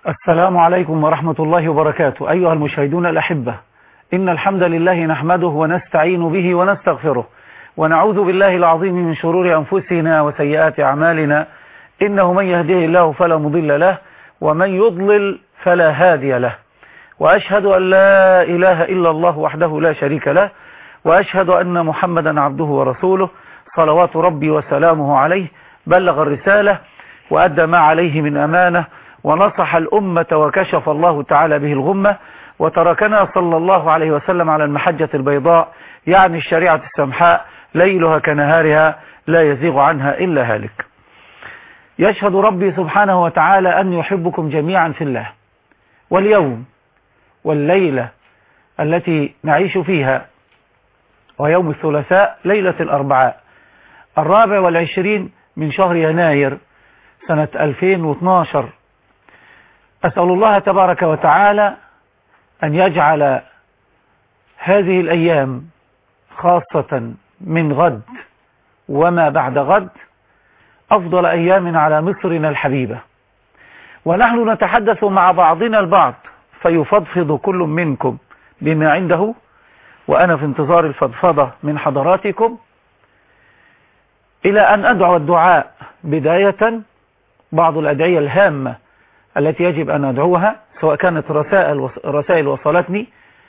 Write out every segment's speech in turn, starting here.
السلام عليكم ورحمة الله وبركاته أيها المشاهدون الأحبة إن الحمد لله نحمده ونستعين به ونستغفره ونعوذ بالله العظيم من شرور أنفسنا وسيئات أعمالنا إنه من يهده الله فلا مضل له ومن يضلل فلا هادي له وأشهد أن لا إله إلا الله وحده لا شريك له وأشهد أن محمدا عبده ورسوله صلوات ربي وسلامه عليه بلغ الرسالة وأدى ما عليه من أمانة ونصح الأمة وكشف الله تعالى به الغمة وتركنا صلى الله عليه وسلم على المحجة البيضاء يعني الشريعة السمحاء ليلها كنهارها لا يزيغ عنها إلا هالك يشهد ربي سبحانه وتعالى أن يحبكم جميعا في الله واليوم والليلة التي نعيش فيها ويوم الثلاثاء ليلة الأربعاء الرابع والعشرين من شهر يناير سنة 2012 أسأل الله تبارك وتعالى أن يجعل هذه الأيام خاصة من غد وما بعد غد أفضل أيام على مصرنا الحبيبة ونحن نتحدث مع بعضنا البعض فيفضفض كل منكم بما عنده وأنا في انتظار الفضفضة من حضراتكم إلى أن أدعو الدعاء بداية بعض الأدعية الهامة التي يجب أن أدعوها سواء كانت رسائل رسائل وصلتني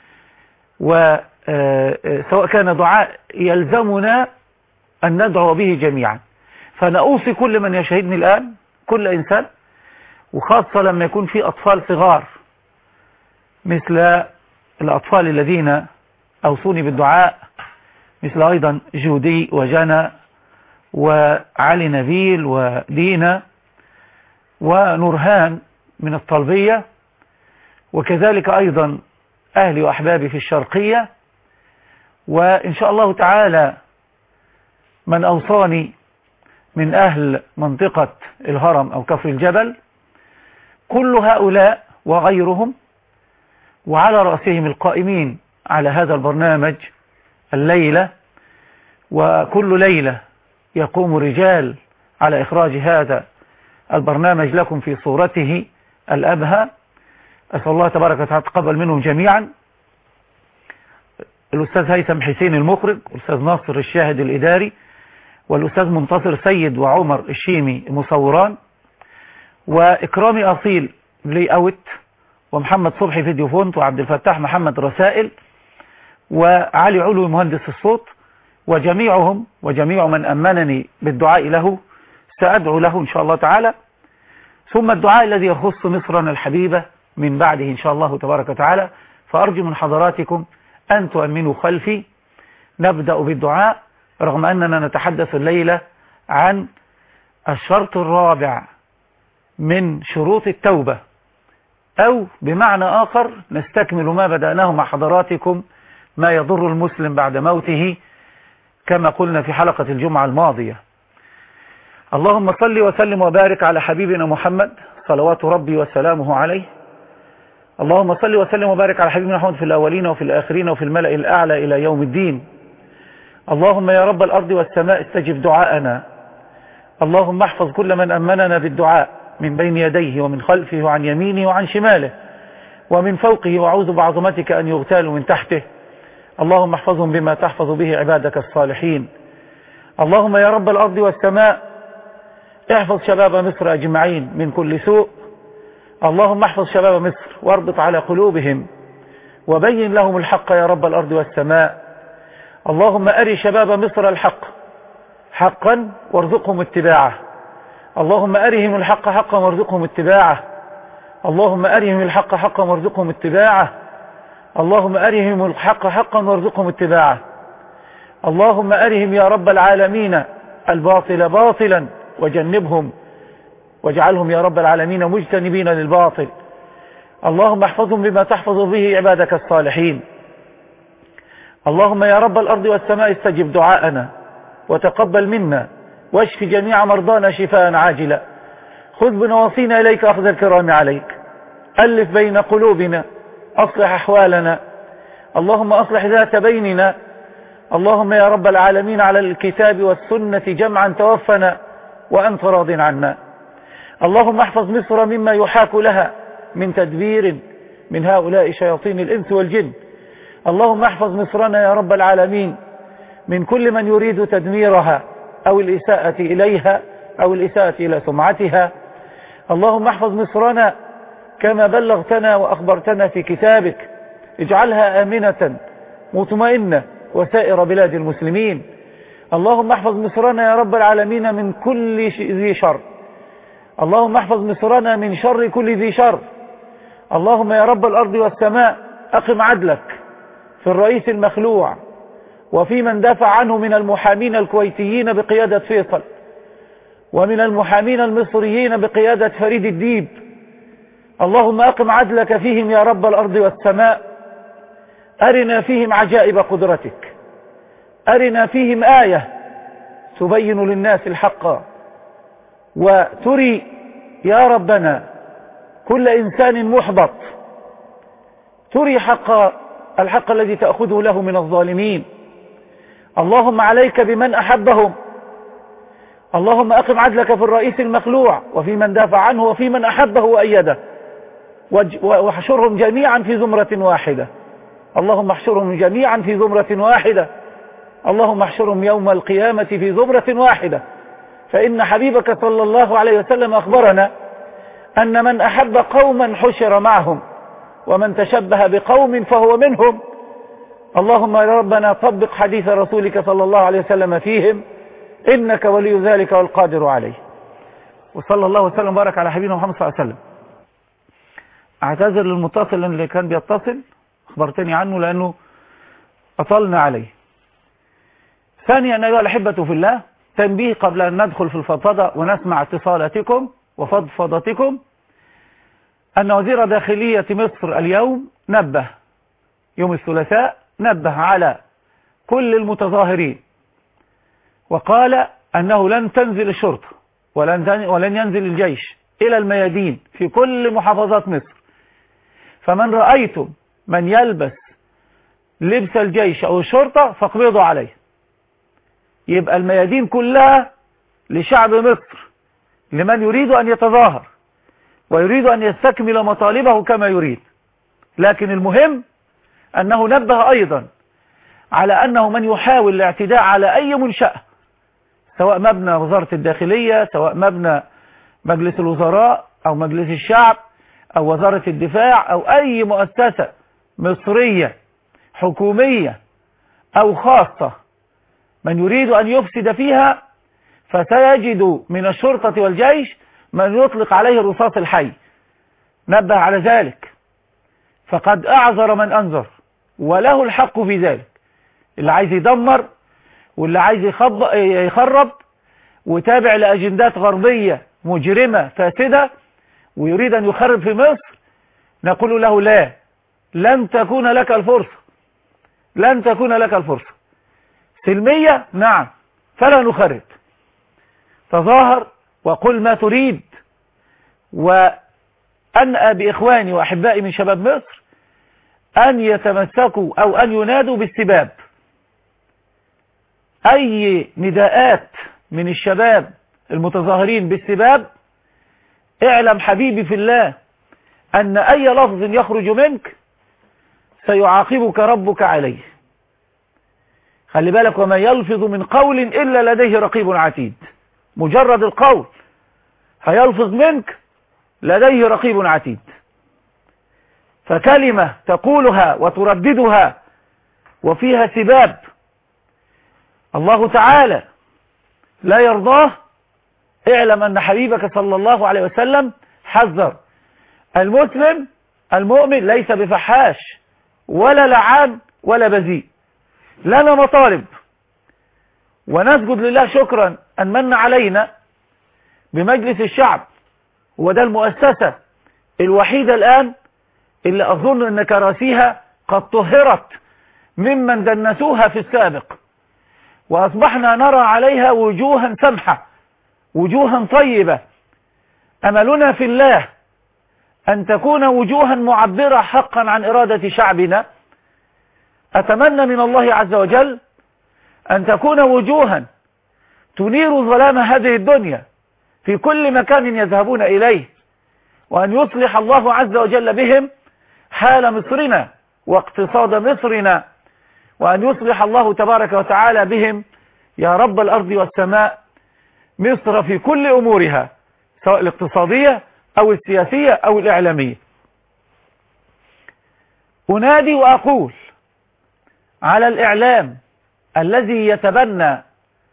وسواء كان دعاء يلزمنا أن ندعو به جميعا فأنا أوصي كل من يشاهدني الآن كل إنسان وخاصة لما يكون في أطفال صغار مثل الأطفال الذين أوصوني بالدعاء مثل أيضا جودي وجنى وعلي نبيل ودينا ونورهان من الطلبية وكذلك أيضا أهلي وأحبابي في الشرقية وإن شاء الله تعالى من أوصاني من أهل منطقة الهرم أو كفر الجبل كل هؤلاء وغيرهم وعلى رأسهم القائمين على هذا البرنامج الليلة وكل ليلة يقوم رجال على إخراج هذا البرنامج لكم في صورته الأبهى أسأل الله تبارك وتعالى تقبل منهم جميعا الأستاذ هيثم حسين المخرج الأستاذ ناصر الشاهد الإداري والأستاذ منتصر سيد وعمر الشيمي مصوران وإكرامي أصيل لي أوت ومحمد صبحي فيديو فونت وعبد الفتاح محمد رسائل وعلي علوي مهندس الصوت وجميعهم وجميع من أمنني بالدعاء له سأدعو له إن شاء الله تعالى ثم الدعاء الذي يخص مصرنا الحبيبة من بعده إن شاء الله تبارك وتعالى فأرجو من حضراتكم أن تؤمنوا خلفي نبدأ بالدعاء رغم أننا نتحدث الليلة عن الشرط الرابع من شروط التوبة أو بمعنى آخر نستكمل ما بدأناه مع حضراتكم ما يضر المسلم بعد موته كما قلنا في حلقة الجمعة الماضية اللهم صل وسلم وبارك على حبيبنا محمد صلوات ربي وسلامه عليه اللهم صل وسلم وبارك على حبيبنا محمد في الأولين وفي الآخرين وفي الملأ الأعلى إلى يوم الدين اللهم يا رب الأرض والسماء استجب دعاءنا اللهم احفظ كل من أمننا بالدعاء من بين يديه ومن خلفه وعن يمينه وعن شماله ومن فوقه وأعوذ بعظمتك أن يغتالوا من تحته اللهم احفظهم بما تحفظ به عبادك الصالحين اللهم يا رب الأرض والسماء احفظ شباب مصر أجمعين من كل سوء اللهم احفظ شباب مصر واربط على قلوبهم وبين لهم الحق يا رب الأرض والسماء اللهم أري شباب مصر الحق حقا وارزقهم اتباعه اللهم أرهم الحق حقا وارزقهم اتباعه اللهم أرهم الحق حقا وارزقهم اتباعه اللهم أرهم الحق حقا وارزقهم اتباعه اللهم أرهم يا رب العالمين الباطل باطلا وجنبهم واجعلهم يا رب العالمين مجتنبين للباطل اللهم احفظهم بما تحفظ به عبادك الصالحين اللهم يا رب الأرض والسماء استجب دعاءنا وتقبل منا واشف جميع مرضانا شفاء عاجلا خذ بنواصينا إليك أخذ الكرام عليك ألف بين قلوبنا أصلح أحوالنا اللهم أصلح ذات بيننا اللهم يا رب العالمين على الكتاب والسنة جمعا توفنا وأنت راض عنا اللهم احفظ مصر مما يحاك لها من تدبير من هؤلاء شياطين الإنس والجن اللهم احفظ مصرنا يا رب العالمين من كل من يريد تدميرها أو الإساءة إليها أو الإساءة إلى سمعتها اللهم احفظ مصرنا كما بلغتنا وأخبرتنا في كتابك اجعلها آمنة مطمئنة وسائر بلاد المسلمين اللهم احفظ مصرنا يا رب العالمين من كل ذي شر اللهم احفظ مصرنا من شر كل ذي شر اللهم يا رب الأرض والسماء أقم عدلك في الرئيس المخلوع وفي من دافع عنه من المحامين الكويتيين بقيادة فيصل ومن المحامين المصريين بقيادة فريد الديب اللهم أقم عدلك فيهم يا رب الأرض والسماء أرنا فيهم عجائب قدرتك أرنا فيهم آية تبين للناس الحق وتري يا ربنا كل إنسان محبط تري حق الحق الذي تأخذه له من الظالمين اللهم عليك بمن أحبهم اللهم أقم عدلك في الرئيس المخلوع وفي من دافع عنه وفي من أحبه وأيده واحشرهم جميعا في زمرة واحدة اللهم احشرهم جميعا في زمرة واحدة اللهم احشرهم يوم القيامة في زمرة واحدة فإن حبيبك صلى الله عليه وسلم أخبرنا أن من أحب قوما حشر معهم ومن تشبه بقوم فهو منهم اللهم يا ربنا طبق حديث رسولك صلى الله عليه وسلم فيهم إنك ولي ذلك والقادر عليه وصلى الله وسلم وبارك على حبيبنا محمد صلى الله عليه وسلم اعتذر للمتصل اللي كان بيتصل اخبرتني عنه لأنه أطلنا عليه ثانيا أيها الأحبة في الله تنبيه قبل أن ندخل في الفضفضة ونسمع اتصالاتكم وفضفضتكم أن وزير داخلية مصر اليوم نبه يوم الثلاثاء نبه على كل المتظاهرين وقال أنه لن تنزل الشرطة ولن, ولن ينزل الجيش إلى الميادين في كل محافظات مصر فمن رأيتم من يلبس لبس الجيش أو الشرطة فاقبضوا عليه يبقى الميادين كلها لشعب مصر لمن يريد أن يتظاهر ويريد أن يستكمل مطالبه كما يريد لكن المهم أنه نبه أيضا على أنه من يحاول الاعتداء على أي منشأة سواء مبنى وزارة الداخلية سواء مبنى مجلس الوزراء أو مجلس الشعب أو وزارة الدفاع أو أي مؤسسة مصرية حكومية أو خاصة من يريد أن يفسد فيها فسيجد من الشرطة والجيش من يطلق عليه الرصاص الحي نبه على ذلك فقد أعذر من أنذر وله الحق في ذلك اللي عايز يدمر واللي عايز يخرب وتابع لأجندات غربية مجرمة فاسدة ويريد أن يخرب في مصر نقول له لا لن تكون لك الفرصة لن تكون لك الفرصة سلمية نعم فلا نخرب تظاهر وقل ما تريد وأنأى بإخواني وأحبائي من شباب مصر أن يتمسكوا أو أن ينادوا بالسباب أي نداءات من الشباب المتظاهرين بالسباب اعلم حبيبي في الله أن أي لفظ يخرج منك سيعاقبك ربك عليه خلي بالك وما يلفظ من قول إلا لديه رقيب عتيد مجرد القول هيلفظ منك لديه رقيب عتيد فكلمة تقولها وترددها وفيها سباب الله تعالى لا يرضاه اعلم أن حبيبك صلى الله عليه وسلم حذر المسلم المؤمن ليس بفحاش ولا لعان ولا بذيء لنا مطالب ونسجد لله شكرا أن من علينا بمجلس الشعب هو ده المؤسسة الوحيدة الآن اللي أظن أن كراسيها قد طهرت ممن دنسوها في السابق وأصبحنا نرى عليها وجوها سمحة وجوها طيبة أملنا في الله أن تكون وجوها معبرة حقا عن إرادة شعبنا أتمنى من الله عز وجل أن تكون وجوها تنير ظلام هذه الدنيا في كل مكان يذهبون إليه وأن يصلح الله عز وجل بهم حال مصرنا واقتصاد مصرنا وأن يصلح الله تبارك وتعالى بهم يا رب الأرض والسماء مصر في كل أمورها سواء الاقتصادية أو السياسية أو الإعلامية أنادي وأقول على الإعلام الذي يتبنى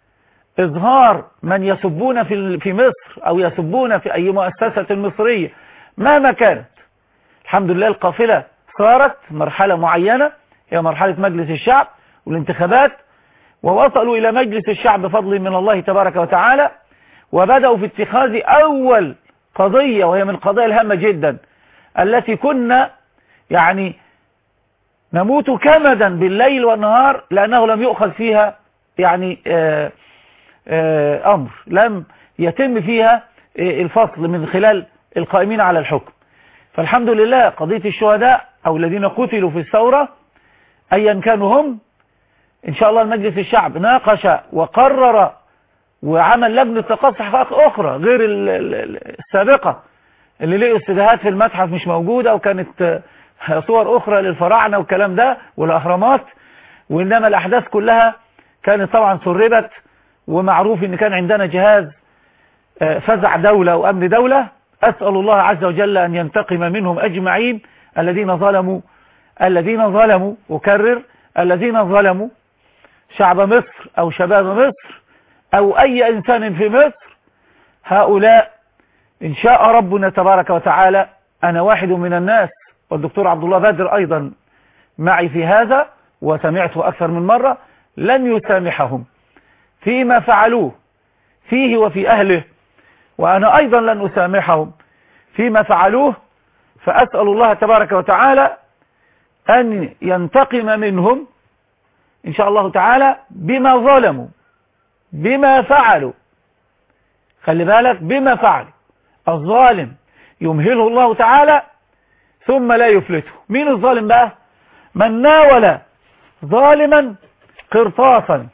إظهار من يسبون في في مصر أو يسبون في أي مؤسسة مصرية مهما كانت الحمد لله القافلة صارت مرحلة معينة هي مرحلة مجلس الشعب والانتخابات ووصلوا إلى مجلس الشعب بفضل من الله تبارك وتعالى وبدأوا في اتخاذ أول قضية وهي من القضايا الهامة جدا التي كنا يعني نموت كمدا بالليل والنهار لأنه لم يؤخذ فيها يعني آآ آآ أمر لم يتم فيها الفصل من خلال القائمين على الحكم فالحمد لله قضية الشهداء أو الذين قتلوا في الثورة أيا كانوا هم إن شاء الله المجلس الشعب ناقش وقرر وعمل لجنة تقصي حقائق أخرى غير السابقة اللي لقوا استدهات في المتحف مش موجودة وكانت صور أخرى للفراعنة والكلام ده والأهرامات وإنما الأحداث كلها كانت طبعا سربت ومعروف إن كان عندنا جهاز فزع دولة وأمن دولة أسأل الله عز وجل أن ينتقم منهم أجمعين الذين ظلموا الذين ظلموا أكرر الذين ظلموا شعب مصر أو شباب مصر أو أي إنسان في مصر هؤلاء إن شاء ربنا تبارك وتعالى أنا واحد من الناس والدكتور عبد الله بدر أيضا معي في هذا وسمعته أكثر من مرة لن يسامحهم فيما فعلوه فيه وفي أهله وأنا أيضا لن أسامحهم فيما فعلوه فأسأل الله تبارك وتعالى أن ينتقم منهم إن شاء الله تعالى بما ظلموا بما فعلوا خلي بالك بما فعلوا الظالم يمهله الله تعالى ثم لا يفلته مين الظالم بقى من ناول ظالما قرطاسا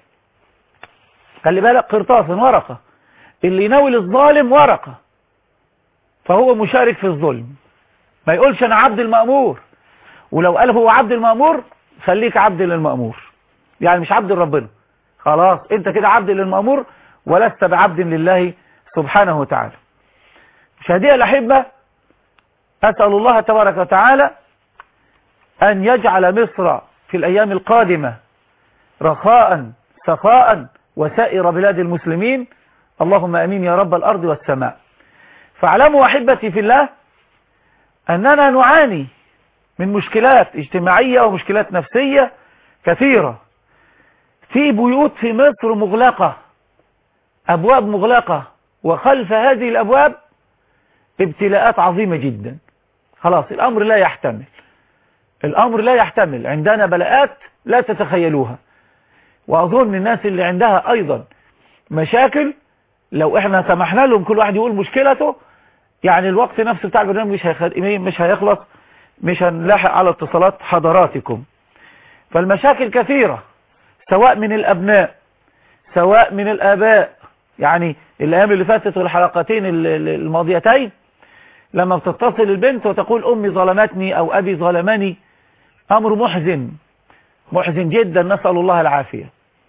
خلي بالك قرطاسا ورقة اللي يناول الظالم ورقة فهو مشارك في الظلم ما يقولش انا عبد المأمور ولو قال هو عبد المأمور خليك عبد للمأمور يعني مش عبد لربنا خلاص انت كده عبد للمأمور ولست بعبد لله سبحانه وتعالى مشاهدي الأحبة أسأل الله تبارك وتعالى أن يجعل مصر في الأيام القادمة رخاء سخاء وسائر بلاد المسلمين اللهم أمين يا رب الأرض والسماء فاعلموا أحبتي في الله أننا نعاني من مشكلات اجتماعية ومشكلات نفسية كثيرة في بيوت في مصر مغلقة أبواب مغلقة وخلف هذه الأبواب ابتلاءات عظيمة جدا خلاص الأمر لا يحتمل الأمر لا يحتمل عندنا بلاءات لا تتخيلوها وأظن الناس اللي عندها أيضا مشاكل لو احنا سمحنا لهم كل واحد يقول مشكلته يعني الوقت نفسه بتاع البرنامج مش مش هيخلص مش هنلاحق على اتصالات حضراتكم فالمشاكل كثيرة سواء من الأبناء سواء من الآباء يعني الأيام اللي فاتت والحلقتين الماضيتين لما بتتصل البنت وتقول أمي ظلمتني أو أبي ظلمني أمر محزن محزن جدا نسأل الله العافية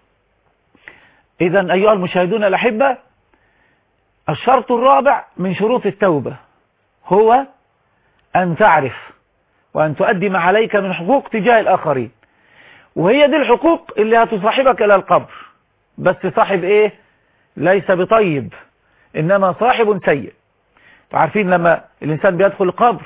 إذا أيها المشاهدون الأحبة الشرط الرابع من شروط التوبة هو أن تعرف وأن تؤدي ما عليك من حقوق تجاه الآخرين وهي دي الحقوق اللي هتصاحبك إلى القبر بس صاحب إيه ليس بطيب إنما صاحب سيء عارفين لما الإنسان بيدخل القبر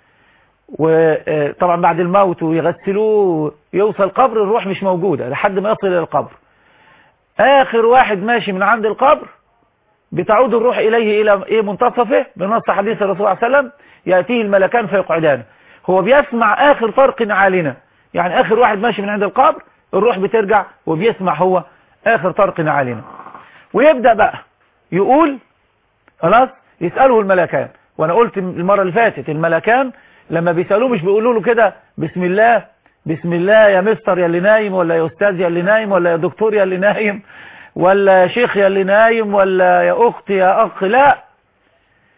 وطبعا بعد الموت ويغسلوه يوصل القبر الروح مش موجودة لحد ما يصل إلى القبر آخر واحد ماشي من عند القبر بتعود الروح إليه إلى إيه منتصفه بنص حديث الرسول صلى الله عليه وسلم يأتيه الملكان فيقعدانه هو بيسمع آخر طرق عالنا يعني آخر واحد ماشي من عند القبر الروح بترجع وبيسمع هو آخر طرق عالنا ويبدأ بقى يقول خلاص يسأله الملكان وانا قلت المرة اللي فاتت الملكان لما بيسألوه مش بيقولوا له كده بسم الله بسم الله يا مستر يا اللي نايم ولا يا استاذ يا اللي نايم ولا يا دكتور يا اللي نايم ولا يا شيخ يا اللي نايم ولا يا اخت يا اخ لا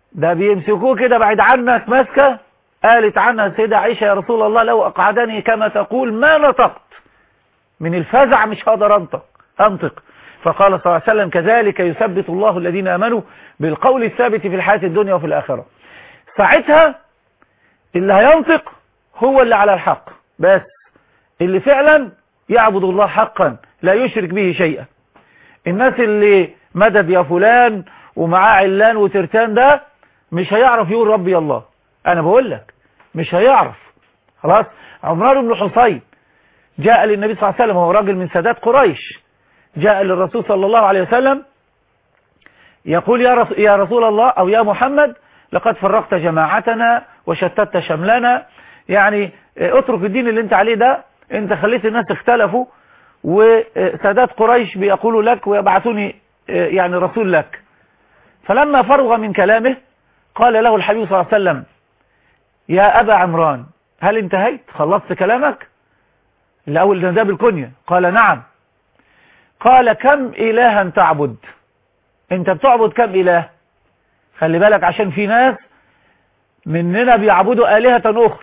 ده بيمسكوه كده بعيد عنك ماسكه قالت عنها السيدة عائشة يا رسول الله لو أقعدني كما تقول ما نطقت من الفزع مش هقدر أنطق أنطق فقال صلى الله عليه وسلم كذلك يثبت الله الذين آمنوا بالقول الثابت في الحياة الدنيا وفي الآخرة ساعتها اللي هينطق هو اللي على الحق بس اللي فعلا يعبد الله حقا لا يشرك به شيئا الناس اللي مدد يا فلان ومعاه علان وترتان ده مش هيعرف يقول ربي الله انا بقول لك مش هيعرف خلاص عمران بن حصين جاء للنبي صلى الله عليه وسلم وهو راجل من سادات قريش جاء للرسول صلى الله عليه وسلم يقول يا رسول, يا رسول الله او يا محمد لقد فرقت جماعتنا وشتت شملنا يعني اترك الدين اللي انت عليه ده انت خليت الناس اختلفوا وسادات قريش بيقولوا لك ويبعثوني يعني رسول لك فلما فرغ من كلامه قال له الحبيب صلى الله عليه وسلم يا أبا عمران هل انتهيت خلصت كلامك الأول ده بالكنية قال نعم قال كم إلها تعبد انت بتعبد كم إله خلي بالك عشان في ناس مننا بيعبدوا آلهة أخرى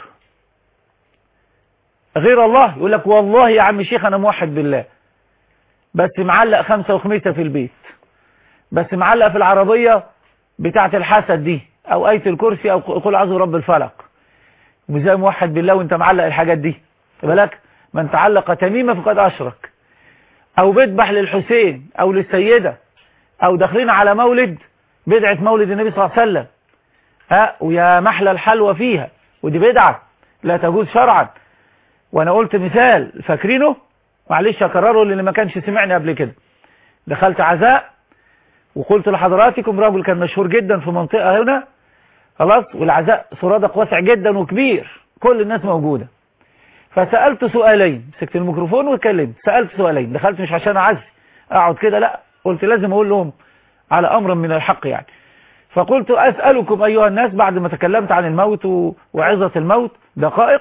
غير الله يقول لك والله يا عم شيخ أنا موحد بالله بس معلق خمسة وخميسة في البيت بس معلق في العربية بتاعة الحسد دي أو آية الكرسي أو قل عزو رب الفلق وزي موحد بالله وانت معلق الحاجات دي بالك من تعلق تميمة فقد أشرك أو بيذبح للحسين أو للسيدة أو داخلين على مولد بدعة مولد النبي صلى الله عليه وسلم ها ويا محلى الحلوى فيها ودي بدعة لا تجوز شرعا وانا قلت مثال فاكرينه معلش اكرره اللي ما كانش سمعني قبل كده دخلت عزاء وقلت لحضراتكم راجل كان مشهور جدا في منطقة هنا خلاص والعزاء سرادق واسع جدا وكبير كل الناس موجودة فسألت سؤالين مسكت الميكروفون واتكلمت سألت سؤالين دخلت مش عشان اعزي اقعد كده لا قلت لازم اقول لهم على امر من الحق يعني فقلت اسألكم ايها الناس بعد ما تكلمت عن الموت وعظة الموت دقائق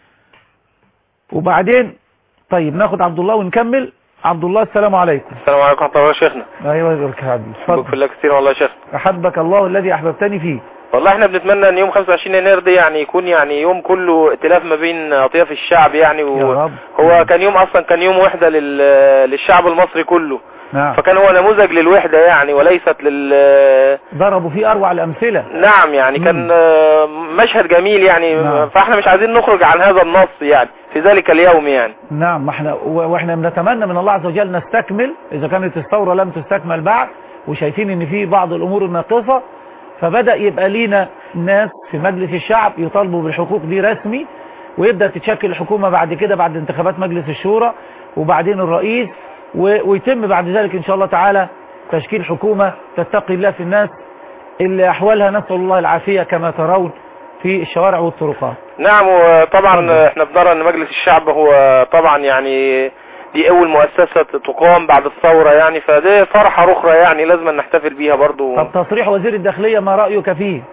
وبعدين طيب ناخد عبد الله ونكمل عبد الله السلام عليكم السلام عليكم ورحمة الله يا شيخنا ايوه يا حبيبي حبك في الله كثير والله يا شيخ احبك الله الذي احببتني فيه والله احنا بنتمنى ان يوم 25 يناير ده يعني يكون يعني يوم كله ائتلاف ما بين اطياف الشعب يعني يا رب. هو كان يوم اصلا كان يوم وحدة لل... للشعب المصري كله نعم فكان هو نموذج للوحدة يعني وليست لل ضربوا فيه اروع الامثله نعم يعني كان آه، مشهد جميل يعني نعم. فاحنا مش عايزين نخرج عن هذا النص يعني في ذلك اليوم يعني نعم ما احنا و- واحنا بنتمنى من الله عز وجل نستكمل اذا كانت الثوره لم تستكمل بعد وشايفين ان في بعض الامور الناقصه فبدا يبقى لينا ناس في مجلس الشعب يطالبوا بالحقوق دي رسمي ويبدا تتشكل الحكومه بعد كده بعد انتخابات مجلس الشورى وبعدين الرئيس و- ويتم بعد ذلك ان شاء الله تعالى تشكيل حكومه تتقي الله في الناس اللي احوالها نسال الله العافيه كما ترون في الشوارع والطرقات نعم وطبعا احنا بنرى ان مجلس الشعب هو طبعا يعني دي اول مؤسسة تقام بعد الثورة يعني فدي فرحة اخرى يعني لازم نحتفل بيها برضو طب تصريح وزير الداخليه ما رايك فيه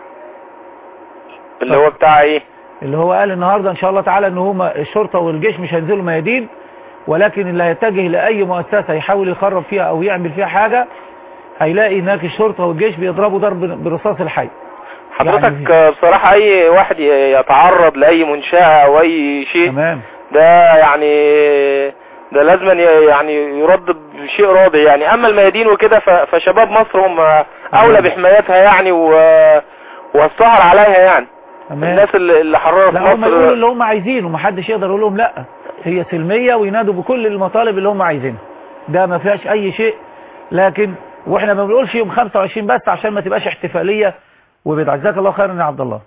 اللي هو بتاع ايه اللي هو قال النهاردة ان شاء الله تعالى ان هما الشرطة والجيش مش هينزلوا ميادين ولكن اللي هيتجه لأي مؤسسة يحاول يخرب فيها او يعمل فيها حاجة هيلاقي هناك الشرطة والجيش بيضربوا ضرب برصاص الحي حضرتك يعني- بصراحة اي واحد يتعرض لاي منشأة او اي شيء تمام ده يعني ده لازم يعني يرد بشيء راضي يعني اما الميادين وكده ف- فشباب مصر هم اولى بحمايتها يعني و والسهر عليها يعني تمام الناس اللي اللي حررت لا هم يقولوا مصر اللي هم عايزينه ومحدش يقدر يقول لهم لا هي سلمية وينادوا بكل المطالب اللي هم عايزينها ده ما فيهاش اي شيء لكن واحنا ما بنقولش يوم 25 بس عشان ما تبقاش احتفالية وبدعة جزاك الله خيرا يا عبد الله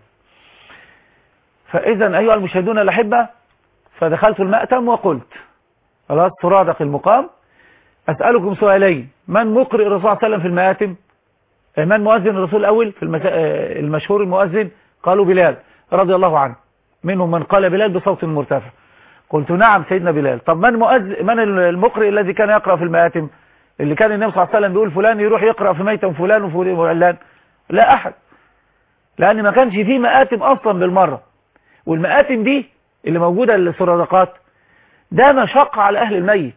فاذا ايها المشاهدون الاحبه فدخلت المأتم وقلت خلاص ترادق المقام اسألكم سؤالين من مقرئ الرسول صلى الله عليه وسلم في المآتم من مؤذن الرسول الاول في المسا... آه، المشهور المؤذن قالوا بلال رضي الله عنه منهم من قال بلال بصوت مرتفع قلت نعم سيدنا بلال طب من مؤذن من المقرئ الذي كان يقرأ في المآتم اللي كان النبي صلى الله عليه وسلم بيقول فلان يروح يقرأ في ميتم فلان وفلان وعلان لا أحد لأن ما كانش فيه مآتم أصلا بالمرة والمآتم دي اللي موجودة السرادقات ده مشقة على أهل الميت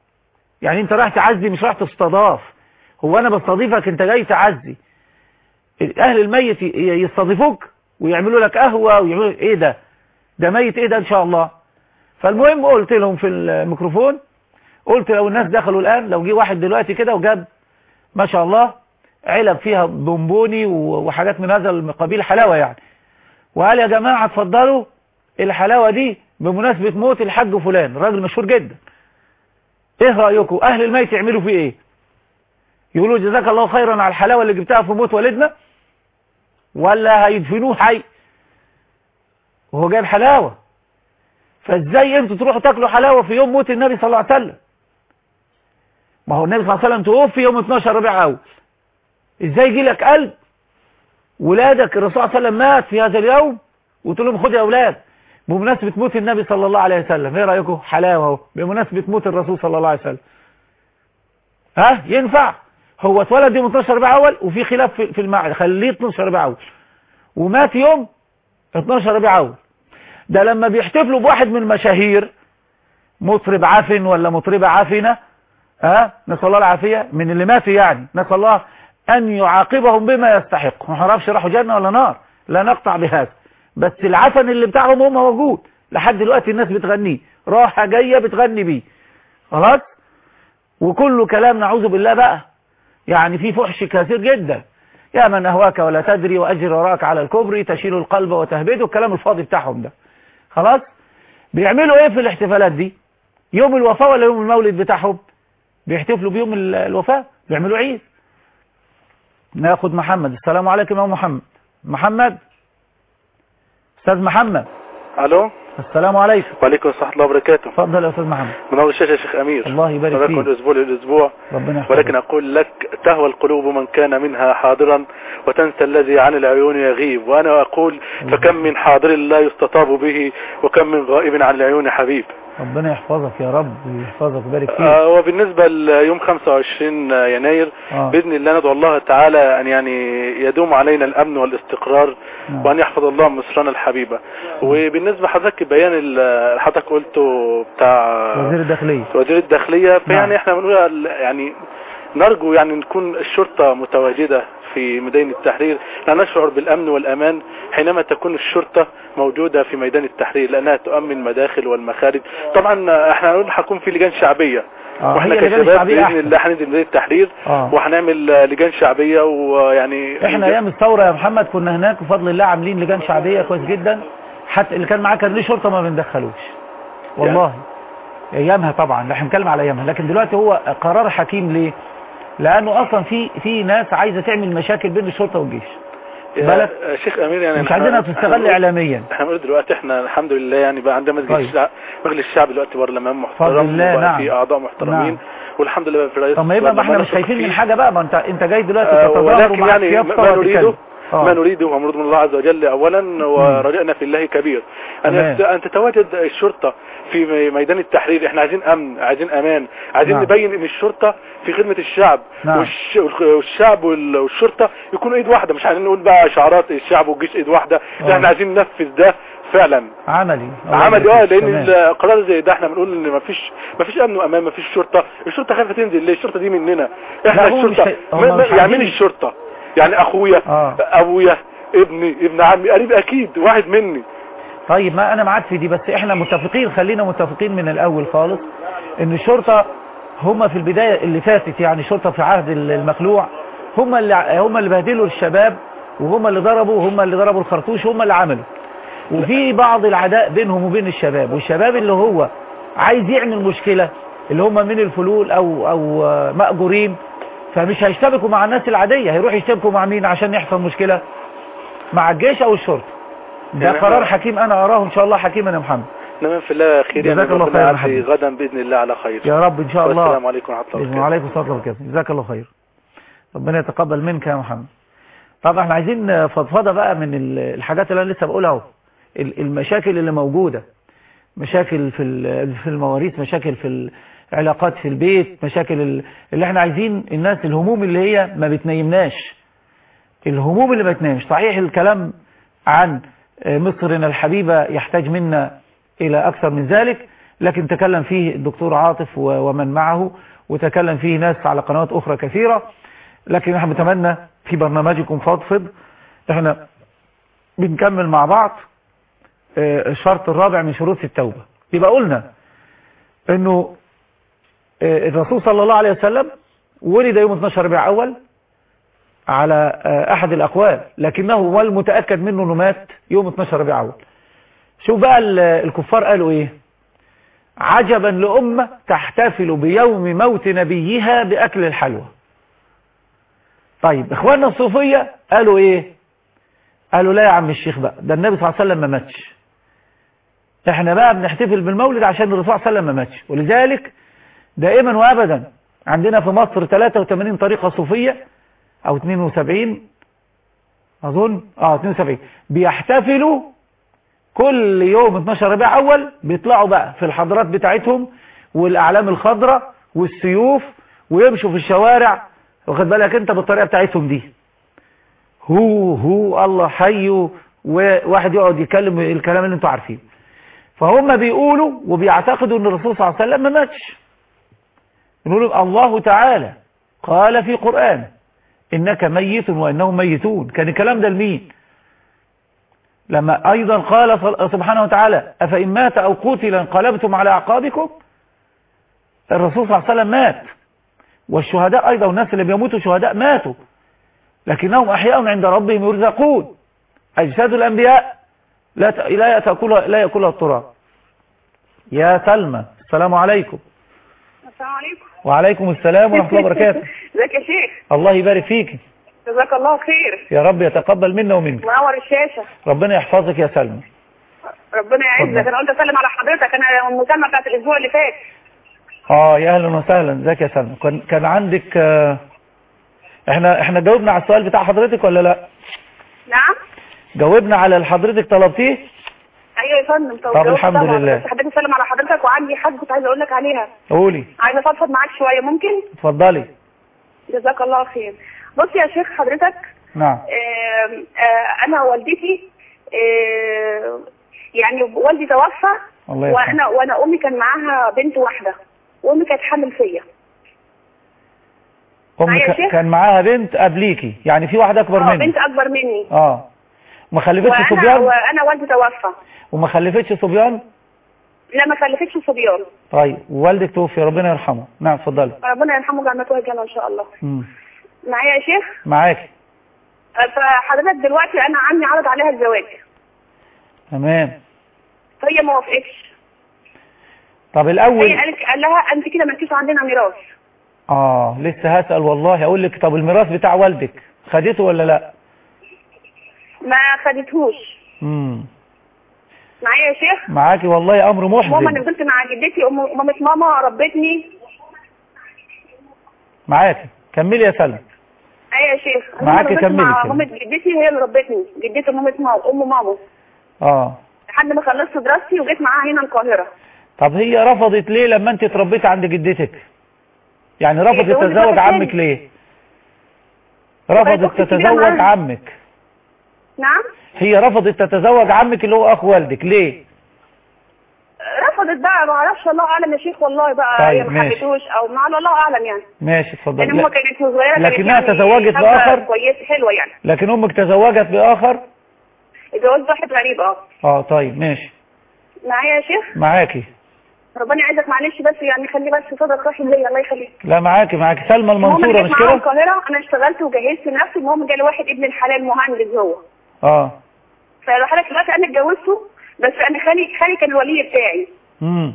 يعني انت رايح تعزي مش رايح تستضاف هو انا بستضيفك انت جاي تعزي اهل الميت ي- يستضيفوك ويعملوا لك قهوة ويعملوا ايه ده ده ميت ايه ده ان شاء الله فالمهم قلت لهم في الميكروفون قلت لو الناس دخلوا الان لو جه واحد دلوقتي كده وجاب ما شاء الله علب فيها بونبوني و- وحاجات من هذا القبيل حلاوة يعني وقال يا جماعة اتفضلوا الحلاوة دي بمناسبة موت الحاج فلان راجل مشهور جدا ايه رأيكم اهل الميت يعملوا فيه ايه يقولوا جزاك الله خيرا على الحلاوة اللي جبتها في موت والدنا ولا هيدفنوه حي وهو جايب حلاوة فازاي انتوا تروحوا تاكلوا حلاوة في يوم موت النبي صلى الله عليه وسلم ما هو النبي صلى الله عليه وسلم توفي يوم 12 ربيع اول ازاي يجي لك قلب ولادك الرسول صلى الله عليه وسلم مات في هذا اليوم وتقول لهم خدوا يا اولاد بمناسبة موت النبي صلى الله عليه وسلم ايه رأيكم حلاوة اهو بمناسبة موت الرسول صلى الله عليه وسلم ها ينفع هو اتولد يوم 12 ربيع اول وفي خلاف في في المعرض خليه 12 ربيع اول ومات يوم 12 ربيع اول ده لما بيحتفلوا بواحد من المشاهير مطرب عفن ولا مطربة عفنة ها نسأل الله العافية من اللي ماتوا يعني نسأل الله أن يعاقبهم بما يستحق ما نعرفش راحوا جنة ولا نار لا نقطع بهذا بس العفن اللي بتاعهم هم موجود لحد دلوقتي الناس بتغنيه راحة جاية بتغني بيه خلاص وكله كلام نعوذ بالله بقى يعني في فحش كثير جدا يا من أهواك ولا تدري وأجر وراك على الكبر تشيل القلب وتهبده الكلام الفاضي بتاعهم ده خلاص بيعملوا ايه في الاحتفالات دي يوم الوفاة ولا يوم المولد بتاعهم بيحتفلوا بيوم ال- الوفاة بيعملوا عيد ناخد محمد السلام عليكم يا محمد محمد استاذ محمد الو السلام عليكم وعليكم السلام ورحمه الله وبركاته اتفضل يا استاذ محمد منور الشاشه يا شيخ امير الله يبارك نراكم فيك الاسبوع للاسبوع ربنا يحفظك ولكن اقول لك تهوى القلوب من كان منها حاضرا وتنسى الذي عن العيون يغيب وانا اقول فكم من حاضر لا يستطاب به وكم من غائب عن العيون حبيب ربنا يحفظك يا رب ويحفظك ويبارك فيك آه وبالنسبة ليوم 25 يناير آه. بإذن الله ندعو الله تعالى أن يعني يدوم علينا الأمن والاستقرار نعم. وأن يحفظ الله مصرنا الحبيبة وبالنسبة حضرتك بيان ال- حضرتك قلته بتاع وزير الداخلية وزير الداخلية نعم. فيعني احنا بنقول ال- يعني نرجو يعني نكون الشرطة متواجدة في ميدان التحرير لا نشعر بالأمن والأمان حينما تكون الشرطة موجودة في ميدان التحرير لأنها تؤمن المداخل والمخارج طبعا احنا هنقول هيكون في لجان شعبية آه، واحنا هي لجان كشباب الشعبية بإذن أحسن. الله هننزل ميدان التحرير اه وهنعمل لجان شعبية ويعني احنا ايام الثورة يا محمد كنا هناك بفضل الله عاملين لجان شعبية كويس جدا حتى اللي كان معاه كان ليه شرطة ما بندخلوش والله ايامها طبعا احنا بنتكلم على ايامها لكن دلوقتي هو قرار حكيم ليه لانه اصلا في في ناس عايزة تعمل مشاكل بين الشرطة والجيش بالك يا شيخ امير يعني مش إحنا- عايزينها إحنا تستغل بنقول- اعلاميا احنا بنقول دلوقتي احنا الحمد لله يعني بقى عندنا مجلس طيب. الشعب مجلس الشعب دلوقتي برلمان محترم بفضل الله، وبقى نعم. في اعضاء محترمين نعم. والحمد لله في رئيس طب ما يبقى ما احنا برلمان مش خايفين من فيه. حاجة بقى ما انت انت جاي دلوقتي آه، تتظاهر ولكن ومعاك يعني يافطة ما نريده وتتكلم. آه. ما نريده ومرض من الله عز وجل اولا ورجائنا في الله كبير ان تمام. يت- ان تتواجد الشرطه في مي- ميدان التحرير احنا عايزين امن عايزين امان عايزين نعم. نبين ان الشرطه في خدمه الشعب نعم. والش... والشعب وال- والشرطه يكونوا ايد واحده مش عايزين نقول بقى شعارات الشعب والجيش ايد واحده آه. لا احنا عايزين ننفذ ده فعلا عملي الله عملي يبارك اه فيك. لان تمام. القرار زي ده احنا بنقول ان مفيش مفيش امن وامان مفيش شرطه الشرطه خايفه تنزل ليه الشرطه دي مننا احنا لا، هو مش الشرطه هي- هم ما- ما- مش يعني عايزين- مين الشرطه يعني اخويا آه. ابويا ابني ابن عمي قريب اكيد واحد مني طيب ما انا معاك في دي بس احنا متفقين خلينا متفقين من الاول خالص ان الشرطة هم في البداية اللي فاتت يعني الشرطة في عهد المخلوع هم اللي هم اللي بهدلوا الشباب وهم اللي ضربوا وهم اللي ضربوا الخرطوش وهم اللي عملوا وفي بعض العداء بينهم وبين الشباب والشباب اللي هو عايز يعمل مشكلة اللي هم من الفلول او او آه، مأجورين فمش هيشتبكوا مع الناس العادية هيروح يشتبكوا مع مين عشان يحصل مشكلة مع الجيش او الشرطة ده يعني قرار إحنا- حكيم انا اراه ان شاء الله حكيما يا محمد نعم في الله خير يعني جزاك الله ربنا خير يا يعدي حبيبي. غدا باذن الله على خير يا رب ان شاء الله والسلام عليكم ورحمه الله بإذن وبركاته وعليكم الصلاة والبركاته جزاك الله خير ربنا يتقبل منك يا محمد طبعا احنا عايزين فضفضه بقى من ال- الحاجات اللي انا لسه بقولها اهو ال- المشاكل اللي موجودة مشاكل في ال- في المواريث مشاكل في العلاقات في البيت مشاكل ال- اللي احنا عايزين الناس الهموم اللي هي ما بتنيمناش الهموم اللي ما بتنامش صحيح الكلام عن مصرنا الحبيبة يحتاج منا إلى أكثر من ذلك لكن تكلم فيه الدكتور عاطف و- ومن معه وتكلم فيه ناس على قنوات أخرى كثيرة لكن نحن نتمنى في برنامجكم فضفض احنا بنكمل مع بعض آه، الشرط الرابع من شروط التوبة يبقى قلنا انه آه، الرسول صلى الله عليه وسلم ولد يوم 12 ربيع اول على آه، احد الاقوال لكنه هو المتأكد منه انه مات يوم 12 ربيع اول شوف بقى ال- الكفار قالوا ايه عجبا لأمة تحتفل بيوم موت نبيها بأكل الحلوى طيب اخواننا الصوفية قالوا ايه قالوا لا يا عم الشيخ بقى ده النبي صلى الله عليه وسلم ما ماتش احنا بقى بنحتفل بالمولد عشان الرسول صلى الله عليه وسلم ما ماتش ولذلك دائما وابدا عندنا في مصر 83 طريقة صوفية او 72 اظن اه 72 بيحتفلوا كل يوم 12 ربيع اول بيطلعوا بقى في الحضارات بتاعتهم والاعلام الخضراء والسيوف ويمشوا في الشوارع واخد بالك انت بالطريقه بتاعتهم دي هو هو الله حي وواحد يقعد يتكلم الكلام اللي انتوا عارفينه فهم بيقولوا وبيعتقدوا ان الرسول صلى الله عليه وسلم ما ماتش يقولوا الله تعالى قال في قرآن إنك ميت وإنهم ميتون كان الكلام ده لمين لما أيضا قال صل- سبحانه وتعالى أفإن مات أو قتل انقلبتم على أعقابكم الرسول صلى الله عليه وسلم مات والشهداء أيضا والناس اللي بيموتوا شهداء ماتوا لكنهم أحياء عند ربهم يرزقون أجساد الأنبياء لا ت- لا تأكلها لا يأكلها التراب يا سلمى السلام عليكم السلام عليكم وعليكم السلام ورحمة الله وبركاته ازيك يا شيخ الله يبارك فيك جزاك الله خير يا رب يتقبل منا ومنك منور الشاشه ربنا يحفظك يا سلمى ربنا اتفضل. يعزك انا قلت اسلم على حضرتك انا المكالمه بتاعت الاسبوع اللي فات اه يا اهلا وسهلا ازيك يا سلمى كان كان عندك آه، احنا احنا جاوبنا على السؤال بتاع حضرتك ولا لا نعم جاوبنا على اللي حضرتك طلبتيه ايوه يا فندم طب جاوبت الحمد طبعا. لله. بس حبيت اسلم على حضرتك وعندي حاجه كنت عايزه اقول لك عليها قولي عايزه افضفض معاك شويه ممكن اتفضلي جزاك الله خير بص يا شيخ حضرتك نعم آم، آه، انا والدتي آه، يعني والدي توفى الله يرحمه وانا وانا امي كان معاها بنت واحده وامي كانت حامل فيا امك معايا يا شيخ؟ كان معاها بنت قبليكي يعني في واحده اكبر اه منك بنت اكبر مني اه ما خلفتش وانا صبيان وانا والدي توفى وما خلفتش صبيان لا ما خلفتش صبيان طيب ووالدك توفي ربنا يرحمه نعم اتفضلي ربنا يرحمه جنته الجنه ان شاء الله مم. معايا يا شيخ معاكي فحضرتك دلوقتي انا عمي عرض عليها الزواج تمام فهي ما وافقتش طب هي الاول قالت قال لها انت كده مالكيش عندنا ميراث اه لسه هسأل والله اقول لك طب الميراث بتاع والدك خدته ولا لا ما خدتهوش امم معايا يا شيخ معاكي والله امر ماما محزن نزلت مع جدتي أم- مامة ماما ربتني معاكي كملي يا سلمى ايوه يا شيخ أنا معاكي نزلت كملي مع كده. مامة جدتي هي اللي ربتني جدتي مامة ماما ام ماما اه لحد ما خلصت دراستي وجيت معاها هنا القاهره طب هي رفضت ليه لما انت اتربيتي عند جدتك يعني رفضت اتجوزت تتزوج واحد عمك تاني. ليه رفضت أختي كبيرة تتزوج معاها. عمك نعم هي رفضت تتزوج عمك اللي هو اخو والدك ليه رفضت بقى ما اعرفش الله اعلم يا شيخ والله بقى طيب، هي ما ماشي. حبيتهوش او ما الله اعلم يعني ماشي اتفضل لان هو لا. كانت صغيره كانت لكنها يعني تزوجت حاجة بآخر؟ كويسه حلوه يعني لكن امك تزوجت باخر اتجوزت واحد غريب اه اه طيب ماشي معايا يا شيخ معاكي ربنا يعزك معلش بس يعني خلي بس صدرك رحم ليا الله يخليك لا معاكي معاكي سلمى المهم المنصورة أنا مش جيت معاها كده القاهره انا اشتغلت وجهزت نفسي المهم جالي واحد ابن الحلال مهندس هو اه فحضرتك دلوقتي انا اتجوزته بس انا خالي خالي كان الولي بتاعي امم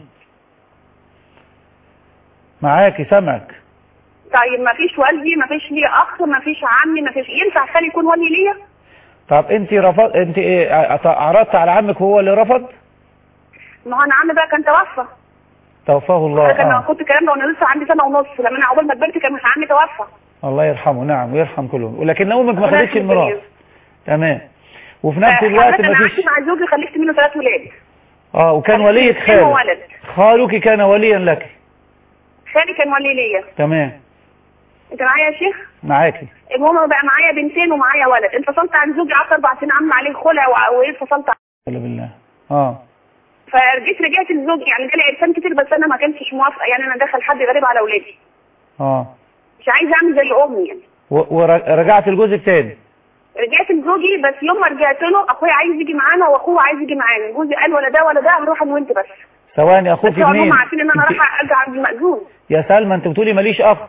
معاكي سامعك طيب ما فيش والدي ما فيش لي اخ ما فيش عمي ما فيش ينفع خالي يكون ولي ليا طب انت رفض انت ايه ع- عرضت على عمك وهو اللي رفض ما هو انا عمي بقى كان توفى توفاه الله كان آه. كنت الكلام ده وانا لسه عندي سنه ونص لما انا عقبال ما كبرت كان عمي توفى الله يرحمه نعم ويرحم كلهم ولكن امك ما ربنا خدتش يرحم الميراث الجميع. تمام وفي نفس فحضرتك الوقت انا ما عشت فيش مع زوجي خلفت منه ثلاث ولاد اه وكان وليك ابن خالك وولد خالك كان وليا لك خالي كان ولي ليا تمام انت معايا يا شيخ معاكي المهم بقى معايا بنتين ومعايا ولد انفصلت عن زوجي قعدت اربع سنين عامل عليه خلع و- وانفصلت عنه. ولا بالله اه فجيت رجعت لزوجي يعني جالي عرسان كتير بس انا ما كنتش موافقه يعني انا دخل حد غريب على اولادي اه مش عايزه اعمل زي امي يعني و- ورجعت لجوزك تاني رجعت لزوجي بس يوم ما رجعت له اخويا عايز يجي معانا واخوه عايز يجي معانا جوزي قال ولا ده ولا ده هنروح انا وانت بس ثواني اخوك بس هم منين عارفين ان انا انت- رايحه ارجع عند المأذون يا سلمى انت بتقولي ماليش اخ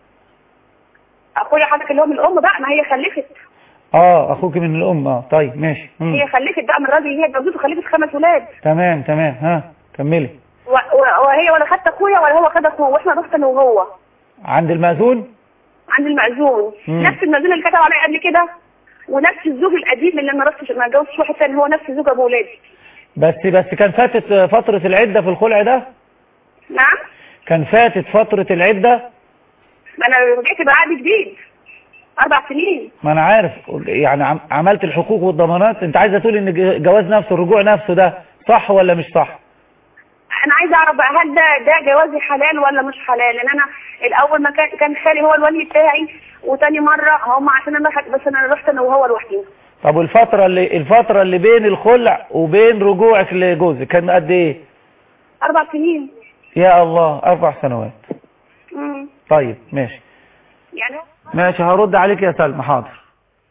اخويا حضرتك اللي هو من الام بقى ما هي خلفت اه اخوك من الام اه طيب ماشي مم. هي خلفت بقى من الراجل اللي هي اتجوزته خلفت خمس ولاد تمام تمام ها كملي و- و- وهي ولا خدت اخويا ولا هو خد اخوه واحنا رحت انا وهو عند المأذون عند المأذون مم. نفس المأذون اللي كتب عليا قبل كده ونفس الزوج القديم اللي ما رحتش ما اتجوزتش واحد تاني هو نفس زوج ابو ولادي بس بس كان فاتت فترة العدة في الخلع ده نعم كان فاتت فترة العدة ما انا رجعت بعقد جديد اربع سنين ما انا عارف يعني عم- عملت الحقوق والضمانات انت عايزه تقول ان ج- جواز نفسه الرجوع نفسه ده صح ولا مش صح انا عايزه اعرف بقى هل ده ده جوازي حلال ولا مش حلال لان انا الاول ما كان كان خالي هو الولي بتاعي وتاني مره هم عشان انا رحت بس انا رحت انا وهو لوحدينا طب والفترة اللي الفترة اللي بين الخلع وبين رجوعك لجوزك كان قد ايه اربع سنين يا الله اربع سنوات امم طيب ماشي يعني ماشي هرد عليك يا سلمى حاضر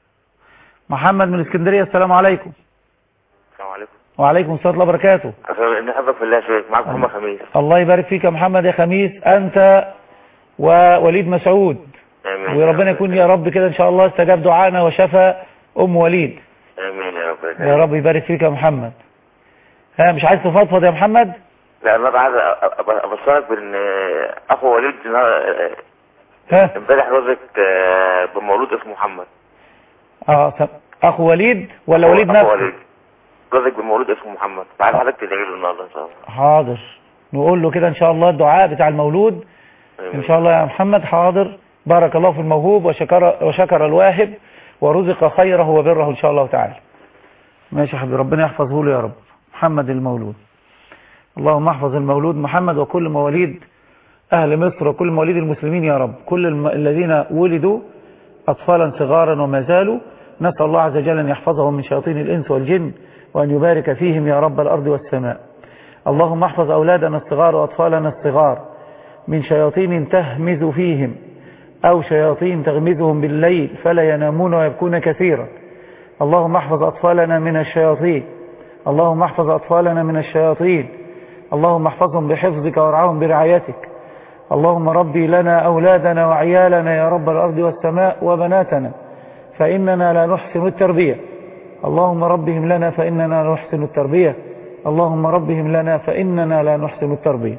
محمد من اسكندرية السلام عليكم السلام عليكم وعليكم السلام ورحمة الله وبركاته ابن حبك في الله يا شيخ معاك محمد خميس الله يبارك فيك يا محمد يا خميس انت ووليد مسعود امين وربنا يكون يا رب كده ان شاء الله استجاب دعانا وشفى ام وليد امين يا رب يا رب يبارك فيك يا محمد ها مش عايز تفضفض يا محمد لا انا عايز أ- أ- ابصرك بان اخو وليد النهار- ها امبارح رزق آه، بمولود اسمه محمد اه سم- اخو وليد ولا وليد أخو نفسه وليد رزق بمولود اسمه محمد تعال حضرتك تدعي له النهارده ان شاء الله حاضر نقول له كده ان شاء الله الدعاء بتاع المولود ان شاء الله يا محمد حاضر بارك الله في الموهوب وشكر وشكر الواهب ورزق خيره وبره ان شاء الله تعالى ماشي يا حبيبي ربنا يحفظه له يا رب محمد المولود اللهم احفظ المولود محمد وكل مواليد اهل مصر وكل مواليد المسلمين يا رب كل الم... الذين ولدوا اطفالا صغارا وما زالوا نسال الله عز وجل ان يحفظهم من شياطين الانس والجن وان يبارك فيهم يا رب الارض والسماء اللهم احفظ اولادنا الصغار واطفالنا الصغار من شياطين تهمز فيهم أو شياطين تغمزهم بالليل فلا ينامون ويبكون كثيرا اللهم احفظ أطفالنا من الشياطين اللهم احفظ أطفالنا من الشياطين اللهم احفظهم بحفظك وارعاهم برعايتك اللهم ربي لنا أولادنا وعيالنا يا رب الأرض والسماء وبناتنا فإننا لا نحسن التربية اللهم ربهم لنا فإننا لا نحسن التربية اللهم ربهم لنا فإننا لا نحسن التربية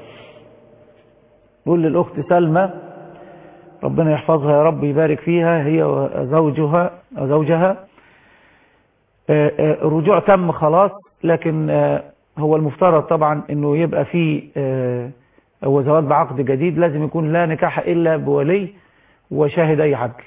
قول للأخت سلمى ربنا يحفظها يا رب يبارك فيها هي وزوجها زوجها آه، آه، الرجوع تم خلاص لكن آه، هو المفترض طبعا انه يبقى فيه آه، هو زواج بعقد جديد لازم يكون لا نكاح الا بولي وشاهد اي عدل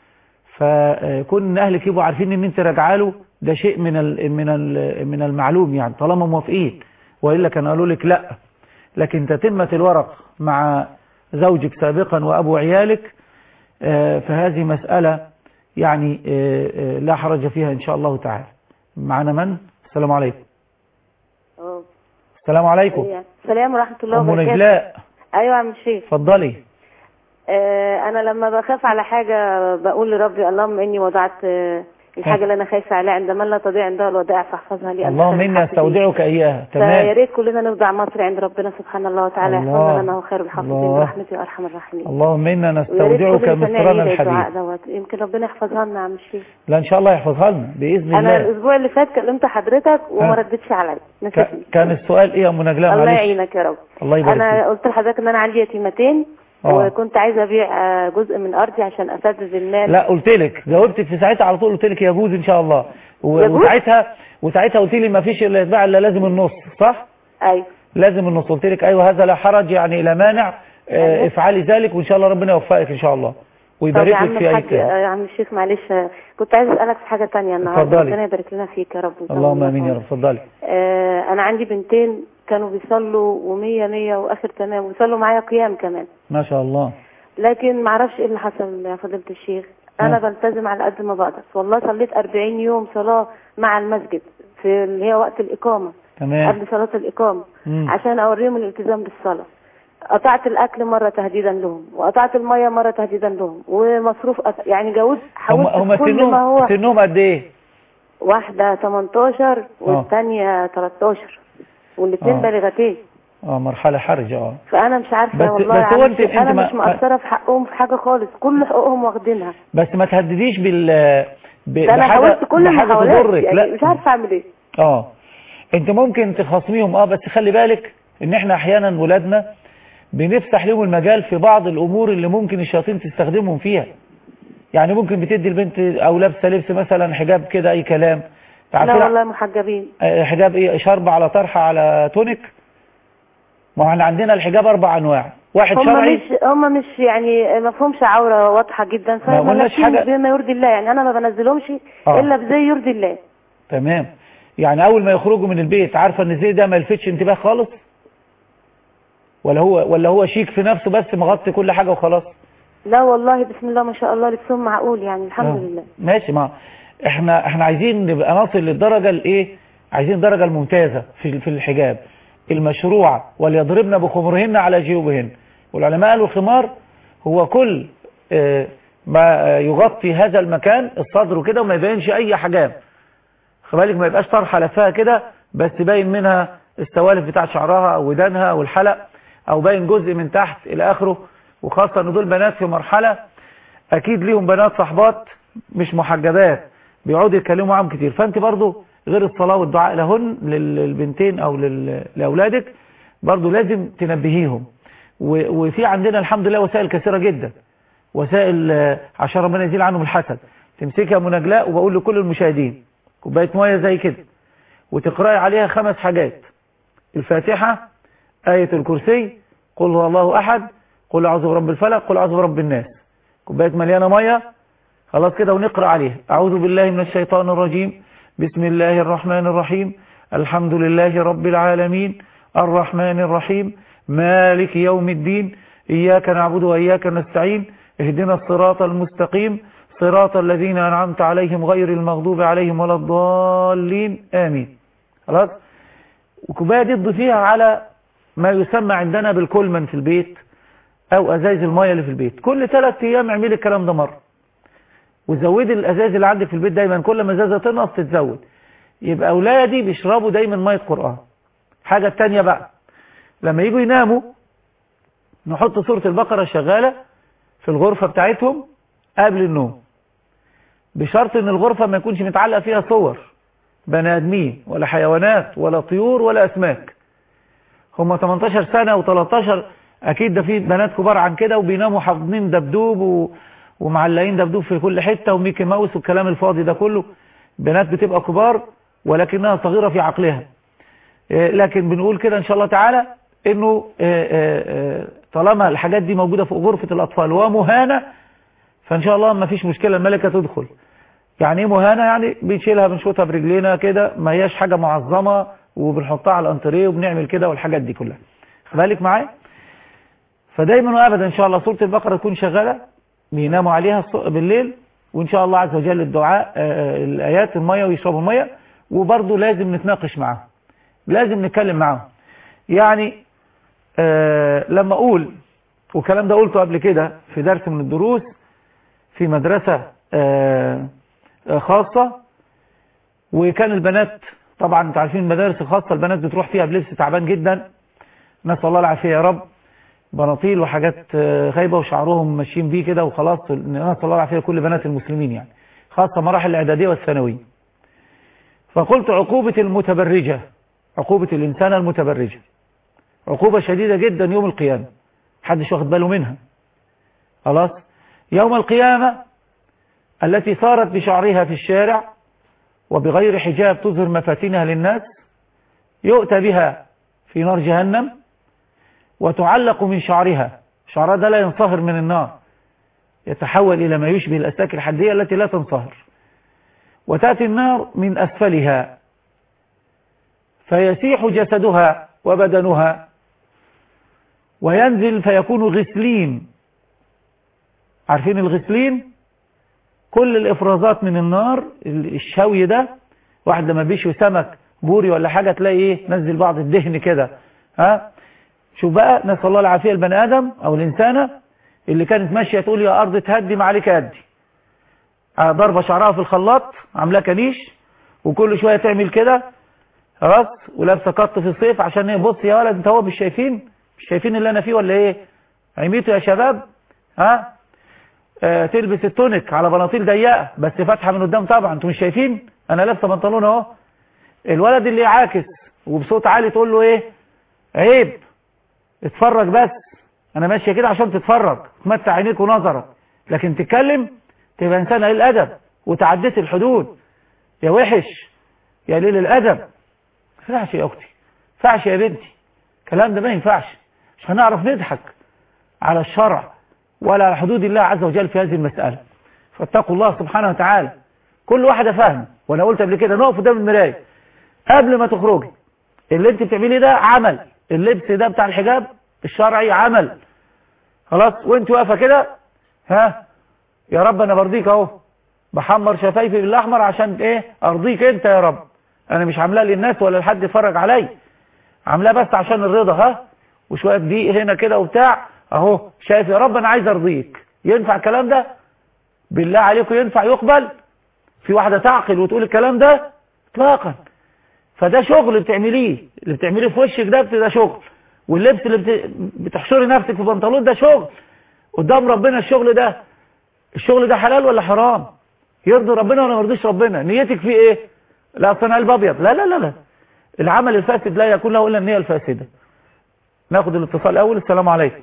فكون ان اهلك يبقوا عارفين ان انت راجعه له ده شيء من ال من ال من المعلوم يعني طالما موافقين والا كان قالوا لك لا لكن تتمة الورق مع زوجك سابقا وابو عيالك آه، فهذه مسألة يعني آه، آه، لا حرج فيها ان شاء الله تعالى معنا من السلام عليكم اه السلام عليكم أيوة. السلام ورحمة الله ام وبركاته نجلاء ايوه يا عم الشيخ اتفضلي آه انا لما بخاف على حاجة بقول لربي اللهم اني وضعت آه الحاجة اللي انا خايفة عليها عند من لا تضيع عندها الودائع فاحفظها لي أنت اللهم خير اني الحافظين. استودعك اياها فيا تمام ريت كلنا نوضع مصر عند ربنا سبحانه الله وتعالى الله. يحفظنا لنا وخير الحافظين الله. برحمته وارحم الراحمين اللهم انا ويا ريت نستودعك كلنا مصرنا نعيد الدعاء الحبيب دوت يمكن ربنا يحفظها لنا يا عم الشيخ لا ان شاء الله يحفظها لنا باذن انا الله الاسبوع اللي فات كلمت حضرتك وما ها. ردتش عليا ك- نسيتني كان السؤال ايه يا ام نجلاء الله معلش يعينك يا رب الله يبارك انا فيك قلت لحضرتك ان انا عندي يتيمتين آه. وكنت عايزه ابيع آه، جزء من ارضي عشان اسدد المال لا قلت لك جاوبتك في ساعتها على طول قلت لك يجوز ان شاء الله و- يجوز؟ وساعتها وساعتها قلت لي ما فيش الا يتباع الا لازم النص صح ايوه لازم النص قلت لك ايوه هذا لا حرج يعني لا مانع آه، أيوة. افعلي ذلك وان شاء الله ربنا يوفقك ان شاء الله طب ويبارك يا لك عم في اي الحاج كلام آه، يا عم الشيخ معلش آه، كنت عايز اسالك في حاجه تانية النهارده اتفضلي. ربنا يبارك لنا فيك يا رب ويطول اللهم لنا امين يا عمرك. رب اتفضلي آه انا عندي بنتين كانوا بيصلوا ومية مية واخر تمام ويصلوا معايا قيام كمان ما شاء الله لكن معرفش ايه اللي حصل يا فضيله الشيخ انا ها. بلتزم على قد ما بقدر والله صليت 40 يوم صلاه مع المسجد في اللي هي وقت الاقامه تمام قبل صلاه الاقامه مم. عشان اوريهم الالتزام بالصلاه قطعت الاكل مره تهديدا لهم وقطعت الميه مره تهديدا لهم ومصروف أك... يعني جوز هم حاولت هم كل ما سنهم هو سنهم قد ايه واحده 18 والثانيه 13 والاثنين آه. بالغتين اه مرحله حرجه اه فانا مش عارفه بس- والله بس هو يعني أنت- أنت انا ما- مش مقصره في حقهم في حاجه خالص كل حقوقهم واخدينها بس ما تهدديش بال ب... ده انا بحاجة- حاولت كل بحاجة المحاولات تضرك يعني لا مش عارفه اعمل ايه اه انت ممكن تخاصميهم اه بس خلي بالك ان احنا احيانا ولادنا بنفتح لهم المجال في بعض الامور اللي ممكن الشياطين تستخدمهم فيها يعني ممكن بتدي البنت او لابسه لبس مثلا حجاب كده اي كلام لا تعرفين والله محجبين آه، حجاب ايه شرب على طرحه على تونيك ما هو احنا عندنا الحجاب اربع انواع واحد هم شرعي مش هم مش يعني ما فيهمش عوره واضحه جدا ما قلناش فملابسين حاجة- بما يرضي الله يعني انا ما بنزلهمش آه. الا بزي يرضي الله تمام يعني اول ما يخرجوا من البيت عارفه ان الزي ده ما يلفتش انتباه خالص ولا هو ولا هو شيك في نفسه بس مغطي كل حاجه وخلاص لا والله بسم الله ما شاء الله لبسهم معقول يعني الحمد آه. لله ماشي ما احنا احنا عايزين نبقى نصل للدرجه الايه عايزين الدرجه الممتازه في في الحجاب المشروع وليضربن بخمرهن على جيوبهن والعلماء قالوا الخمار هو كل آه، ما آه، يغطي هذا المكان الصدر كده وما يبينش اي حجاب خد بالك ما يبقاش طرحه لفها كده بس باين منها السوالف بتاعت شعرها او ودانها او الحلق او باين جزء من تحت الى اخره وخاصه ان دول بنات في مرحله اكيد ليهم بنات صحبات مش محجبات بيقعدوا يتكلموا معاهم كتير فانت برضو غير الصلاه والدعاء لهن لل- للبنتين او لل- لاولادك برضو لازم تنبهيهم و- وفي عندنا الحمد لله وسائل كثيره جدا وسائل آه، عشان ربنا يزيل عنهم الحسد تمسكها مناجلاء وبقول لكل المشاهدين كوبايه ميه زي كده وتقراي عليها خمس حاجات الفاتحه ايه الكرسي قل هو الله احد قل اعوذ برب الفلق قل اعوذ برب الناس كوبايه مليانه ميه خلاص كده ونقرا عليها اعوذ بالله من الشيطان الرجيم بسم الله الرحمن الرحيم الحمد لله رب العالمين الرحمن الرحيم مالك يوم الدين إياك نعبد وإياك نستعين اهدنا الصراط المستقيم صراط الذين أنعمت عليهم غير المغضوب عليهم ولا الضالين آمين خلاص وكوباية دي تضيفيها على ما يسمى عندنا بالكولمن في البيت أو أزايز المية اللي في البيت كل ثلاث أيام اعملي الكلام ده مرة وزودي الأزايز اللي عندك في البيت دايما كل ما ازازه تنقص تتزود يبقى أولادي بيشربوا دايما مية قرآن حاجة التانية بقى لما يجوا يناموا نحط سورة البقرة شغالة في الغرفة بتاعتهم قبل النوم بشرط ان الغرفة ما يكونش متعلق فيها صور بني ادمين ولا حيوانات ولا طيور ولا اسماك هم 18 سنة و13 اكيد ده في بنات كبار عن كده وبيناموا حاضنين دبدوب و... ومعلقين دبدوب في كل حتة وميكي ماوس والكلام الفاضي ده كله بنات بتبقى كبار ولكنها صغيرة في عقلها إيه، لكن بنقول كده ان شاء الله تعالى انه إيه، إيه، إيه، طالما الحاجات دي موجودة في غرفة الاطفال ومهانة فان شاء الله ما فيش مشكلة الملكة تدخل يعني ايه مهانة يعني بنشيلها بنشوطها برجلينا كده ما هياش حاجة معظمة وبنحطها على الانتريه وبنعمل كده والحاجات دي كلها خد بالك معايا فدايما وابدا ان شاء الله سورة البقرة تكون شغالة بيناموا عليها الص- بالليل وان شاء الله عز وجل الدعاء آه، الايات المية ويشربوا المية وبرضه لازم نتناقش معاهم لازم نتكلم معاهم يعني آه لما اقول والكلام ده قلته قبل كده في درس من الدروس في مدرسة آه آه، خاصة وكان البنات طبعا انتوا عارفين المدارس الخاصة البنات بتروح فيها بلبس تعبان جدا نسأل الله العافية يا رب بناطيل وحاجات آه، غايبة وشعرهم ماشيين بيه كده وخلاص نسأل الله العافية لكل بنات المسلمين يعني خاصة مراحل الإعدادية والثانوية فقلت عقوبة المتبرجة عقوبة الإنسان المتبرجة عقوبة شديدة جدا يوم القيامة حدش واخد باله منها خلاص يوم القيامة التي صارت بشعرها في الشارع وبغير حجاب تظهر مفاتنها للناس يؤتى بها في نار جهنم وتعلق من شعرها شعرها ده لا ينصهر من النار يتحول إلى ما يشبه الأساك الحدية التي لا تنصهر وتأتي النار من أسفلها فيسيح جسدها وبدنها وينزل فيكون غسلين عارفين الغسلين كل الافرازات من النار الشوي ده واحد لما بيشوي سمك بوري ولا حاجة تلاقي ايه نزل بعض الدهن كده ها شوف بقى نسأل الله العافية البني آدم أو الإنسانة اللي كانت ماشية تقول يا أرض تهدي ما عليك أدي ضربة شعرها في الخلاط عاملاه كنيش وكل شوية تعمل كده خلاص ولابسه قط في الصيف عشان ايه بص يا ولد انت هو مش شايفين مش شايفين اللي انا فيه ولا ايه عميتوا يا شباب ها آه تلبس التونيك على بناطيل ضيقه بس فاتحه من قدام طبعا انتوا مش شايفين انا لابسه بنطلون اهو الولد اللي عاكس وبصوت عالي تقول له ايه عيب اتفرج بس انا ماشيه كده عشان تتفرج تمتع عينيك ونظرك لكن تتكلم تبقى انسان قليل الادب وتعديت الحدود يا وحش يا قليل الادب ما ينفعش يا اختي ما ينفعش يا بنتي الكلام ده ما ينفعش مش هنعرف نضحك على الشرع ولا على حدود الله عز وجل في هذه المسألة فاتقوا الله سبحانه وتعالى كل واحدة فاهم وانا قلت قبل كده نقف قدام المراية قبل ما تخرجي اللي انت بتعمليه ده عمل اللبس ده بتاع الحجاب الشرعي عمل خلاص وانت واقفه كده ها يا رب انا برضيك اهو بحمر شفايفي بالاحمر عشان ايه ارضيك انت يا رب انا مش عاملاه للناس ولا لحد يتفرج عليا عاملاه بس عشان الرضا ها وشويه دقيق هنا كده وبتاع اهو شايف يا رب انا عايز ارضيك ينفع الكلام ده بالله عليكم ينفع يقبل في واحده تعقل وتقول الكلام ده اطلاقا فده شغل بتعمليه اللي بتعمليه في وشك ده ده شغل واللبس اللي بت... بتحشري نفسك في بنطلون ده شغل قدام ربنا الشغل ده الشغل ده حلال ولا حرام يرضي ربنا ولا ما يرضيش ربنا نيتك فيه ايه لا اصل انا قلب ابيض لا لا لا لا العمل الفاسد لا يكون له الا النيه الفاسده ناخد الاتصال الاول السلام عليكم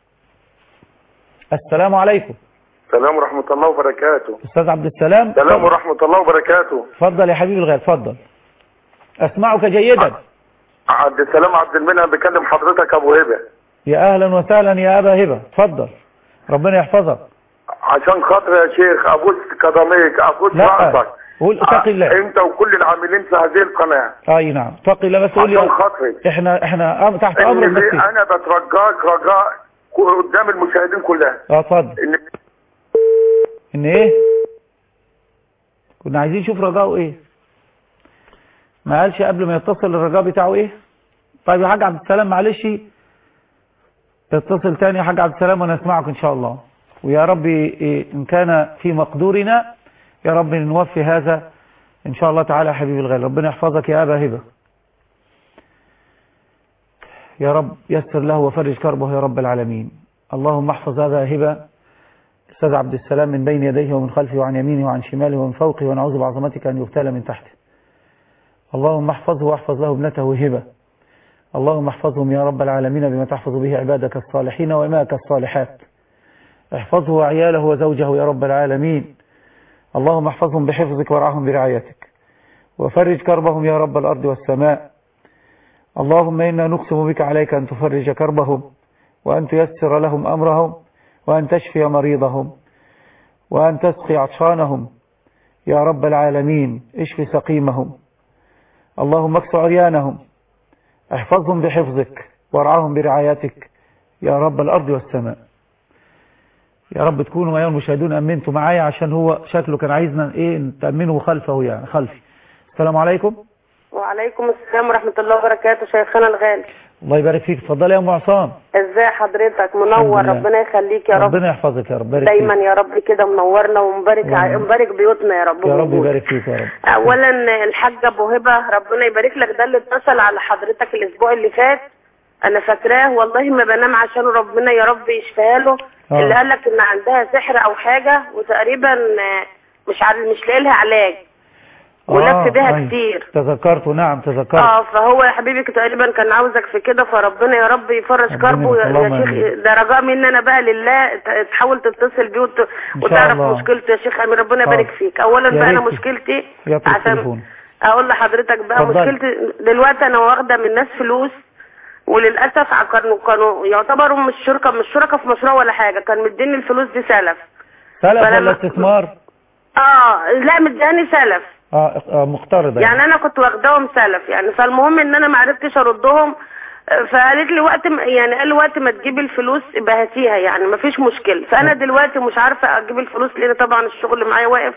السلام عليكم السلام ورحمة الله وبركاته استاذ عبد السلام السلام ورحمة الله وبركاته اتفضل يا حبيبي الغالي اتفضل اسمعك جيدا عبد السلام عبد المنعم بكلم حضرتك ابو هبه يا اهلا وسهلا يا ابا هبه اتفضل ربنا يحفظك عشان خاطر يا شيخ ابوس قدميك ابوس لا راسك قول اتق الله انت وكل العاملين في هذه القناه اي نعم اتق الله بس قول عشان لي خاطري احنا احنا أم- تحت إن امرك ليه بس انا بترجاك رجاء قدام المشاهدين كلها اه اتفضل ان ان ايه كنا عايزين نشوف رجاؤه ايه ما قالش قبل ما يتصل الرجاء بتاعه ايه طيب يا حاج عبد السلام معلش اتصل تاني يا حاج عبد السلام وانا اسمعك ان شاء الله ويا رب إيه ان كان في مقدورنا يا رب نوفي هذا ان شاء الله تعالى يا حبيبي الغالي ربنا يحفظك يا ابا هبه يا رب يسر له وفرج كربه يا رب العالمين اللهم احفظ ابا هبه استاذ عبد السلام من بين يديه ومن خلفه وعن يمينه وعن شماله ومن فوقه ونعوذ بعظمتك ان يغتال من تحته اللهم احفظه واحفظ له ابنته هبه اللهم احفظهم يا رب العالمين بما تحفظ به عبادك الصالحين وإماك الصالحات احفظه وعياله وزوجه يا رب العالمين اللهم احفظهم بحفظك وارعاهم برعايتك وفرج كربهم يا رب الأرض والسماء اللهم إنا نقسم بك عليك أن تفرج كربهم وأن تيسر لهم أمرهم وأن تشفي مريضهم وأن تسقي عطشانهم يا رب العالمين اشف سقيمهم اللهم اكس عريانهم احفظهم بحفظك وارعاهم برعايتك يا رب الأرض والسماء يا رب تكونوا أيها المشاهدون أمنتوا معايا عشان هو شكله كان عايزنا إيه تأمنه خلفه يعني خلفي السلام عليكم وعليكم السلام ورحمة الله وبركاته شيخنا الغالي الله يبارك فيك اتفضلي يا أم عصام ازاي حضرتك الحمد منور لله. ربنا يخليك يا رب ربنا يحفظك يا رب بارك دايما فيك يا رب كده منورنا ومبارك آمين. مبارك بيوتنا يا رب يا رب وجود. يبارك فيك يا رب اولا الحاج ابو هبه ربنا يبارك لك ده اللي اتصل على حضرتك الاسبوع اللي فات انا فاكراه والله ما بنام عشان ربنا يا رب يشفيها له آه. اللي قال لك ان عندها سحر او حاجه وتقريبا آه، مش عارف مش لاقي لها علاج ولف بيها أيوة. كتير تذكرت نعم تذكرت اه فهو يا حبيبي تقريبا كان عاوزك في كده فربنا يا رب يفرج ربنا كربه يا اللهم يا شيخ آمين. ده رجاء مني انا بقى لله ت- تحاول تتصل بيه وت... شاء وتعرف الله. مشكلته يا شيخ امين ربنا حاضر. يبارك فيك اولا يا بقى انا ريت. مشكلتي يطلب عشان التليفون اقول لحضرتك بقى اتفضلي. مشكلتي دلوقتي انا واخده من الناس فلوس وللاسف ع- كانوا كانوا يعتبروا مش شركه مش شركه في مشروع ولا حاجه كان مديني الفلوس دي سلف سلف فلما- ولا استثمار اه لا مداني سلف اه آه، مقترضة يعني انا كنت واخداهم سلف يعني فالمهم ان انا ما عرفتش ردهم آه، فقالت لي وقت ما يعني قال لي وقت ما تجيبي الفلوس يبقى هاتيها يعني ما فيش مشكله فانا دلوقتي مش عارفه اجيب الفلوس لان طبعا الشغل معايا واقف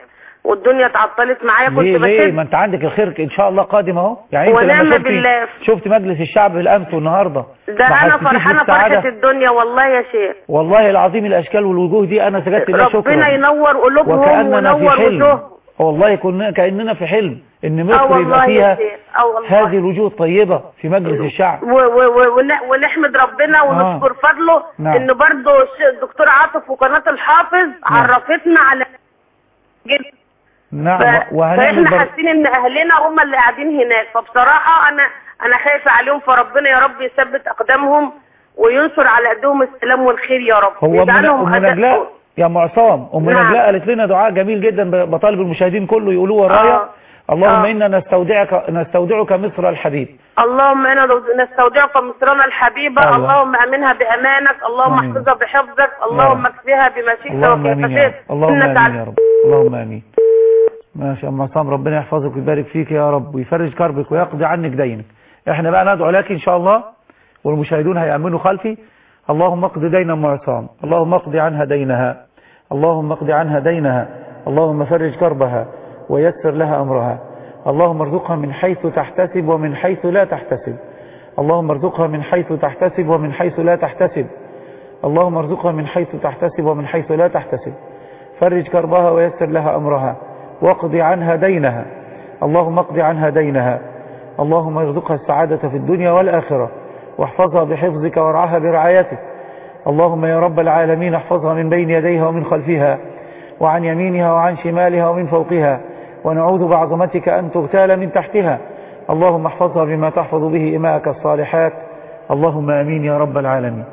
والدنيا اتعطلت معايا ليه كنت ليه بشد ما انت عندك الخير ان شاء الله قادم اهو يعني انت لما ونعم شفتي بالله. شفت مجلس الشعب بالامس والنهارده ده ما انا حسيتيش فرحانه بالسعادة؟ فرحه الدنيا والله يا شيخ والله العظيم الاشكال والوجوه دي انا سجدت لله شكرا ربنا ينور قلوبهم وكاننا في ونور حلم وجوههم والله كنا كاننا في حلم ان اه مصر والله يبقى يا فيها شيخ اه والله هذه الوجوه الطيبه في مجلس الشعب و- و- و- ون- ونحمد ربنا ونشكر فضله نعم. ان برضه الش- الدكتور عاطف وقناه الحافظ عرفتنا على جد نعم ف- وهنعمل فاحنا بر... حاسين ان اهلنا هم اللي قاعدين هناك فبصراحه انا انا خايفه عليهم فربنا يا رب يثبت اقدامهم وينصر على ايديهم السلام والخير يا رب هو ام ويجعلهم أم أداء- نجلاء يا ام عصام ام نعم. نجلاء قالت لنا دعاء جميل جدا ب- بطالب المشاهدين كله يقولوه ورايا آه. اللهم آه. انا نستودعك نستودعك مصر الحبيب اللهم انا نستودعك مصرنا الحبيبه الله. اللهم امنها بامانك اللهم آمين. احفظها بحفظك اللهم رب. اكفها بما شئت اللهم وكيف امين يا رب شئت اللهم إنك امين على- يا رب اللهم امين ماشي يا ام عصام ربنا يحفظك ويبارك فيك يا رب ويفرج كربك ويقضي عنك دينك احنا بقى ندعو لك ان شاء الله والمشاهدون هيامنوا خلفي اللهم اقض دين ام عصام اللهم اقض عنها دينها اللهم اقض عنها دينها اللهم فرج كربها ويسر لها امرها اللهم ارزقها من حيث تحتسب ومن حيث لا تحتسب اللهم ارزقها من حيث تحتسب ومن حيث لا تحتسب اللهم ارزقها من حيث تحتسب ومن حيث لا تحتسب فرج كربها ويسر لها أمرها واقض عنها دينها اللهم اقض عنها دينها اللهم ارزقها السعادة في الدنيا والآخرة واحفظها بحفظك وارعاها برعايتك اللهم يا رب العالمين احفظها من بين يديها ومن خلفها وعن يمينها وعن شمالها ومن فوقها ونعوذ بعظمتك أن تغتال من تحتها اللهم احفظها بما تحفظ به إماءك الصالحات اللهم أمين يا رب العالمين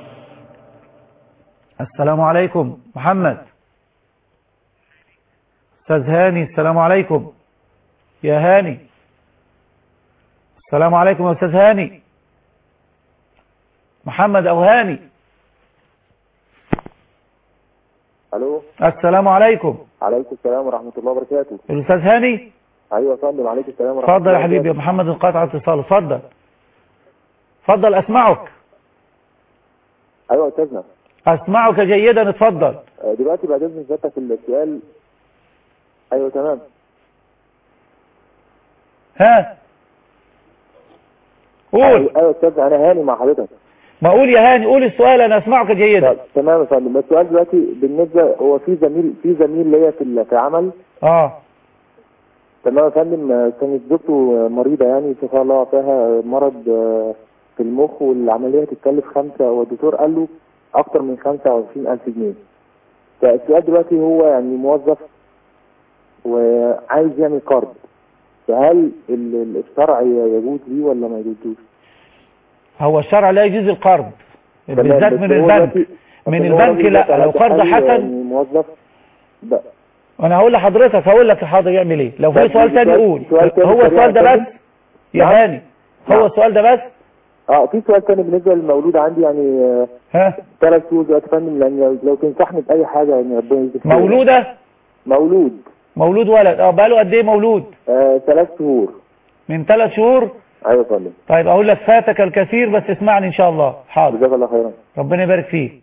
السلام عليكم محمد استاذ هاني السلام عليكم يا هاني السلام عليكم يا استاذ هاني محمد او هاني الو السلام عليكم عليكم السلام ورحمه الله وبركاته الاستاذ هاني ايوه يا فندم عليكم السلام ورحمه اتفضل الله يا حبيبي يا محمد انقطع اتصال اتفضل اتفضل اسمعك ايوه يا استاذنا اسمعك جيدا اتفضل آه، دلوقتي بعد اذن سيادتك السؤال ايوه تمام ها قول ايوه يا استاذ انا هاني مع حضرتك ما قول يا هاني قول السؤال انا اسمعك جيدا طب، تمام يا فندم السؤال دلوقتي بالنسبه هو في زميل في زميل ليا في ال- في العمل اه تمام يا فندم آه، كانت زوجته مريضه يعني شفاها الله وعافاها مرض آه، في المخ والعمليه تتكلف خمسه والدكتور قال له اكتر من 25000 جنيه فالسؤال دلوقتي هو يعني موظف وعايز يعمل قرض فهل ال- ال- الشرع يجوز ليه ولا ما يجوزوش؟ هو الشرع لا يجوز القرض تمام، بالذات بس من هو البنك دلوقتي- من أصل هو البنك الراجل لا ده لو قرض حالي حسن يعني موظف ب- وانا هقول لحضرتك هقول لك حاضر يعمل ايه لو في طب سؤال تاني سؤال- قول سؤال تاني هو سريع السؤال ده يا بس فندم. يا نعم. هاني هو نعم. السؤال ده بس اه في سؤال تاني بالنسبه للمولود عندي يعني آه، ها ثلاث شهور دلوقتي يا فندم لان لو- لو تنصحني باي حاجه يعني ربنا يجزيك خير. مولودة مولود مولود ولد اه بقاله قد ايه مولود آه ثلاث شهور من ثلاث شهور ايوه يا فندم طيب اقول لك فاتك الكثير بس اسمعني ان شاء الله حاضر جزاك الله خيرا ربنا يبارك فيك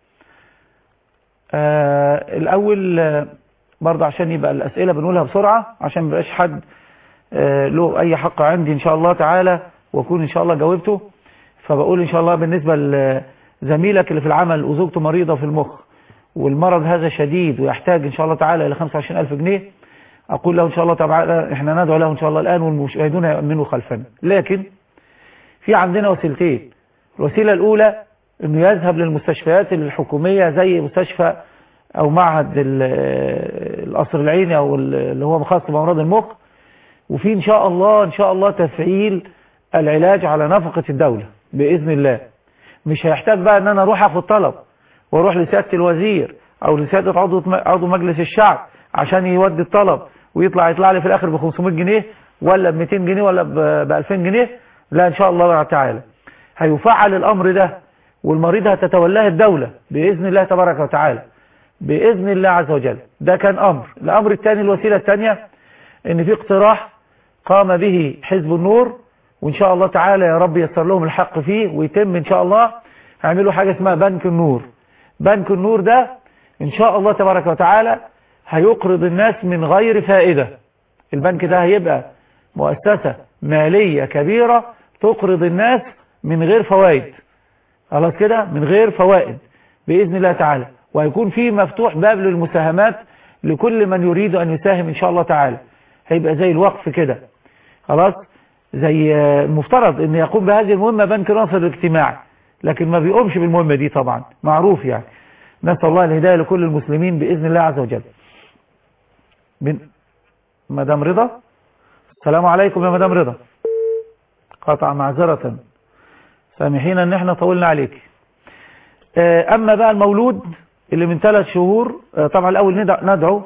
آه الاول آه، برضه عشان يبقى الاسئله بنقولها بسرعه عشان ما يبقاش حد آه له اي حق عندي ان شاء الله تعالى واكون ان شاء الله جاوبته فبقول ان شاء الله بالنسبه لزميلك اللي في العمل وزوجته مريضه في المخ والمرض هذا شديد ويحتاج ان شاء الله تعالى الى 25000 جنيه اقول له ان شاء الله تعالى احنا ندعو له ان شاء الله الان والمشاهدون يؤمنوا خلفنا لكن في عندنا وسيلتين الوسيله الاولى انه يذهب للمستشفيات الحكوميه زي مستشفى او معهد ال- القصر العيني او ال- اللي هو خاص بامراض المخ وفي ان شاء الله ان شاء الله تفعيل العلاج على نفقه الدوله باذن الله مش هيحتاج بقى ان انا اروح اخد طلب واروح لسياده الوزير او لسياده عضو عضو مجلس الشعب عشان يودي الطلب ويطلع يطلع لي في الاخر ب 500 جنيه ولا ب 200 جنيه ولا ب 2000 جنيه لا ان شاء الله تعالى هيفعل الامر ده والمريض هتتولاه الدولة باذن الله تبارك وتعالى باذن الله عز وجل ده كان امر الامر الثاني الوسيلة الثانية ان في اقتراح قام به حزب النور وان شاء الله تعالى يا رب يسر لهم الحق فيه ويتم ان شاء الله هيعملوا حاجة اسمها بنك النور بنك النور ده ان شاء الله تبارك وتعالى هيقرض الناس من غير فائدة البنك ده هيبقى مؤسسة مالية كبيرة تقرض الناس من غير فوائد خلاص كده من غير فوائد بإذن الله تعالى وهيكون فيه مفتوح باب للمساهمات لكل من يريد أن يساهم إن شاء الله تعالى هيبقى زي الوقف كده خلاص زي المفترض ان يقوم بهذه المهمة بنك ناصر الاجتماعي لكن ما بيقومش بالمهمة دي طبعا معروف يعني نسأل الله الهداية لكل المسلمين بإذن الله عز وجل من مدام رضا السلام عليكم يا مدام رضا قطع معذرة سامحينا ان احنا طولنا عليك اما بقى المولود اللي من ثلاث شهور طبعا الاول ندعو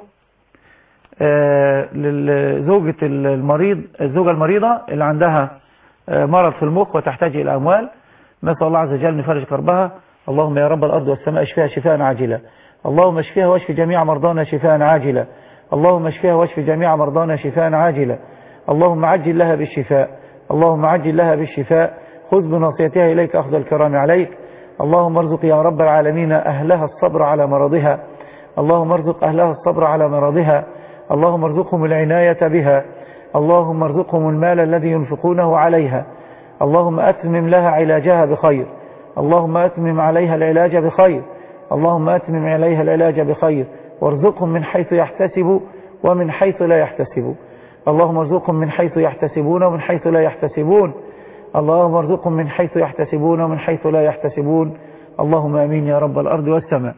لزوجة المريض الزوجة المريضة اللي عندها مرض في المخ وتحتاج إلى أموال نسأل الله عز وجل أن يفرج كربها اللهم يا رب الأرض والسماء اشفيها شفاء عاجلا اللهم اشفيها واشف جميع مرضانا شفاء عاجلا اللهم اشفيها واشف جميع مرضانا شفاء عاجلا اللهم عجل لها بالشفاء اللهم عجل لها بالشفاء خذ بناصيتها إليك أخذ الكرام عليك اللهم ارزق يا رب العالمين أهلها الصبر على مرضها اللهم ارزق أهلها الصبر على مرضها اللهم ارزقهم العناية بها اللهم ارزقهم المال الذي ينفقونه عليها اللهم أتمم لها علاجها بخير اللهم أتمم عليها العلاج بخير اللهم أتمم عليها العلاج بخير وارزقهم من حيث يحتسب ومن حيث لا يحتسب اللهم ارزقهم من حيث يحتسبون ومن حيث لا يحتسبون اللهم ارزقهم من حيث يحتسبون ومن حيث لا يحتسبون اللهم امين يا رب الارض والسماء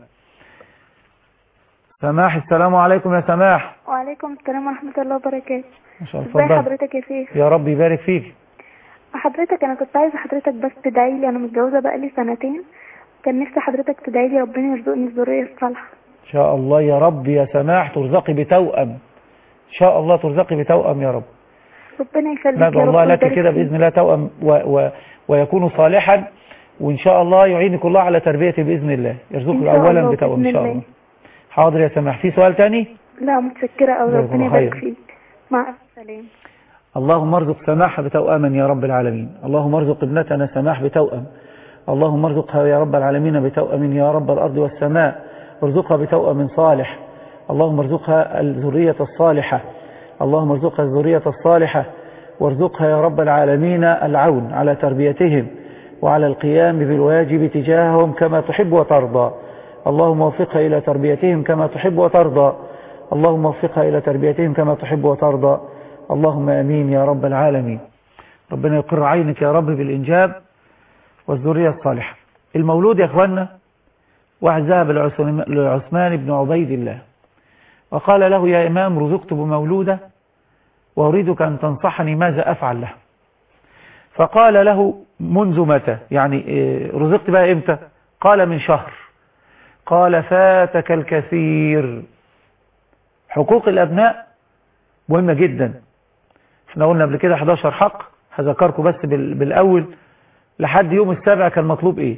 سماح السلام عليكم يا سماح وعليكم السلام ورحمة الله وبركاته ما شاء الله ازي اتفضل حضرتك يا شيخ يا رب يبارك فيك حضرتك انا كنت عايزة حضرتك بس تدعي لي انا متجوزة بقالي سنتين كان نفسي حضرتك تدعي لي ربنا يرزقني الذرية الصالحة ان شاء الله يا رب يا سماح ترزقي بتوأم ان شاء الله ترزقي بتوأم يا رب ربنا يخليك يا ندعو رب الله لك ويبارك كده فيك. بإذن الله توأم و و ويكون صالحا وإن شاء الله يعينك الله على تربيته بإذن الله يرزقك إن شاء أولا الله بتوأم بإذن إن شاء الله. الله حاضر يا سماح في سؤال تاني لا متشكرة أوي جزاكم ربنا الله يبارك خير. فيك مع السلامة اللهم ارزق سماح بتوأما يا رب العالمين اللهم ارزق ابنتنا سماح بتوأم اللهم ارزقها يا رب العالمين بتوأم يا رب الأرض والسماء ارزقها بتوأم صالح اللهم ارزقها الذرية الصالحة اللهم ارزقها الذرية الصالحة وارزقها يا رب العالمين العون على تربيتهم وعلى القيام بالواجب تجاههم كما تحب وترضى اللهم وفقها إلى تربيتهم كما تحب وترضى اللهم وفقها إلى تربيتهم كما تحب وترضى اللهم أمين يا رب العالمين ربنا يقر عينك يا رب بالإنجاب والذرية الصالحة المولود يا أخوانا واحد ذهب لعثمان لعثمان بن عبيد الله وقال له يا إمام رزقت بمولودة وأريدك أن تنصحني ماذا أفعل له فقال له منذ متى يعني إيه، رزقت بقى إمتى قال من شهر قال فاتك الكثير حقوق الأبناء مهمة جدا احنا قلنا قبل كده 11 حق هذكركم بس بال- بالأول لحد يوم السابع كان مطلوب ايه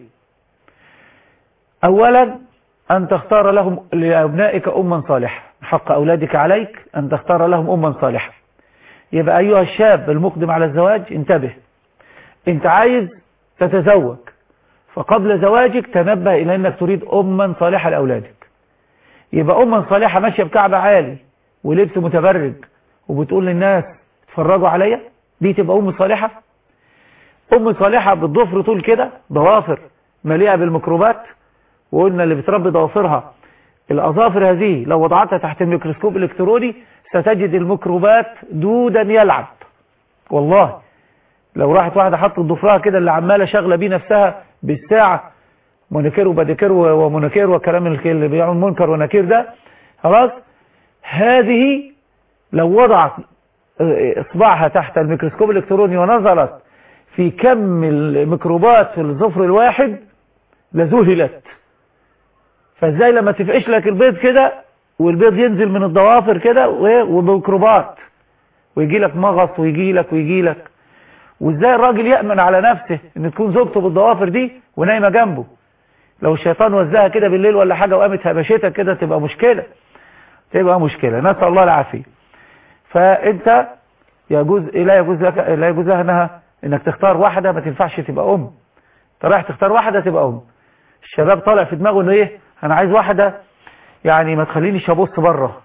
اولا ان تختار لهم لابنائك اما صالحة حق اولادك عليك ان تختار لهم اما صالحة يبقى ايها الشاب المقدم على الزواج انتبه انت عايز تتزوج فقبل زواجك تنبه الى انك تريد اما صالحة لاولادك يبقى اما صالحة ماشية بكعب عالي ولبس متبرج وبتقول للناس اتفرجوا عليا دي تبقى ام صالحة ام صالحة بالضفر طول كده ضوافر مليئة بالميكروبات وقلنا اللي بتربي ضوافرها الاظافر هذه لو وضعتها تحت الميكروسكوب الالكتروني ستجد الميكروبات دودا يلعب والله لو راحت واحدة حطت ضفرها كده اللي عمالة شغلة بيه نفسها بالساعة منكر وبدكر ومنكر والكلام اللي بيعمل منكر ونكير ده خلاص هذه لو وضعت اصبعها تحت الميكروسكوب الالكتروني ونظرت في كم الميكروبات في الظفر الواحد لذهلت فازاي لما تفقش لك البيض كده والبيض ينزل من الضوافر كده وميكروبات ويجي لك مغص ويجي لك ويجي لك وازاي الراجل يأمن على نفسه ان تكون زوجته بالضوافر دي ونايمة جنبه لو الشيطان وزاها كده بالليل ولا حاجة وقامت هبشتك كده تبقى مشكلة تبقى مشكلة نسأل الله العافية فانت يجوز لا يجوز لك لا يجوز لها انها انك تختار واحدة ما تنفعش تبقى ام انت رايح تختار واحدة تبقى ام الشباب طالع في دماغه انه ايه انا عايز واحدة يعني ما تخلينيش ابص بره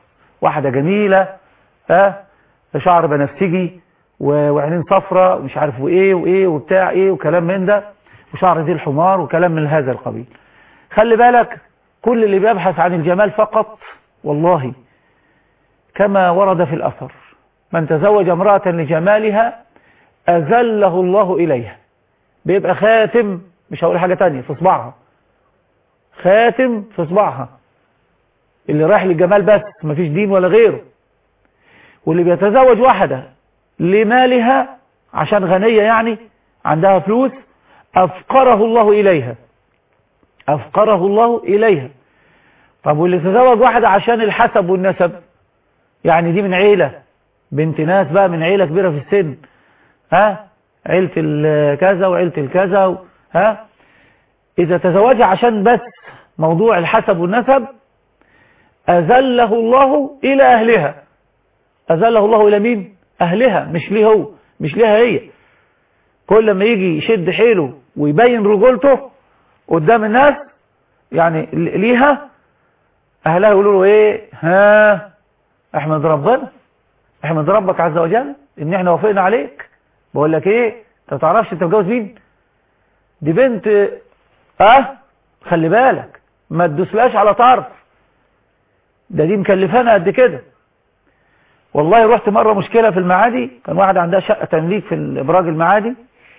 واحدة جميلة ها شعر بنفسجي و- وعينين صفرة ومش عارف وايه وايه وبتاع ايه وكلام من ده وشعر ذي الحمار وكلام من هذا القبيل خلي بالك كل اللي بيبحث عن الجمال فقط والله كما ورد في الأثر من تزوج امرأة لجمالها أذله الله إليها بيبقى خاتم مش هقول حاجة تانية في صباعها خاتم في صباعها اللي رايح للجمال بس مفيش دين ولا غيره واللي بيتزوج واحدة لمالها عشان غنية يعني عندها فلوس أفقره الله إليها أفقره الله إليها طب واللي تزوج واحدة عشان الحسب والنسب يعني دي من عيلة بنت ناس بقى من عيلة كبيرة في السن ها عيلة الكذا وعيلة الكذا و... ها إذا تزوجها عشان بس موضوع الحسب والنسب أذله الله إلى أهلها أذله الله إلى مين أهلها مش ليه هو مش ليها هي كل ما يجي يشد حيله ويبين رجولته قدام الناس يعني ليها أهلها يقولوا له إيه ها احمد ربنا احمد ربك عز وجل ان احنا وافقنا عليك بقول لك ايه انت ما تعرفش انت متجوز مين دي بنت اه خلي بالك ما تدوسلاش على طرف ده دي مكلفانا قد كده والله رحت مرة مشكلة في المعادي كان واحد عندها شقة تمليك في الابراج المعادي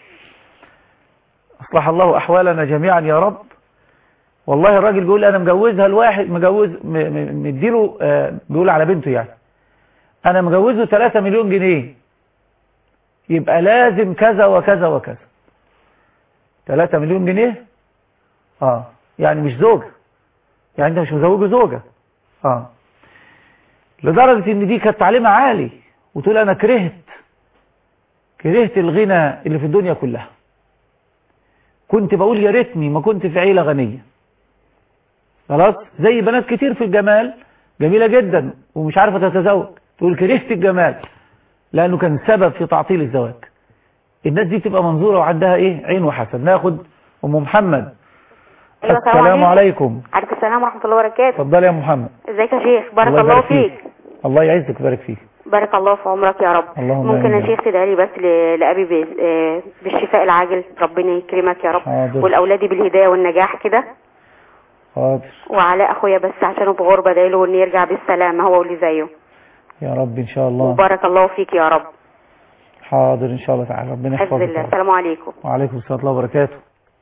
اصلح الله احوالنا جميعا يا رب والله الراجل بيقول انا مجوزها الواحد مجوز م- م- مديله آه، بيقول على بنته يعني انا مجوزه 3 مليون جنيه يبقى لازم كذا وكذا وكذا 3 مليون جنيه اه يعني مش زوجة يعني انت مش مزوجه زوجة اه لدرجة ان دي كانت تعليمها عالي وتقول انا كرهت كرهت الغنى اللي في الدنيا كلها كنت بقول يا ريتني ما كنت في عيلة غنية خلاص زي بنات كتير في الجمال جميلة جدا ومش عارفة تتزوج تقول كرهت الجمال لأنه كان سبب في تعطيل الزواج الناس دي تبقى منظورة وعندها ايه عين وحسد ناخد أم محمد أيوة، السلام السلام عليكم. عليكم عليكم السلام ورحمة الله وبركاته اتفضلي يا محمد ازيك يا شيخ بارك الله الله يبارك فيك الله يعزك ويبارك فيك بارك الله في عمرك يا رب اللهم ممكن آمين. يا شيخ تدعي لي بس ل- لأبي ب- آه، بالشفاء العاجل ربنا يكرمك يا رب حاضر. والأولادي بالهداية والنجاح كده حاضر وعلاء أخويا بس عشانه في غربة دايله إن يرجع بالسلامة هو واللي زيه يا رب إن شاء الله وبارك الله فيك يا رب حاضر إن شاء الله تعالى ربنا حفظ يحفظك يا الله رب. السلام عليكم وعليكم السلام ورحمة الله وبركاته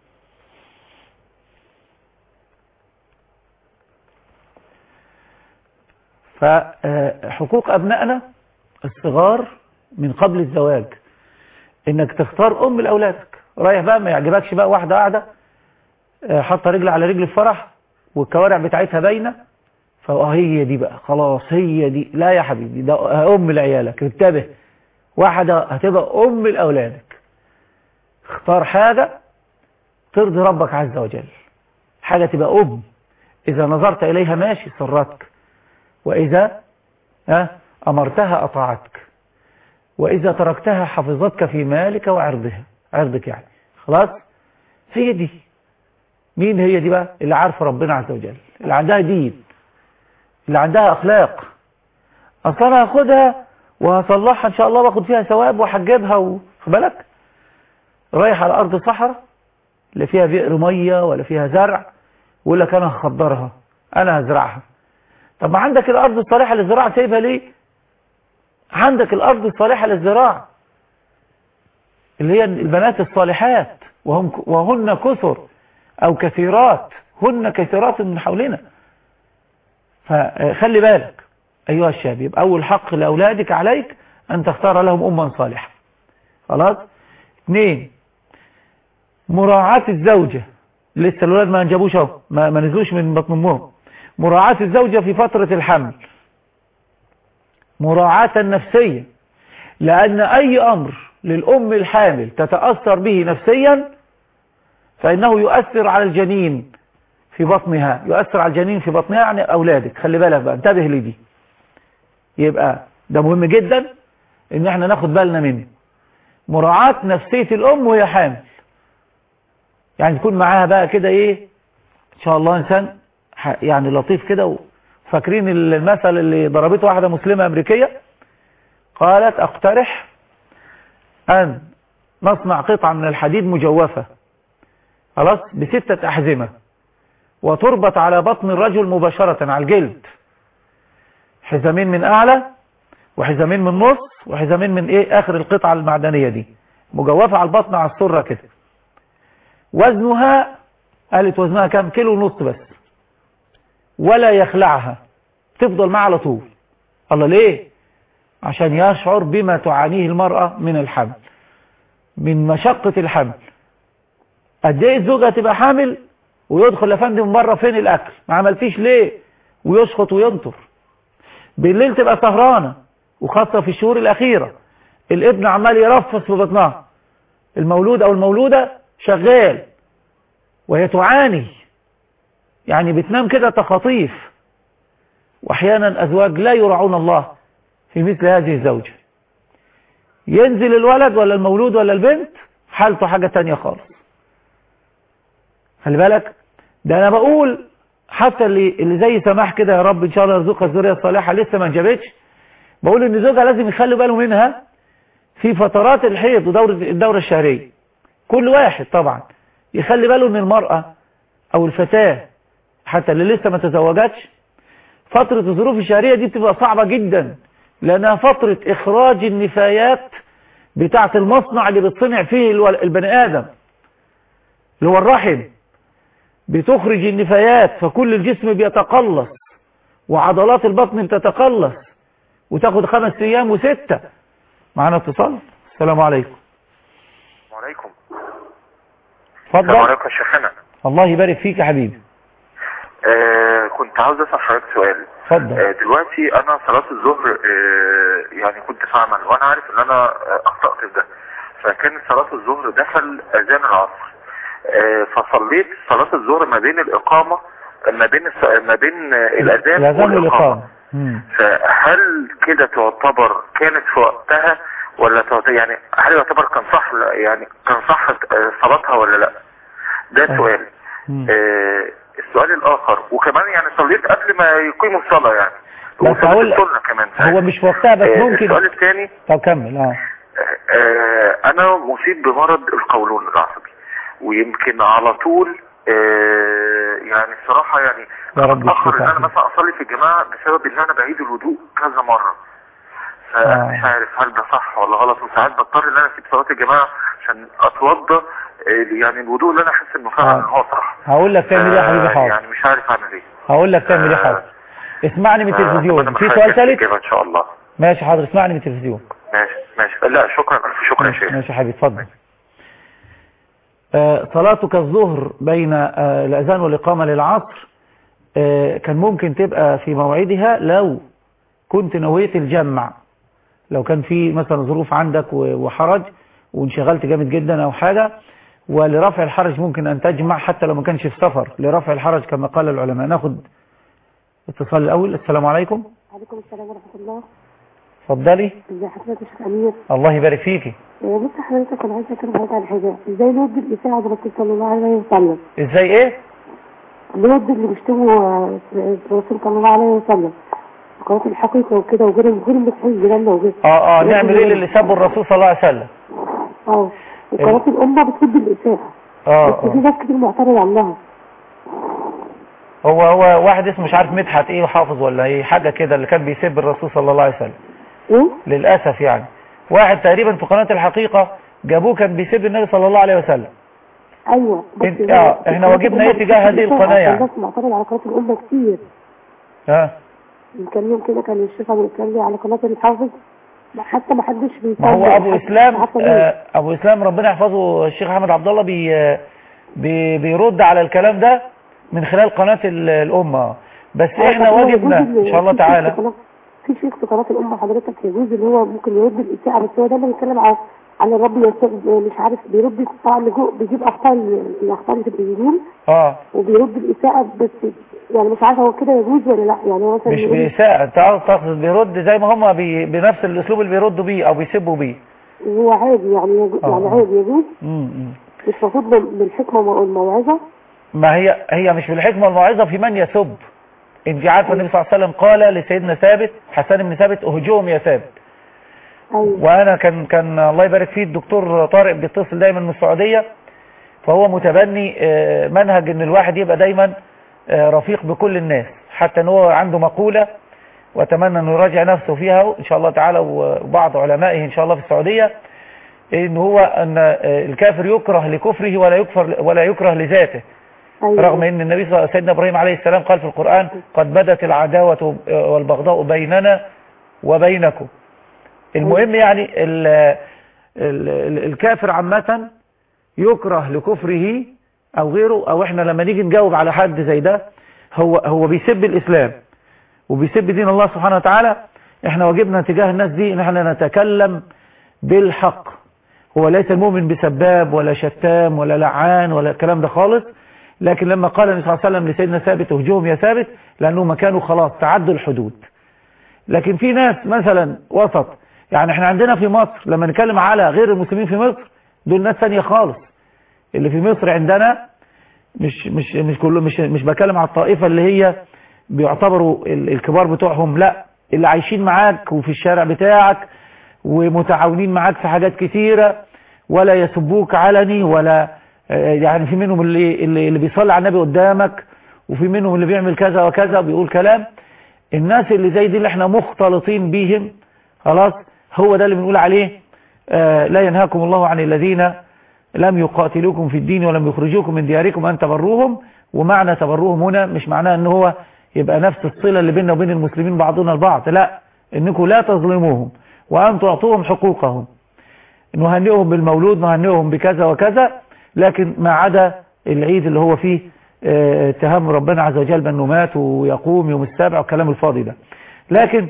فحقوق أبنائنا الصغار من قبل الزواج إنك تختار أم لأولادك رايح بقى ما يعجبكش بقى واحدة قاعدة آه، حاطة رجل على رجل الفرح والكوارع بتاعتها باينة فهي دي بقى خلاص هي دي لا يا حبيبي ده أم لعيالك انتبه واحدة هتبقى أم لأولادك اختار حاجة ترضي ربك عز وجل حاجة تبقى أم إذا نظرت إليها ماشي سرتك وإذا ها أمرتها أطاعتك وإذا تركتها حفظتك في مالك وعرضها عرضك يعني خلاص هي دي مين هي دي بقى اللي عارفة ربنا عز وجل اللي عندها دين اللي عندها أخلاق أصلا أنا هاخدها وهصلحها إن شاء الله واخد فيها ثواب وحجبها وخد بالك رايح على أرض صحراء لا فيها بئر مية ولا فيها زرع ويقول لك أنا هخضرها أنا هزرعها طب ما عندك الأرض الصالحة للزراعة سايبها ليه عندك الأرض الصالحة للزراعة اللي هي البنات الصالحات وهم وهن كثر أو كثيرات هن كثيرات من حولنا فخلي بالك أيها الشاب يبقى أول حق لأولادك عليك أن تختار لهم أما صالحة خلاص اثنين مراعاة الزوجة لسه الولاد ما انجبوش اهو ما, ما نزلوش من بطن امهم مراعاة الزوجة في فترة الحمل مراعاة النفسية لأن أي أمر للأم الحامل تتأثر به نفسيا فإنه يؤثر على الجنين في بطنها يؤثر على الجنين في بطنها يعني أولادك خلي بالك بقى انتبه لدي يبقى ده مهم جدا ان احنا ناخد بالنا منه مراعاة نفسية الأم وهي حامل يعني تكون معاها بقى كده ايه ان شاء الله انسان ح- يعني لطيف كده فاكرين المثل اللي ضربته واحدة مسلمة أمريكية قالت أقترح أن نصنع قطعة من الحديد مجوفة خلاص بستة أحزمة وتربط على بطن الرجل مباشرة على الجلد حزامين من أعلى وحزامين من نص وحزامين من إيه آخر القطعة المعدنية دي مجوفة على البطن على السرة كده وزنها قالت وزنها كام كيلو ونص بس ولا يخلعها تفضل معه على طول الله ليه عشان يشعر بما تعانيه المرأة من الحمل من مشقة الحمل قد ايه الزوجة تبقى حامل ويدخل يا فندم بره فين الاكل ما عملتيش ليه ويسخط وينطر بالليل تبقى سهرانة وخاصة في الشهور الاخيرة الابن عمال يرفص في بطنها المولود او المولودة شغال وهي تعاني يعني بتنام كده تخاطيف واحيانا ازواج لا يرعون الله في مثل هذه الزوجة ينزل الولد ولا المولود ولا البنت حالته حاجة تانية خالص خلي بالك ده انا بقول حتى اللي, اللي زي سماح كده يا رب ان شاء الله يرزقها الذريه الصالحه لسه ما انجبتش بقول ان زوجها لازم يخلي باله منها في فترات الحيض ودورة الدورة الشهرية كل واحد طبعا يخلي باله ان المرأة او الفتاة حتى اللي لسه ما تزوجتش فترة الظروف الشهرية دي بتبقى صعبة جدا لانها فترة اخراج النفايات بتاعة المصنع اللي بتصنع فيه البني ادم اللي هو الرحم بتخرج النفايات فكل الجسم بيتقلص وعضلات البطن بتتقلص وتاخد خمس ايام وستة معنا اتصال السلام عليكم وعليكم اتفضل السلام عليكم يا شيخنا الله يبارك فيك يا حبيبي آه كنت عاوز اسال حضرتك سؤال اتفضل آه دلوقتي انا صلاه الظهر آه يعني كنت في عمل وانا عارف ان انا آه اخطات في ده فكان صلاه الظهر دخل اذان العصر آه فصليت صلاه الظهر ما بين الاقامه ما بين الس- ما بين آه، الاذان الأذان والاقامه والإقامة مم. فهل كده تعتبر كانت في وقتها ولا تعتبر يعني هل يعتبر كان صح يعني كان صح آه، صلاتها ولا لا ده آه. سؤال مم. آه، السؤال الاخر وكمان يعني صليت قبل ما يقيموا الصلاة يعني بس وصليت هقول السنة كمان هو مش في وقتها بس آه، ممكن السؤال الثاني طب كمل اه آه، انا مصيب بمرض القولون العصبي ويمكن على طول آه، يعني الصراحة يعني يا رب اتأخر يشفيك ان انا يا مثلا اصلي في الجماعة بسبب ان انا بعيد الوضوء كذا مرة فانا آه. مش عارف هل ده صح ولا غلط وساعات بضطر ان انا اسيب صلاة الجماعة عشان اتوضى آه، يعني الوضوء اللي انا احس انه فعلا آه. هو صح هقول لك تعمل ايه يا حبيبي آه، حاضر يعني مش عارف اعمل ايه هقول لك تعمل ايه حاضر اسمعني من آه، التلفزيون أتمنى في من سؤال حضرتك ثالث الإجابة ان شاء الله ماشي حاضر اسمعني من التلفزيون ماشي ماشي لا شكرا الف شكرا يا شيخ ماشي يا حبيبي اتفضل آه، صلاتك الظهر بين آه، الأذان والإقامة للعصر آه، كان ممكن تبقى في موعدها لو كنت نويت الجمع لو كان في مثلا ظروف عندك و- وحرج وانشغلت جامد جدا أو حاجة ولرفع الحرج ممكن أن تجمع حتى لو ما كانش في سفر لرفع الحرج كما قال العلماء ناخد اتصال الأول السلام عليكم عليكم السلام ورحمة الله اتفضلي ازي حضرتك يا شيخ أمير الله يبارك فيكي آه، بص حضرتك أنا عايزة أكلم حضرتك على حاجة ازاي نرد الإساءة على الرسول صلى الله عليه وسلم ازاي ايه نرد اللي بيشتموا آه، الرسول صلى الله عليه وسلم قناة الحقيقة وكده وغير غير المسيحيين جيراننا وغير اه اه نعمل ايه للي سبوا الرسول صلى الله عليه وسلم اه وقناة الأمة بترد الإساءة اه بس في اه ناس كتير معترض عنها هو هو واحد اسمه مش عارف مدحت ايه وحافظ ولا ايه حاجة كده اللي كان بيسب الرسول صلى الله عليه وسلم ايه للأسف يعني واحد تقريبا في قناة الحقيقة جابوه كان بيسب النبي صلى الله عليه وسلم ايوه بس انت- هي- اه، احنا قناة واجبنا ايه الأمة تجاه بترد هذه الإساءة القناة عشان يعني؟ الناس معترض على قناة الأمة كتير ها من كام يوم كده كان الشيخ أبو إسلام على قناة الحافظ ما- حتى ما حدش ما هو بيتابع ابو حتى- اسلام حتى مين. آه ابو اسلام ربنا يحفظه الشيخ احمد عبد الله بي آه، بي بيرد على الكلام ده من خلال قناة ال- الامة بس احنا هو واجبنا يجوز ان شاء الله في شيخ تعالى في قناة- في شيخ في قناة الأمة حضرتك يجوز اللي هو ممكن يرد الإساءة بس هو دايما بيتكلم على على الرب يسوع مش عارف بيرد طبعا لجو- بيجيب أخطاء ال- الأخطاء اللي في الإنجيل اه وبيرد الإساءة بس يعني مش عارفة هو كده يجوز ولا لا يعني هو مثلا مش يقول بإساءة انت عاوز تقصد بيرد زي ما هم بي بنفس الاسلوب اللي بيردوا بيه او بيسبوا بيه هو عادي يعني يجوز آه. يعني عادي يجوز مم، مم. مش المفروض بال- بالحكمة والموعظة ما هي هي مش بالحكمة والموعظة في من يسب انت عارفه النبي صلى الله عليه وسلم قال لسيدنا ثابت حسن بن ثابت اهجوهم يا ثابت ايوه وانا كان كان الله يبارك فيه الدكتور طارق بيتصل دايما من السعوديه فهو متبني آه، منهج ان الواحد يبقى دايما آه، رفيق بكل الناس حتى ان هو عنده مقوله واتمنى انه يراجع نفسه فيها ان شاء الله تعالى وبعض علمائه ان شاء الله في السعوديه ان هو ان آه، الكافر يكره لكفره ولا يكفر ولا يكره لذاته ايوه رغم ان النبي صلى سيدنا ابراهيم عليه السلام قال في القرآن قد بدت العداوة والبغضاء بيننا وبينكم المهم يعني ال ال ال الكافر عامة يكره لكفره او غيره او احنا لما نيجي نجاوب على حد زي ده هو هو بيسب الاسلام وبيسب دين الله سبحانه وتعالى احنا واجبنا تجاه الناس دي ان احنا نتكلم بالحق هو ليس المؤمن بسباب ولا شتام ولا لعان ولا الكلام ده خالص لكن لما قال النبي صلى الله عليه وسلم لسيدنا ثابت اهجوهم يا ثابت لانهم كانوا خلاص تعدوا الحدود لكن في ناس مثلا وسط يعني احنا عندنا في مصر لما نتكلم على غير المسلمين في مصر دول ناس ثانيه خالص اللي في مصر عندنا مش مش مش كله مش مش بتكلم على الطائفه اللي هي بيعتبروا ال- الكبار بتوعهم لا اللي عايشين معاك وفي الشارع بتاعك ومتعاونين معاك في حاجات كتيره ولا يسبوك علني ولا آه، يعني في منهم اللي اللي, اللي بيصلي على النبي قدامك وفي منهم اللي بيعمل كذا وكذا بيقول كلام الناس اللي زي دي اللي احنا مختلطين بيهم خلاص هو ده اللي بنقول عليه آه، لا ينهاكم الله عن الذين لم يقاتلوكم في الدين ولم يخرجوكم من دياركم أن تبروهم ومعنى تبروهم هنا مش معناه ان هو يبقى نفس الصلة اللي بيننا وبين المسلمين بعضنا البعض لا انكم لا تظلموهم وان تعطوهم حقوقهم نهنئهم بالمولود نهنئهم بكذا وكذا لكن ما عدا العيد اللي هو فيه آه، اتهام ربنا عز وجل بانه مات ويقوم يوم السابع والكلام الفاضي ده لكن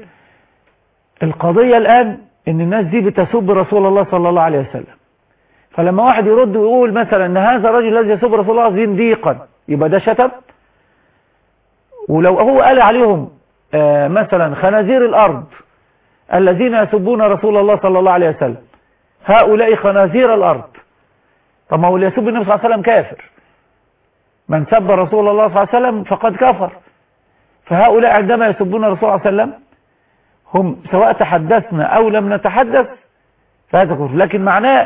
القضية الآن ان الناس دي بتسب رسول الله صلى الله عليه وسلم فلما واحد يرد ويقول مثلا ان هذا الرجل الذي يسب رسول الله زنديقا يبقى ده شتم ولو هو قال عليهم آه، مثلا خنازير الارض الذين يسبون رسول الله صلى الله عليه وسلم هؤلاء خنازير الارض طب ما هو اللي يسب النبي صلى الله عليه وسلم كافر من سب رسول الله صلى الله عليه وسلم فقد كفر فهؤلاء عندما يسبون الرسول صلى الله عليه وسلم هم سواء تحدثنا او لم نتحدث فهذا كفر لكن معناه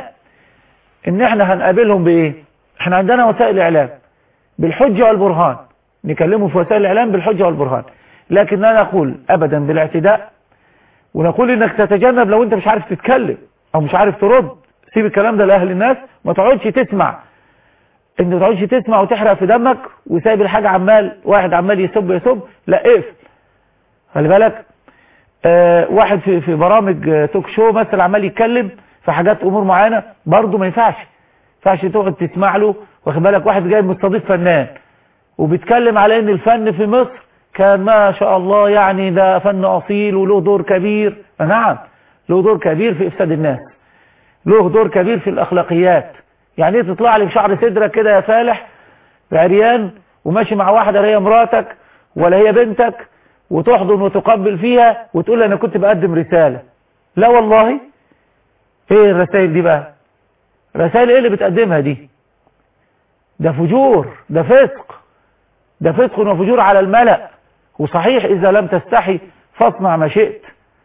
ان احنا هنقابلهم بايه احنا عندنا وسائل اعلام بالحجة والبرهان نكلمه في وسائل الاعلام بالحجة والبرهان لكن لا نقول ابدا بالاعتداء ونقول انك تتجنب لو انت مش عارف تتكلم او مش عارف ترد سيب الكلام ده لاهل الناس ما تقعدش تسمع انت ما تقعدش تسمع وتحرق في دمك وسايب الحاجة عمال واحد عمال يسب يسب لا اقفل خلي بالك آه واحد في في برامج آه توك شو مثلا عمال يتكلم في حاجات امور معينه برضه ما ينفعش ما ينفعش تقعد تسمع له واخد بالك واحد جاي مستضيف فنان وبيتكلم على ان الفن في مصر كان ما شاء الله يعني ده فن اصيل وله دور كبير نعم له دور كبير في افساد الناس له دور كبير في الاخلاقيات يعني ايه تطلع لي بشعر صدرك كده يا فالح بعريان وماشي مع واحده لا هي مراتك ولا هي بنتك وتحضن وتقبل فيها وتقول انا كنت بقدم رساله لا والله ايه الرسائل دي بقى رسائل ايه اللي بتقدمها دي ده فجور ده فسق ده فسق وفجور على الملأ وصحيح اذا لم تستحي فاصنع ما شئت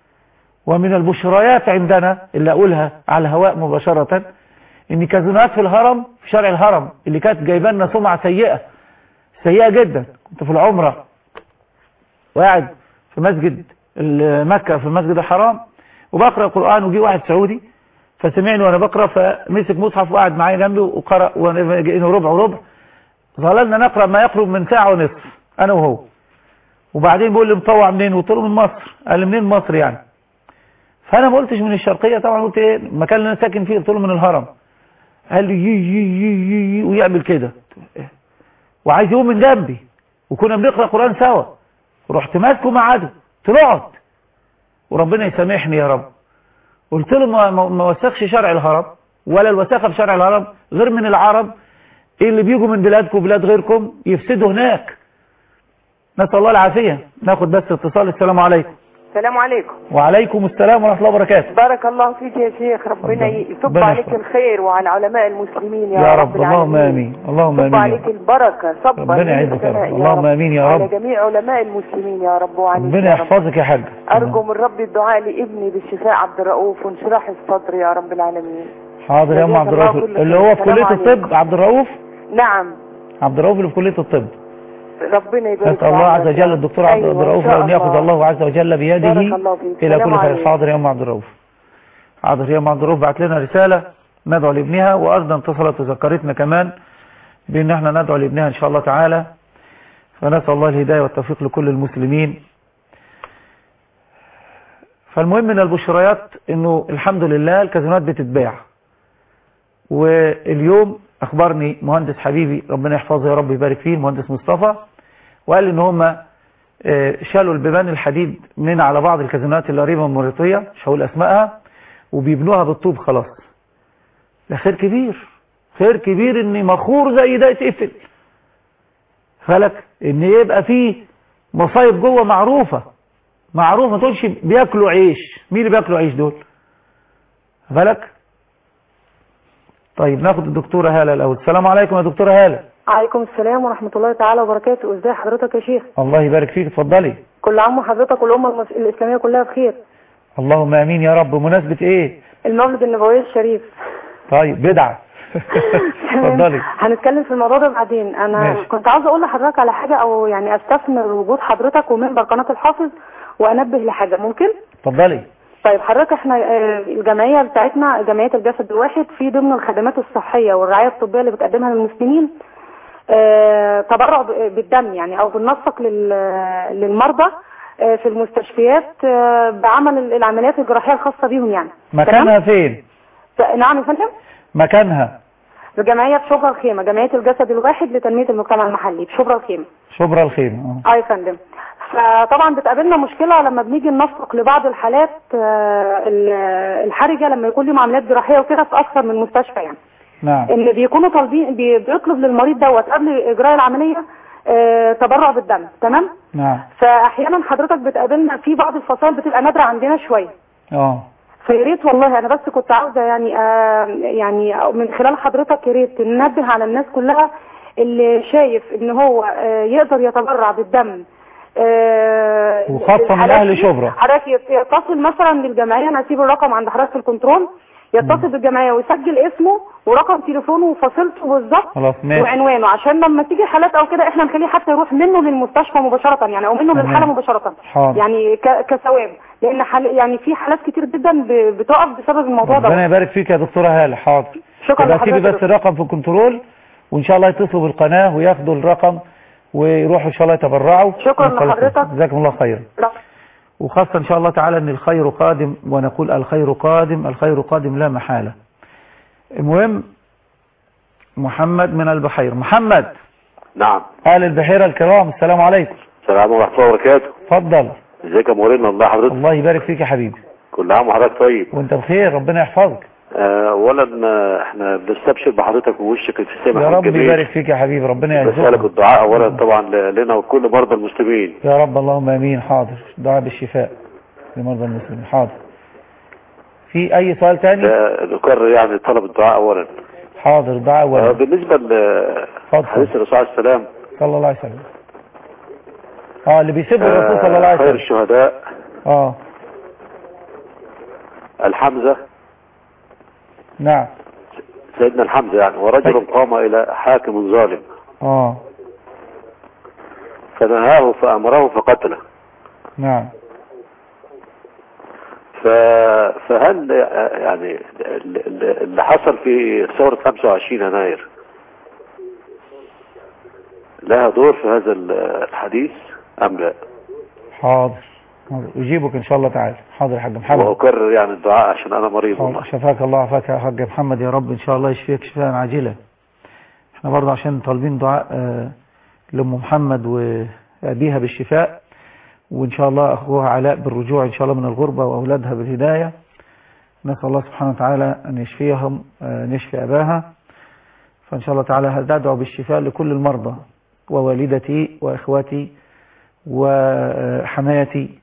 ومن البشريات عندنا اللي اقولها على الهواء مباشرة ان كازينوهات في الهرم في شارع الهرم اللي كانت جايبه لنا سمعة سيئة سيئة جدا كنت في العمرة وقاعد في مسجد مكة في المسجد الحرام وبقرأ القرآن وجي واحد سعودي فسمعني وانا بقرأ فمسك مصحف وقعد معايا جنبي وقرأ وانا ربع وربع ظللنا نقرأ ما يقرب من ساعة ونصف انا وهو وبعدين بيقول لي مطوع منين قلت له من مصر قال لي منين مصر يعني فانا ما قلتش من الشرقية طبعا قلت ايه المكان اللي انا ساكن فيه قلت له من الهرم قال لي يي يي يي يي ويعمل كده وعايز يقوم من جنبي وكنا بنقرأ قرآن سوا ورحت ماسكه ميعاده طلعت وربنا يسامحني يا رب قلت له ما, ما وسخش شرع الهرم ولا الوساخه في شرع الهرم غير من العرب اللي بيجوا من بلادكم وبلاد غيركم يفسدوا هناك نسأل الله العافية ناخد بس اتصال السلام عليكم السلام عليكم وعليكم السلام ورحمة الله وبركاته بارك الله فيك يا شيخ ربنا يصب ربنا عليك يحفظك. الخير وعلى علماء المسلمين يا, يا رب اللهم العالمين. آمين اللهم صب آمين عليك البركة صب ربنا عليك يعزك يا رب. السماء اللهم آمين يا على رب. جميع علماء المسلمين يا رب وعليك ربنا يا رب. يحفظك يا حاج أرجو من ربي الدعاء لابني بالشفاء عبد الرؤوف وانشراح الصدر يا رب العالمين حاضر يا ام جزاك عبد الله الرؤوف كل اللي خير. هو في السلام كلية عليكم. الطب عبد الرؤوف نعم عبد الرؤوف اللي في كلية الطب ربنا يبارك نسأل الله عز وجل الدكتور عبد أيوة، الرؤوف إن شاء أن يأخذ الله عز وجل بيده بارك الله فيك. إلى السلام كل خير عليكم. حاضر يا أم عبد الرؤوف حاضر يا أم عبد الرؤوف بعت لنا رسالة ندعو لابنها وأيضا اتصلت وذكرتنا كمان بأن احنا ندعو لابنها إن شاء الله تعالى فنسأل الله الهداية والتوفيق لكل المسلمين فالمهم من البشريات انه الحمد لله الكازينوات بتتباع واليوم اخبرني مهندس حبيبي ربنا يحفظه يا رب يبارك فيه المهندس مصطفى وقال ان هم شالوا البيبان الحديد من على بعض الكازينوات اللي قريبه من موريتانيا مش هقول اسمائها وبيبنوها بالطوب خلاص ده خير كبير خير كبير ان مخور زي ده يتقفل فلك ان يبقى فيه مصايب جوه معروفه معروف ما تقولش بياكلوا عيش مين اللي بياكلوا عيش دول بالك طيب ناخد الدكتورة هالة الأول السلام عليكم يا دكتورة هالة عليكم السلام ورحمة الله تعالى وبركاته ازاي حضرتك يا شيخ الله يبارك فيك اتفضلي كل عام وحضرتك والأمة المس... الإسلامية كلها بخير اللهم امين يا رب بمناسبة ايه المولد النبوي الشريف طيب بدعة اتفضلي هنتكلم في الموضوع ده بعدين انا ماشي. كنت عاوزه اقول لحضرتك على حاجه او يعني استثمر وجود حضرتك ومنبر قناه الحافظ وانبه لحاجه ممكن اتفضلي طيب حضرتك احنا آه، الجمعيه بتاعتنا جمعيه الجسد الواحد في ضمن الخدمات الصحيه والرعايه الطبيه اللي بتقدمها للمسلمين آه، تبرع ب- بالدم يعني او بالنسق لل- للمرضى آه، في المستشفيات آه، بعمل العمليات الجراحيه الخاصه بيهم يعني مكانها فين ف- نعم يا فندم مكانها الجمعيه في شبرا الخيمه جمعيه الجسد الواحد لتنميه المجتمع المحلي في شبرا الخيمه شبرا الخيمة اه اه يا فندم فطبعا بتقابلنا مشكله لما بنيجي ننسق لبعض الحالات آه، ال- الحرجه لما يكون لهم عمليات جراحيه وكده في اكثر من مستشفى يعني نعم ان بيكونوا طالبين بي- بيطلب للمريض دوت قبل اجراء العمليه آه، تبرع بالدم تمام نعم فاحيانا حضرتك بتقابلنا في بعض الفصائل بتبقى نادره عندنا شويه اه فيا ريت والله انا بس كنت عاوزه يعني آه يعني من خلال حضرتك يا ريت ننبه على الناس كلها اللي شايف ان هو آه يقدر يتبرع بالدم آه وخاصة من الحالات أهل دي، شبرا. حضرتك يت- يتصل مثلا بالجمعيه انا هسيب الرقم عند حضرتك في الكنترول يتصل بالجمعيه ويسجل اسمه ورقم تليفونه وفصيلته بالظبط خلاص ماشي وعنوانه عشان لما تيجي حالات او كده احنا نخليه حتى يروح منه للمستشفى مباشره يعني او منه تمام. للحاله مباشره حاضر. يعني ك- كثواب لان حال يعني في حالات كتير جدا ب- بتقف بسبب الموضوع ربنا ده يبارك فيك يا دكتورة هالة حاضر شكرا يبقى سيبي لحضرتك. بس الرقم في الكنترول وان شاء الله يتصلوا بالقناة وياخدوا الرقم ويروحوا ان شاء الله يتبرعوا شكرا ونصلي خير. لحضرتك. جزاكم الله خيرا لا. وخاصة ان شاء الله تعالى ان الخير قادم ونقول الخير قادم الخير قادم لا محالة المهم محمد من البحير محمد نعم اهل البحيرة الكرام السلام عليكم السلام ورحمة الله وبركاته اتفضل ازيك يا مولانا الله حضرتك الله يبارك فيك يا حبيبي كل عام وحضرتك طيب وانت بخير ربنا يحفظك آه، اولا آه، احنا بنستبشر بحضرتك ووشك الابتسامة يا رب الجميل. يبارك فيك يا حبيبي ربنا بسألك يرزقك الدعاء اولا طبعا ل- لنا وكل مرضى المسلمين يا رب اللهم امين حاضر دعاء بالشفاء لمرضى المسلمين حاضر في اي سؤال تاني آه، نكرر يعني طلب الدعاء اولا حاضر دعاء آه، أولا بالنسبة لحديث الرسول عليه السلام صلى الله عليه وسلم اه اللي بيسب الرسول صلى الله آه، عليه خير وسلم الشهداء اه الحمزة نعم سيدنا الحمزة يعني ورجل قام إلى حاكم ظالم اه فنهاه فأمره فقتله نعم ف... فهل يعني ال- ال- اللي حصل في ثورة 25 يناير لها دور في هذا ال- الحديث أم لا حاضر حاضر. اجيبك ان شاء الله تعالى حاضر يا حاج محمد وأكرر يعني الدعاء عشان أنا مريض والله حاضر. شفاك الله عافاك يا حاج محمد يا رب ان شاء الله يشفيك شفاء عاجلا احنا برضه عشان طالبين دعاء آه، لام محمد وابيها بالشفاء وان شاء الله اخوها علاء بالرجوع ان شاء الله من الغربة واولادها بالهداية نسأل الله سبحانه وتعالى ان يشفيهم آه، ان يشفي اباها فان شاء الله تعالى هدعو بالشفاء لكل المرضى ووالدتي واخواتي وحمايتي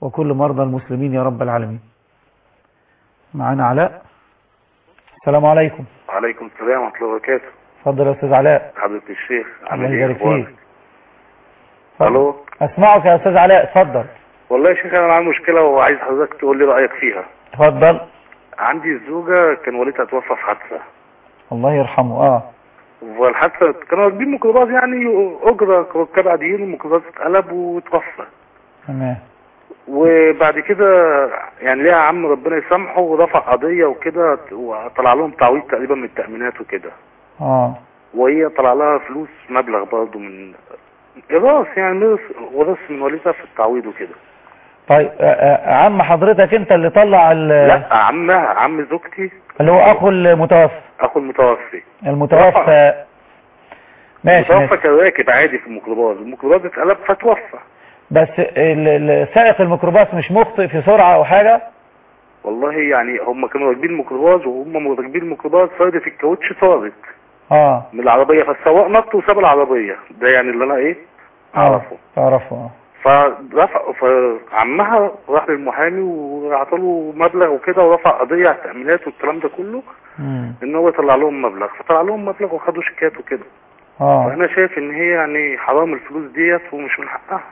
وكل مرضى المسلمين يا رب العالمين معنا علاء السلام عليكم وعليكم السلام ورحمة الله وبركاته اتفضل يا استاذ علاء حضرة الشيخ الله عامل ايه يبارك اخبارك؟ فيك الو اسمعك يا استاذ علاء اتفضل والله يا شيخ انا عندي مشكلة وعايز حضرتك تقول لي رأيك فيها اتفضل عندي الزوجة كان والدها توفى في حادثة الله يرحمه اه والحادثة كانوا راكبين ميكروباص يعني أجرة ركاب عاديين الميكروباص اتقلب وتوفى تمام وبعد كده يعني ليها عم ربنا يسامحه ورفع قضية وكده وطلع لهم تعويض تقريبا من التأمينات وكده اه وهي طلع لها فلوس مبلغ برضه من إيراث يعني ميراث ورث من والدها في التعويض وكده طيب آه، آه، عم حضرتك انت اللي طلع ال- لا عمها عم زوجتي اللي هو اخو المتوفى اخو المتوفي المتوفى ماشي المتوفى ماشي كان راكب عادي في الميكروباص الميكروباص اتقلب فتوفى بس ال- ال- سائق الميكروباص مش مخطئ في سرعة او حاجة والله يعني هم كانوا راكبين الميكروباص وهم راكبين الميكروباص صادت الكاوتش صادت اه من العربية فالسواق نط وساب العربية ده يعني اللي انا ايه اعرفه تعرفه اه فرفع فعمها راح للمحامي وعطاله مبلغ وكده ورفع قضية على التأمينات والكلام ده كله مم. ان هو يطلع لهم مبلغ فطلع لهم مبلغ وخدوا شيكات وكده اه فانا شايف ان هي يعني حرام الفلوس ديت ومش من حقها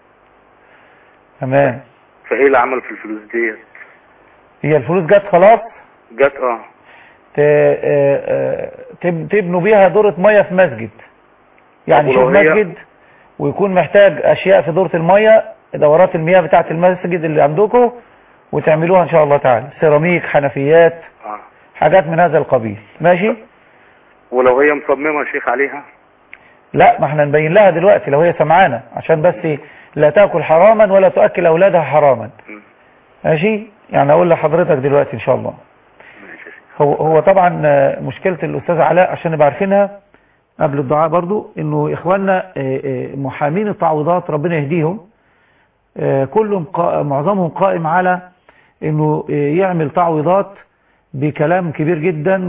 تمام فايه اللي عمل في الفلوس ديت هي الفلوس جت خلاص جت اه ت- آه، آه، تب- تبنوا بيها دورة مية في مسجد يعني طب شوف ولو هي- مسجد ويكون محتاج اشياء في دورة المية دورات المياه بتاعة المسجد اللي عندكم وتعملوها ان شاء الله تعالى سيراميك حنفيات اه حاجات من هذا القبيل ماشي ولو هي مصممة يا شيخ عليها لا ما احنا نبين لها دلوقتي لو هي سمعانة عشان بس لا تاكل حراما ولا تؤكل اولادها حراما ماشي يعني اقول لحضرتك دلوقتي ان شاء الله هو هو طبعا آه، مشكلة الاستاذ علاء عشان نبقى عارفينها قبل الدعاء برضو انه اخواننا آه، آه، محامين التعويضات ربنا يهديهم آه، كلهم قا- معظمهم قائم على انه آه، يعمل تعويضات بكلام كبير جدا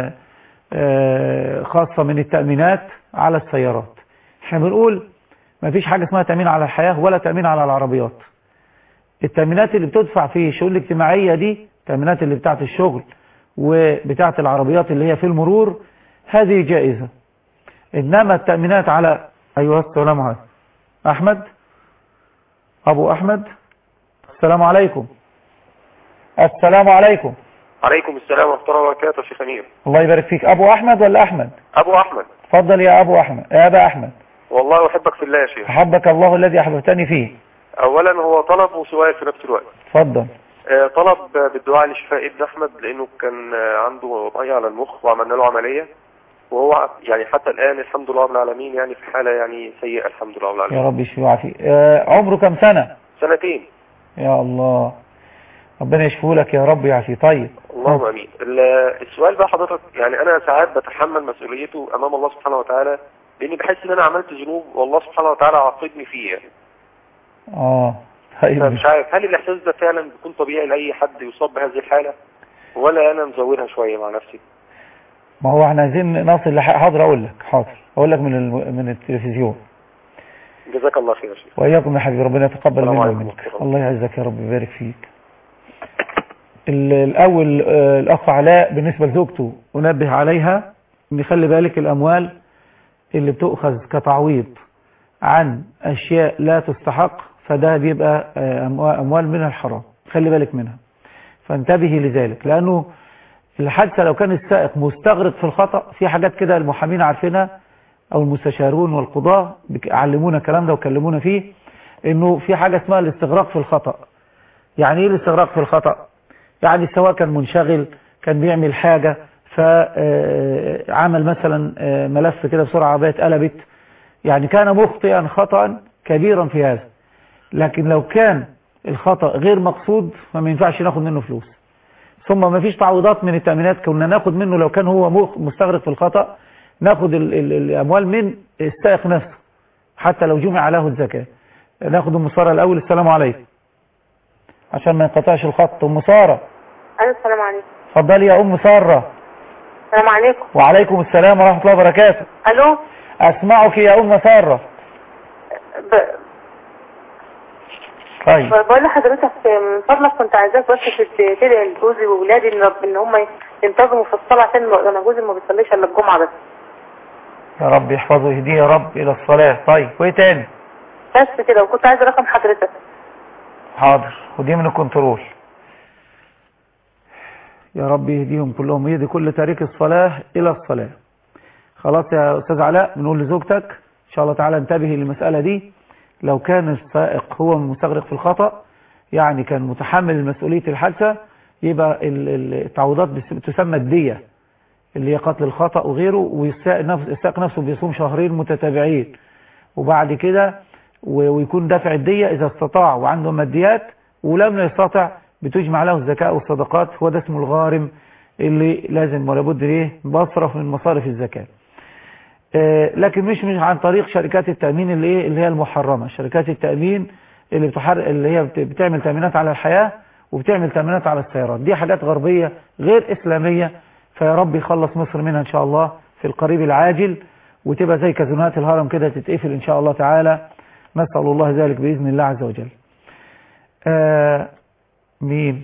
وخاصة من التأمينات على السيارات احنا بنقول ما فيش حاجة اسمها تأمين على الحياة ولا تأمين على العربيات التأمينات اللي بتدفع في الشؤون الاجتماعية دي التأمينات اللي بتاعت الشغل وبتاعت العربيات اللي هي في المرور هذه جائزة إنما التأمينات على أيها السلام عليكم أحمد أبو أحمد السلام عليكم السلام عليكم عليكم السلام ورحمة الله وبركاته يا شيخ أمير الله يبارك فيك أبو أحمد ولا أحمد أبو أحمد تفضل يا أبو أحمد يا أبا أحمد والله أحبك في الله يا شيخ أحبك الله الذي أحببتني فيه أولا هو طلب وسؤال في نفس الوقت تفضل آه، طلب بالدعاء لشفاء ابن أحمد لأنه كان آه، عنده مية على المخ وعملنا له عملية وهو يعني حتى الآن الحمد لله رب العالمين يعني في حالة يعني سيئة الحمد لله رب العالمين يا رب يشفيه ويعافيه آه، عمره كم سنة سنتين يا الله ربنا يشفيه لك يا رب يعافيه طيب اللهم امين ال- السؤال بقى حضرتك يعني انا ساعات بتحمل مسؤوليته امام الله سبحانه وتعالى لاني بحس ان انا عملت ذنوب والله سبحانه وتعالى عاقبني فيها اه طيب فمش عارف هل الاحساس ده فعلا بيكون طبيعي لاي حد يصاب بهذه الحاله ولا انا مزودها شويه مع نفسي ما هو احنا عايزين نصل لح... حاضر اقول لك حاضر اقول لك من الم... من التلفزيون جزاك الله خير يا شيخ واياكم يا حبيبي ربنا يتقبل السلام منا عليكم ومنك الله يعزك يا رب ويبارك فيك ال- الاول آه، الاخ علاء بالنسبه لزوجته انبه عليها ان خلي بالك الاموال اللي بتؤخذ كتعويض عن اشياء لا تستحق فده بيبقى آه، أموا- اموال من الحرام خلي بالك منها فانتبهي لذلك لانه الحادثه لو كان السائق مستغرق في الخطا في حاجات كده المحامين عارفينها او المستشارون والقضاه بك- علمونا الكلام ده وكلمونا فيه انه في حاجه اسمها الاستغراق في الخطا يعني ايه الاستغراق في الخطا يعني سواء كان منشغل كان بيعمل حاجه فعمل مثلا آه، ملف كده بسرعه عربيه اتقلبت يعني كان مخطئا خطا كبيرا في هذا لكن لو كان الخطا غير مقصود فما ينفعش ناخد منه فلوس ثم ما فيش تعويضات من التأمينات كنا ناخد منه لو كان هو مخ- مستغرق في الخطأ ناخد ال ال الأموال من السائق نفسه حتى لو جمع له الزكاة ناخد أم سارة الأول السلام عليكم عشان ما ينقطعش الخط أم سارة ألو السلام عليكم اتفضلي يا أم سارة السلام عليكم وعليكم السلام ورحمة الله وبركاته ألو أسمعك يا أم سارة ب... طيب بقول لحضرتك من فضلك كنت عايزاك بس تت- تدعي لجوزي وولادي ان رب ان هم ينتظموا في الصلاه عشان ما- انا جوزي ما بيصليش الا الجمعه بس يا رب يحفظه ويهديه يا رب الى الصلاة طيب وايه تاني بس كده وكنت عايزه رقم حضرتك حاضر ودي من الكنترول يا رب يهديهم كلهم ويهدي كل تارك الصلاة إلى الصلاة خلاص يا أستاذ علاء بنقول لزوجتك إن شاء الله تعالى انتبهي للمسألة دي لو كان السائق هو مستغرق في الخطأ يعني كان متحمل مسؤولية الحادثة يبقى ال- ال- التعويضات بس- تسمى الدية اللي هي قتل الخطأ وغيره والسائق نفس- السائق نفسه بيصوم شهرين متتابعين وبعد كده و- ويكون دافع الدية إذا استطاع وعنده ماديات ولم يستطع بتجمع له الزكاة والصدقات هو ده اسمه الغارم اللي لازم ولا بد ايه بصرف من مصارف الزكاة آه، لكن مش مش عن طريق شركات التأمين اللي ايه اللي هي المحرمة شركات التأمين اللي بتحر اللي هي بت- بتعمل تأمينات على الحياة وبتعمل تأمينات على السيارات دي حاجات غربية غير إسلامية فيا رب يخلص مصر منها إن شاء الله في القريب العاجل وتبقى زي كازونات الهرم كده تتقفل إن شاء الله تعالى نسأل الله ذلك بإذن الله عز وجل آه مين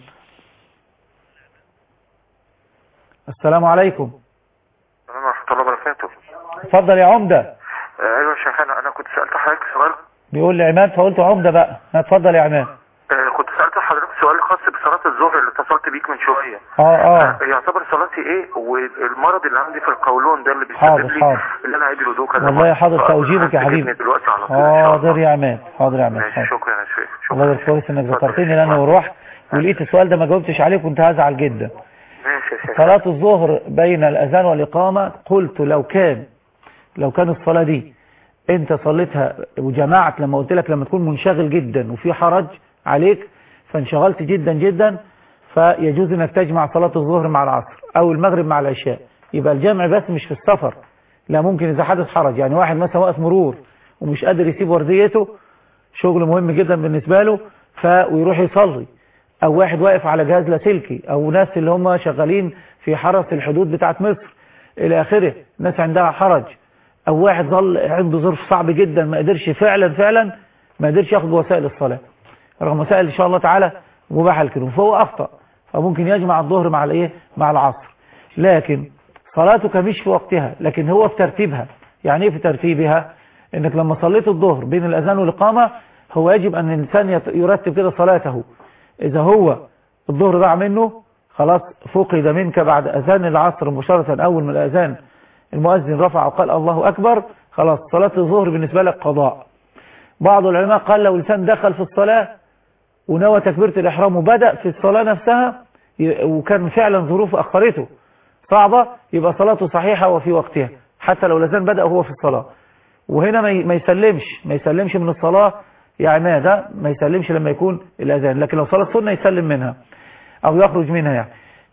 السلام عليكم السلام ورحمة الله وبركاته اتفضل يا عمدة آه، ايوه يا شيخ انا انا كنت سألت حضرتك سؤال بيقول لي عماد فقلت عمدة بقى اتفضل يا عماد آه، كنت سألت حضرتك سؤال خاص بصلاة الظهر اللي اتصلت بيك من شوية اه اه يعتبر صلاتي ايه والمرض اللي عندي في القولون ده اللي حاضر، بيسبب لي حاضر. اللي انا عيد الوضوء كذا والله مرة. حاضر فأقدر توجيبك يا أستجيبني حبيبي دلوقتي على طول ان شاء الله حاضر يا عماد حاضر يا عماد ماشي حاضر. شكرا يا شيخ والله ده كويس انك ذكرتني لان لو رحت ولقيت السؤال ده ما جاوبتش عليه كنت هزعل جدا ماشي يا شيخ صلاة الظهر بين الأذان والإقامة قلت لو كان لو كان الصلاة دي انت صليتها وجمعت لما قلت لك لما تكون منشغل جدا وفي حرج عليك فانشغلت جدا جدا فيجوز انك تجمع صلاة الظهر مع العصر او المغرب مع العشاء يبقى الجمع بس مش في السفر لا ممكن اذا حدث حرج يعني واحد مثلا واقف مرور ومش قادر يسيب ورديته شغل مهم جدا بالنسبة له ف ويروح يصلي او واحد واقف على جهاز لاسلكي او ناس اللي هم شغالين في حرس الحدود بتاعت مصر الى اخره ناس عندها حرج او واحد ظل عنده ظرف صعب جدا ما قدرش فعلا فعلا ما قدرش ياخد وسائل الصلاة رغم وسائل ان شاء الله تعالى مباحة الكلام فهو اخطأ فممكن يجمع الظهر مع الايه مع العصر لكن صلاتك مش في وقتها لكن هو في ترتيبها يعني ايه في ترتيبها انك لما صليت الظهر بين الاذان والاقامة هو يجب ان الانسان يت- يرتب كده صلاته اذا هو الظهر ضاع منه خلاص فقد منك بعد اذان العصر مباشرة اول من الاذان المؤذن رفع وقال الله اكبر خلاص صلاة الظهر بالنسبة لك قضاء بعض العلماء قال لو الانسان دخل في الصلاة ونوى تكبيرة الإحرام وبدأ في الصلاة نفسها ي- وكان فعلا ظروف أخرته صعبة يبقى صلاته صحيحة وفي وقتها حتى لو الأذان بدأ وهو في الصلاة وهنا ما ي- ما يسلمش ما يسلمش من الصلاة يا عمادة ما يسلمش لما يكون الأذان لكن لو صلاة سنة يسلم منها أو يخرج منها يعني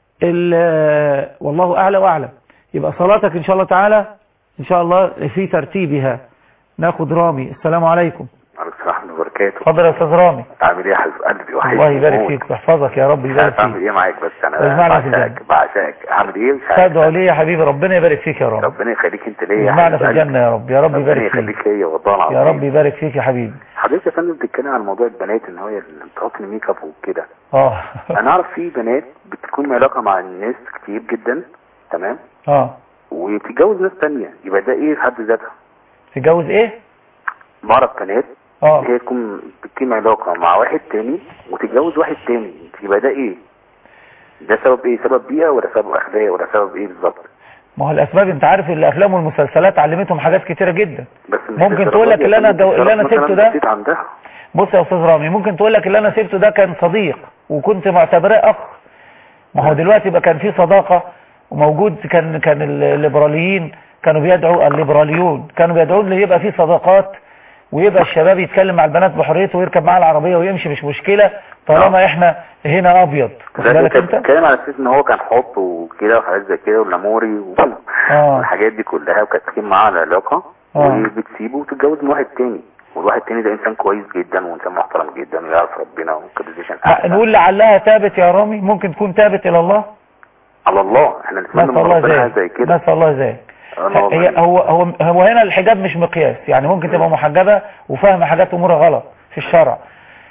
ال- والله أعلى وأعلم يبقى صلاتك إن شاء الله تعالى إن شاء الله في ترتيبها ناخد رامي السلام عليكم عليكم السلام ورحمة الله وبركاته اتفضل يا أستاذ رامي عامل ايه يا حبيب قلبي وحشني الله يبارك موت. فيك ويحفظك يا رب مش يبارك عارف اعمل فيك ايه معاك بس انا واجمعنا في بعشقك بعشقك عامل ايه مش عارف تدعو لي يا حبيبي ربنا يبارك فيك يا رب ربنا يخليك انت ليا يا اجمعنا حبيب في قلبي. الجنة يا رب يا رب ربنا يبارك فيك يخليك ليا والله العظيم يا رب يبارك فيك يا حبيبي حضرتك يا فندم بتتكلم عن موضوع البنات ان هي اللي بتحط الميك اب وكده اه انا اعرف في بنات بتكون علاقه مع الناس كتير جدا تمام اه وبتتجوز ناس تانية يبقى ده ايه في حد ذاتها تتجوز ايه بعرف بنات اه هي تكون بتقيم علاقة مع واحد تاني وتتجوز واحد تاني يبقى ده ايه ده سبب ايه سبب بيئة ولا سبب اخلاق ولا سبب ايه بالظبط ما هو الاسباب انت عارف الافلام والمسلسلات علمتهم حاجات كتيرة جدا بس مش ممكن للدرجة تقول لك دي. اللي انا ممكن دو... اللي انا مثلاً سبته ده بسيط عندها بص يا استاذ رامي ممكن تقول لك اللي انا سبته ده كان صديق وكنت معتبراه اخ ما هو دلوقتي بقى كان في صداقة وموجود كان كان الليبراليين كانوا بيدعوا الليبراليون كانوا بيدعوا ان يبقى في صداقات ويبقى الشباب يتكلم مع البنات بحريته ويركب معاها العربية ويمشي مش مشكلة طالما احنا هنا ابيض واخد ده بالك كان انت بيتكلم على اساس ان هو كان حب وكده وحاجات زي كده والاموري و- اه والحاجات دي كلها وكانت تكون معاه على علاقة اه وبتسيبه وتتجوز من واحد تاني والواحد تاني ده انسان كويس جدا وانسان محترم جدا ويعرف ربنا وكديشن آه، نقول لعلها تابت يا رامي ممكن تكون تابت الى الله على الله احنا نتمنى نسأل من الله ربنا ذلك زي كده نسأل الله ذلك أنا والله هي هو هو هو هنا الحجاب مش مقياس يعني ممكن تبقى محجبة وفاهمة حاجات امورها غلط في الشرع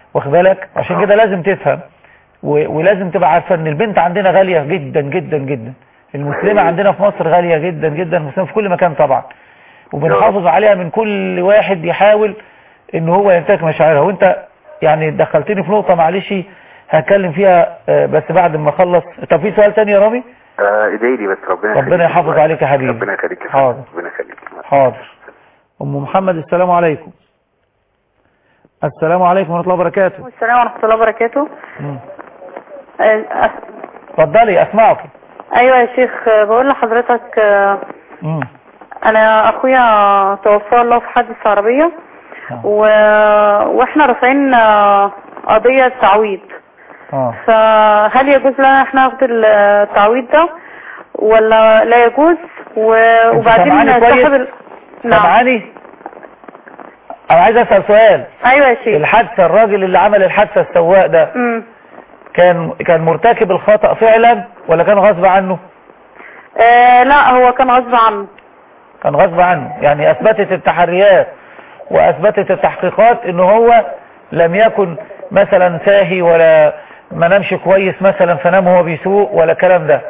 واخد بالك عشان كده لازم تفهم و- ولازم تبقى عارفه ان البنت عندنا غاليه جدا جدا جدا المسلمه عندنا في مصر غاليه جدا جدا المسلمه في كل مكان طبعا وبنحافظ عليها من كل واحد يحاول ان هو يمتلك مشاعرها وانت يعني دخلتني في نقطه معلش هتكلم فيها آه، بس بعد ما اخلص طب في سؤال تاني يا رامي آه، ادعي لي بس ربنا ربنا يخليك. يحافظ عليك يا حبيبي ربنا يخليك يا حاضر ربنا يخليك حاضر ام محمد السلام عليكم السلام عليكم ورحمه الله وبركاته السلام ورحمة الله وبركاته مم. آه، آه، اتفضلي اسمعك ايوه يا شيخ آه، بقول لحضرتك آه، مم. انا اخويا توفى الله في حادث عربية و... واحنا رافعين آه، قضية تعويض اه فهل يجوز لنا احنا ناخد التعويض ده ولا لا يجوز و... وبعدين سامعاني كويس؟ صاحب ال... نعم سامعاني انا عايز اسال سؤال ايوه يا شيخ الحادثه الراجل اللي عمل الحادثه السواق ده مم. كان كان مرتكب الخطأ فعلا ولا كان غصب عنه آه لا هو كان غصب عنه كان غصب عنه يعني اثبتت التحريات واثبتت التحقيقات ان هو لم يكن مثلا ساهي ولا ما نامش كويس مثلا فنام وهو بيسوق ولا الكلام ده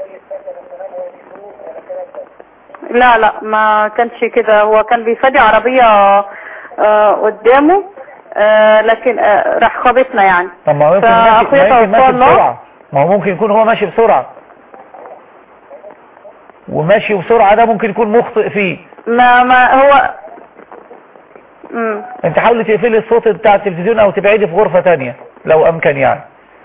لا لا ما كانش كده هو كان بيفادي عربية آه قدامه آه لكن آه راح خابطنا يعني طب ما هو يمكن ماشي, ما فأخويا يمكن توفاه ماشي الله بسرعة ما هو ممكن يكون هو ماشي بسرعة وماشي بسرعة ده ممكن يكون مخطئ فيه ما ما هو مم. انت حاولي تقفلي الصوت بتاع التلفزيون او تبعدي في غرفة تانية لو امكن يعني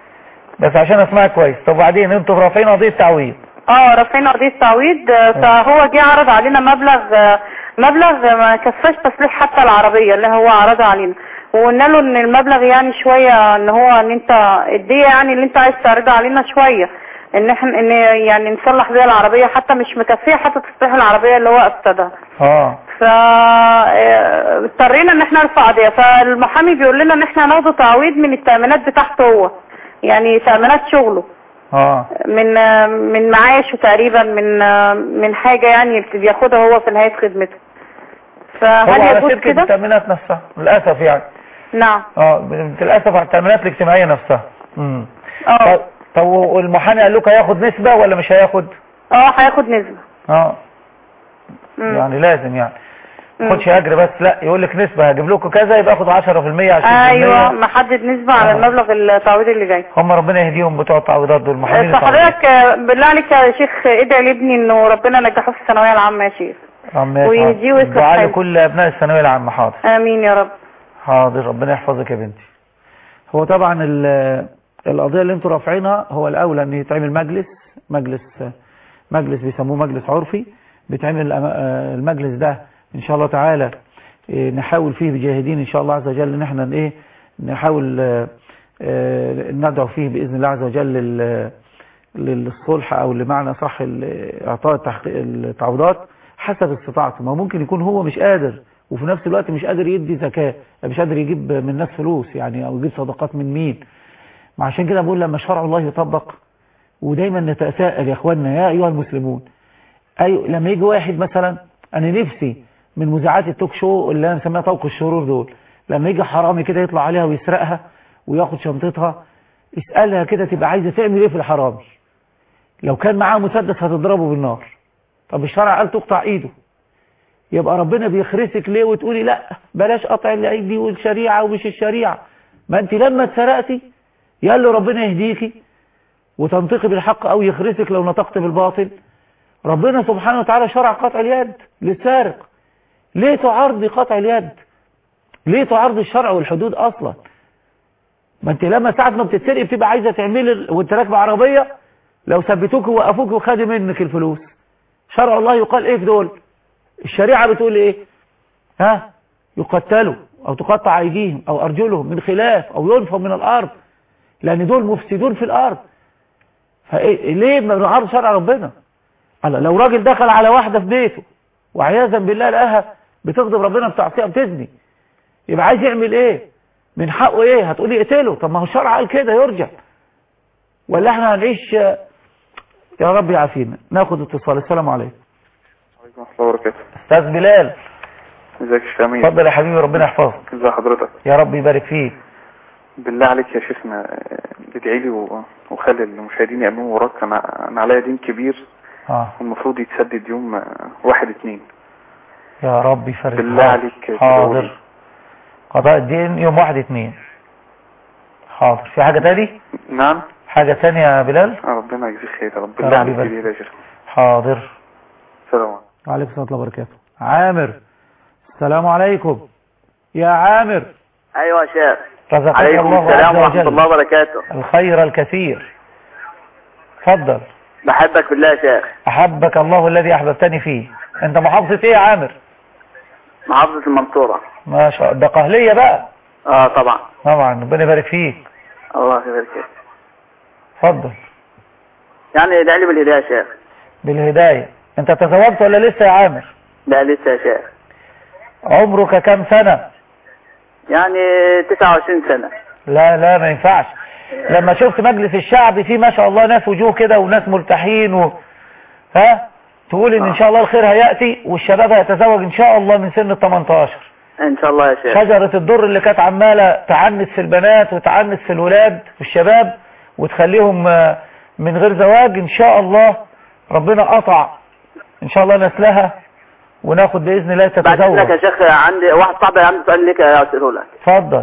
بس عشان اسمعك كويس طب وبعدين انتوا رافعين قضية تعويض اه رافعين قضية تعويض آه، فهو جه عرض علينا مبلغ آه، مبلغ ما كفاش تصليح حتى العربية اللي هو عرضها علينا وقلنا له ان المبلغ يعني شوية ان هو ان انت الدية يعني اللي انت عايز تعرضها علينا شوية ان احنا ان يعني نصلح بيها العربية حتى مش مكفية حتى تصليح العربية اللي هو افسدها اه ف آه، اضطرينا ان احنا نرفع قضية فالمحامي بيقول لنا ان احنا هناخده تعويض من التأمينات بتاعته هو يعني تأمينات شغله اه من من معاشه تقريبا من من حاجة يعني بياخدها هو في نهاية خدمته هو فهل على يجوز شركة كده؟ التأمينات نفسها للأسف يعني نعم اه للأسف على التأمينات الاجتماعية نفسها امم اه طب- طب والمحامي قال لكم هياخد نسبة ولا مش هياخد اه هياخد نسبة اه مم. يعني لازم يعني مم. ما خدش اجر بس لا يقول لك نسبة هجيب لكم كذا يبقى اخد 10% 20% ايوه محدد نسبة على المبلغ التعويض اللي جاي هم ربنا يهديهم بتوع التعويضات دول محامين التعويضات. فحضرتك آه، بالله عليك يا شيخ ادعي لابني انه ربنا ينجحه في الثانوية العامة يا شيخ آه، ماشي، ويهديه حاضر. ويصلح دعاء حاله. لكل ابناء الثانويه العامه حاضر امين يا رب حاضر ربنا يحفظك يا بنتي هو طبعا ال- القضيه اللي انتوا رافعينها هو الاولى ان يتعمل مجلس مجلس مجلس بيسموه مجلس عرفي بيتعمل الأم- آه، المجلس ده ان شاء الله تعالى إيه، نحاول فيه بجاهدين ان شاء الله عز وجل ان احنا ايه نحاول آه، آه، ندعو فيه باذن الله عز وجل لل- للصلح او لمعنى صح ال- اعطاء التحقيق التعويضات حسب استطاعته ما ممكن يكون هو مش قادر وفي نفس الوقت مش قادر يدي زكاة مش قادر يجيب من الناس فلوس يعني او يجيب صدقات من مين ما عشان كده بقول لما شرع الله يطبق ودايما نتساءل يا اخواننا يا ايها المسلمون اي لما يجي واحد مثلا انا نفسي من مذيعات التوك شو اللي انا مسميها طوق الشرور دول لما يجي حرامي كده يطلع عليها ويسرقها وياخد شنطتها اسالها كده تبقى عايزه تعمل ايه في الحرامي لو كان معاه مسدس هتضربه بالنار طب الشرع قال تقطع ايده يبقى ربنا بيخرسك ليه وتقولي لا بلاش قطع الايد دي والشريعه ومش الشريعه ما انت لما اتسرقتي يقال له ربنا يهديكي وتنطقي بالحق او يخرسك لو نطقت بالباطل ربنا سبحانه وتعالى شرع قطع اليد للسارق ليه تعارضي قطع اليد ليه تعارضي الشرع والحدود اصلا ما انت لما ساعة ما بتتسرقي بتبقى عايزة تعملي ال- وانت راكبه عربية لو ثبتوك ووقفوك وخدوا منك الفلوس شرع الله يقال ايه في دول الشريعة بتقول ايه ها يقتلوا او تقطع ايديهم او ارجلهم من خلاف او ينفوا من الارض لان دول مفسدون في الارض فايه ليه ما بنعرض شرع ربنا الله لو راجل دخل على واحدة في بيته وعياذا بالله لقاها بتغضب ربنا بتعصيها بتزني يبقى عايز يعمل ايه من حقه ايه هتقولي اقتله طب ما هو الشرع قال كده يرجع ولا احنا هنعيش يا رب يعافينا ناخد اتصال السلام عليكم عليكم السلام وبركاته استاذ بلال ازيك يا شيخ امين اتفضل يا حبيبي ربنا يحفظك ازي حضرتك يا رب يبارك فيك بالله عليك يا شيخنا آه، ادعي لي و- وخلي المشاهدين يأمنوا وراك انا انا عليا دين كبير اه والمفروض يتسدد يوم آه، واحد اتنين يا رب يفرج بالله حاضر. عليك تدعوا حاضر لي. قضاء الدين يوم واحد اتنين حاضر في حاجة تاني نعم حاجة تانية يا بلال آه، ربنا يجزيك خير يا رب يا بالله رب عليك يبارك. كبير يا شيخ حاضر سلام عليكم وعليكم السلام ورحمة الله وبركاته عامر السلام عليكم يا عامر ايوه يا شيخ رزقك عليكم الله السلام عز ورحمه وجل الله وبركاته الخير الكثير تفضل بحبك بالله يا شيخ أحبك الله الذي أحببتني فيه أنت محافظة إيه يا عامر محافظه المنصوره ما شاء الله ده قهلية بقى اه طبعا طبعا ربنا يبارك فيك الله يبارك فيك اتفضل يعني ادعي لي بالهدايه يا شيخ بالهداية أنت تزوجت ولا لسه يا عامر لا لسه يا شيخ عمرك كم سنة يعني 29 سنه لا لا ما ينفعش لما شفت مجلس الشعب فيه ما شاء الله ناس وجوه كده وناس مرتاحين و... ها تقول ان ان شاء الله الخير هيأتي والشباب هيتزوج ان شاء الله من سن ال 18 ان شاء الله يا شيخ شجرة الضر اللي كانت عمالة تعنس في البنات وتعنس في الولاد والشباب وتخليهم آه، من غير زواج ان شاء الله ربنا قطع ان شاء الله نسلها وناخد باذن الله بعد اذنك تتزوج يا شيخ عندي واحد صاحبي عنده سؤال لك اساله لك اتفضل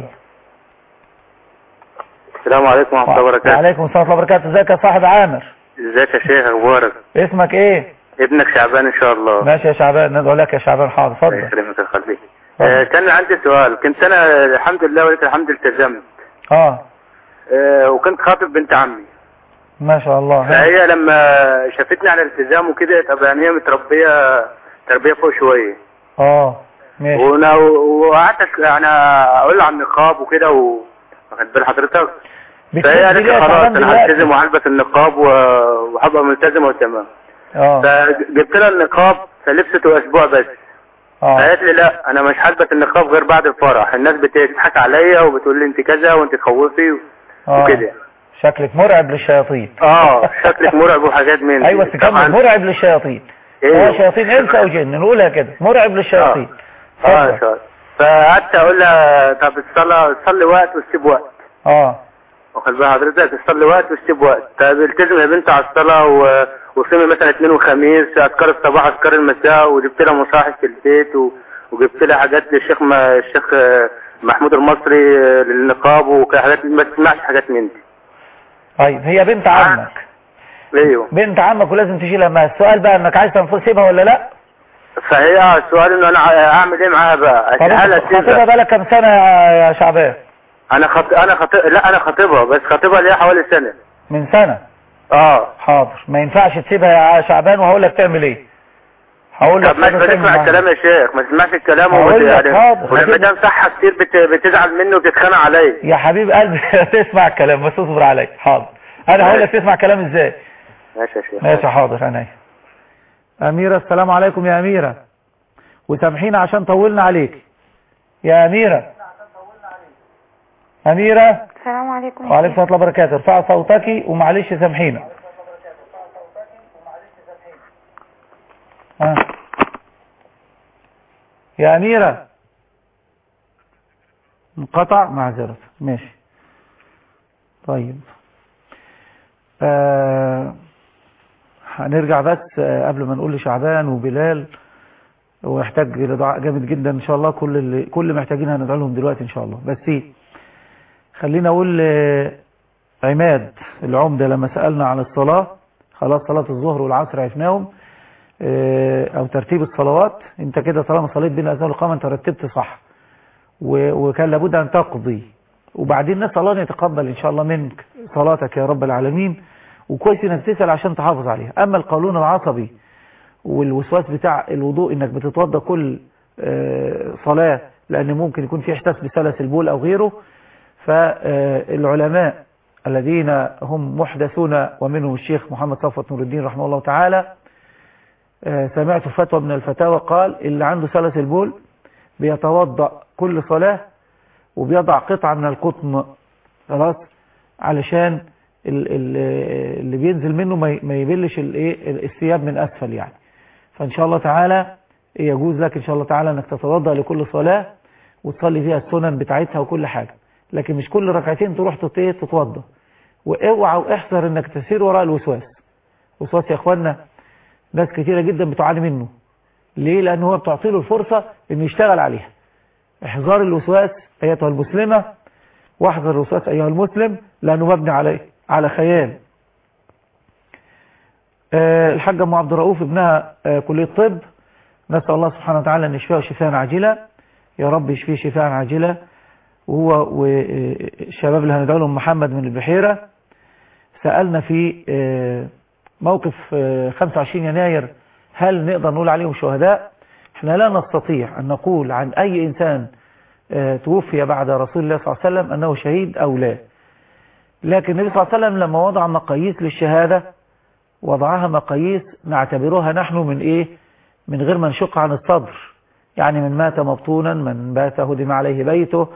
السلام عليكم ورحمه الله وبركاته وعليكم السلام ورحمة الله وبركاته ازيك يا صاحب عامر ازيك يا شيخ اخبارك اسمك ايه ابنك شعبان ان شاء الله ماشي يا شعبان ندعو لك يا شعبان حاضر اتفضل يكرمك يخليك آه، كان عندي سؤال كنت انا الحمد لله ولك الحمد التزمت اه آه، وكنت خاطب بنت عمي ما شاء الله ها. فهي لما شافتني على الالتزام وكده طب يعني هي متربيه تربيه فوق شويه اه ماشي وانا وقعدت أس- يعني اقول لها عن النقاب وكده و واخد بال حضرتك فهي قالت لي خلاص انا هلتزم وهلبس النقاب و- وهبقى ملتزمه وتمام اه فجبت لها النقاب فلبسته اسبوع بس اه فقالت لي لا انا مش هلبس النقاب غير بعد الفرح الناس بتضحك عليا وبتقول لي انت كذا وانت تخوفي و- اه وكده شكلك مرعب للشياطين اه شكلك مرعب وحاجات من دي. ايوه بس كمل طبعاً. مرعب للشياطين إيه؟ هو شياطين انس او جن نقولها كده مرعب للشياطين اه ان شاء الله فقعدت اقول لها طب الصلاه تصلي وقت وتسيب وقت اه واخد بال حضرتك تصلي وقت وتسيب وقت طب التزم يا بنت على الصلاه و... وصومي مثلا اثنين وخميس اذكار الصباح اذكار المساء وجبت لها مصاحف في البيت و... وجبت لها حاجات للشيخ ما... الشيخ آه، محمود المصري آه، للنقاب وحاجات ما تسمعش حاجات من دي طيب هي بنت عمك ايوه بنت عمك ولازم تشيل همها السؤال بقى انك عايز تنفصلها ولا لا فهي آه، السؤال انه انا ع- اعمل ايه معاها بقى طب هل انت خاطبها اسيبها بقالك كام سنه يا يا شعبان انا خط... انا خط... لا انا خاطبها بس خاطبها ليها حوالي سنه من سنه اه حاضر ما ينفعش تسيبها يا شعبان وهقول لك تعمل ايه هقول لك طب ما حاجة تسمع تعمل معاها. الكلام يا شيخ ما تسمعش الكلام هقول وما لك يعني حاضر. ولما دام صحة كتير بت... بتزعل منه وبتتخانق عليا يا حبيب قلبي تسمع الكلام بس اصبر عليا حاضر انا هقول لك تسمع كلام ازاي ماشي يا شيخ ماشي حاضر انا اميرة السلام عليكم يا اميرة وسامحينا عشان طولنا عليك يا اميرة اميرة السلام عليكم وعليكم السلام ورحمة الله وبركاته ارفعي صوتك ومعلش سامحينا ها. يا أميرة انقطع معذرة ماشي طيب آه هنرجع بس آه قبل ما نقول لشعبان وبلال ويحتاج الى دعاء جامد جدا ان شاء الله كل اللي كل محتاجين هندعو لهم دلوقتي ان شاء الله بس خلينا اقول آه، عماد العمدة لما سألنا عن الصلاة خلاص صلاة الظهر والعصر عرفناهم آه، او ترتيب الصلوات انت كده طالما صليت بين الاذان والقامة انت رتبت صح و- وكان لابد ان تقضي وبعدين نسأل الله ان يتقبل ان شاء الله منك صلاتك يا رب العالمين وكويس انك تسأل عشان تحافظ عليها اما القولون العصبي والوسواس بتاع الوضوء انك بتتوضى كل آه، صلاة لان ممكن يكون في احساس بسلس البول او غيره فالعلماء الذين هم محدثون ومنهم الشيخ محمد صفوت نور الدين رحمه الله تعالى آه، سمعت فتوى من الفتاوى قال اللي عنده سلس البول بيتوضأ كل صلاة وبيضع قطعة من القطن خلاص علشان ال- ال- اللي بينزل منه ما ي- ما يبلش الايه الثياب من اسفل يعني فان شاء الله تعالى يجوز لك ان شاء الله تعالى انك تتوضا لكل صلاة وتصلي فيها السنن بتاعتها وكل حاجة لكن مش كل ركعتين تروح تت- إيه تتوضى واوعى واحذر انك تسير وراء الوسواس الوسواس يا اخوانا ناس كتيرة جدا بتعاني منه ليه لان هو بتعطي له الفرصة انه يشتغل عليها احذار الوسواس ايتها المسلمة واحذر الوسواس ايها المسلم لانه مبني على على خيال آه، الحاجة ام عبد الرؤوف ابنها آه، كلية طب نسأل الله سبحانه وتعالى ان يشفيه شفاء عاجلة يا رب يشفيه شفاء عاجلة وهو والشباب اللي هندعو لهم محمد من البحيرة سألنا في آه، موقف آه، 25 يناير هل نقدر نقول عليهم شهداء احنا لا نستطيع ان نقول عن اي انسان آه، توفي بعد رسول الله صلى الله عليه وسلم انه شهيد او لا لكن النبي صلى الله عليه وسلم لما وضع مقاييس للشهادة وضعها مقاييس نعتبرها نحن من ايه من غير ما نشق عن الصدر يعني من مات مبطونا من بات هدم عليه بيته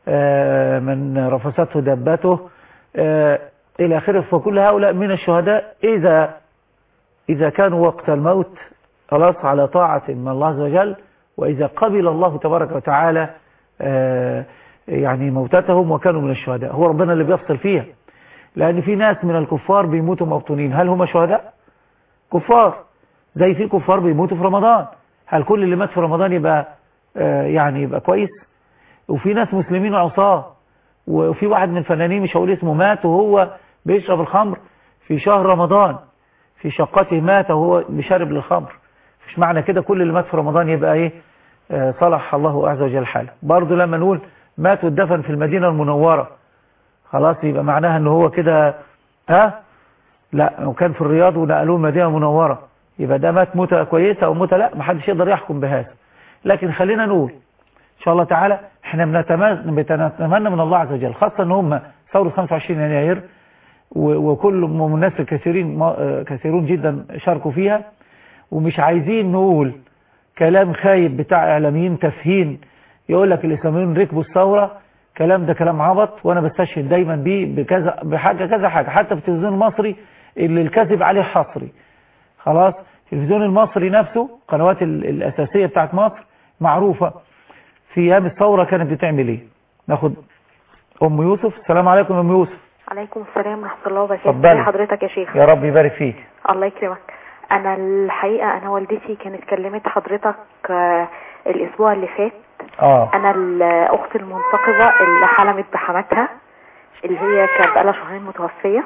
آه، من رفسته دبته آه، إلى آخره فكل هؤلاء من الشهداء إذا إذا كانوا وقت الموت خلاص على طاعة من الله عز وجل وإذا قبل الله تبارك وتعالى آه، يعني موتتهم وكانوا من الشهداء هو ربنا اللي بيفصل فيها لأن في ناس من الكفار بيموتوا مبطونين هل هم شهداء؟ كفار زي في كفار بيموتوا في رمضان هل كل اللي مات في رمضان يبقى آه، يعني يبقى كويس؟ وفي ناس مسلمين عصاه وفي واحد من الفنانين مش هقول اسمه مات وهو بيشرب الخمر في شهر رمضان في شقته مات وهو بشارب للخمر مش معنى كده كل اللي مات في رمضان يبقى ايه آه، صلح الله عز وجل حاله برضه لما نقول مات واتدفن في المدينة المنورة خلاص يبقى معناها ان هو كده ها لا وكان في الرياض ونقلوه المدينة المنورة يبقى ده مات موتة كويسة او موتة لا محدش يقدر يحكم بهذا لكن خلينا نقول ان شاء الله تعالى احنا بنتمنى بنتمنى من الله عز وجل خاصة ان هم ثورة 25 يناير و- وكل م- الناس الكثيرين ما- آه، كثيرون جدا شاركوا فيها ومش عايزين نقول كلام خايب بتاع اعلاميين تفهين يقول لك الاسلاميين ركبوا الثورة كلام ده كلام عبط وانا بستشهد دايما بيه بكذا بحاجة كذا حاجة حتى في التلفزيون المصري اللي الكذب عليه حصري خلاص التلفزيون المصري نفسه القنوات ال- الاساسية بتاعت مصر معروفة في ايام الثورة كانت بتعمل ايه ناخد ام يوسف السلام عليكم يا ام يوسف عليكم السلام ورحمة الله وبركاته اتفضلي. ازي حضرتك يا شيخ يا رب يبارك فيك الله يكرمك انا الحقيقة انا والدتي كانت كلمت حضرتك آه، الاسبوع اللي فات اه انا الاخت المنتقبة اللي حلمت بحماتها اللي هي كانت بقالها شهرين متوفية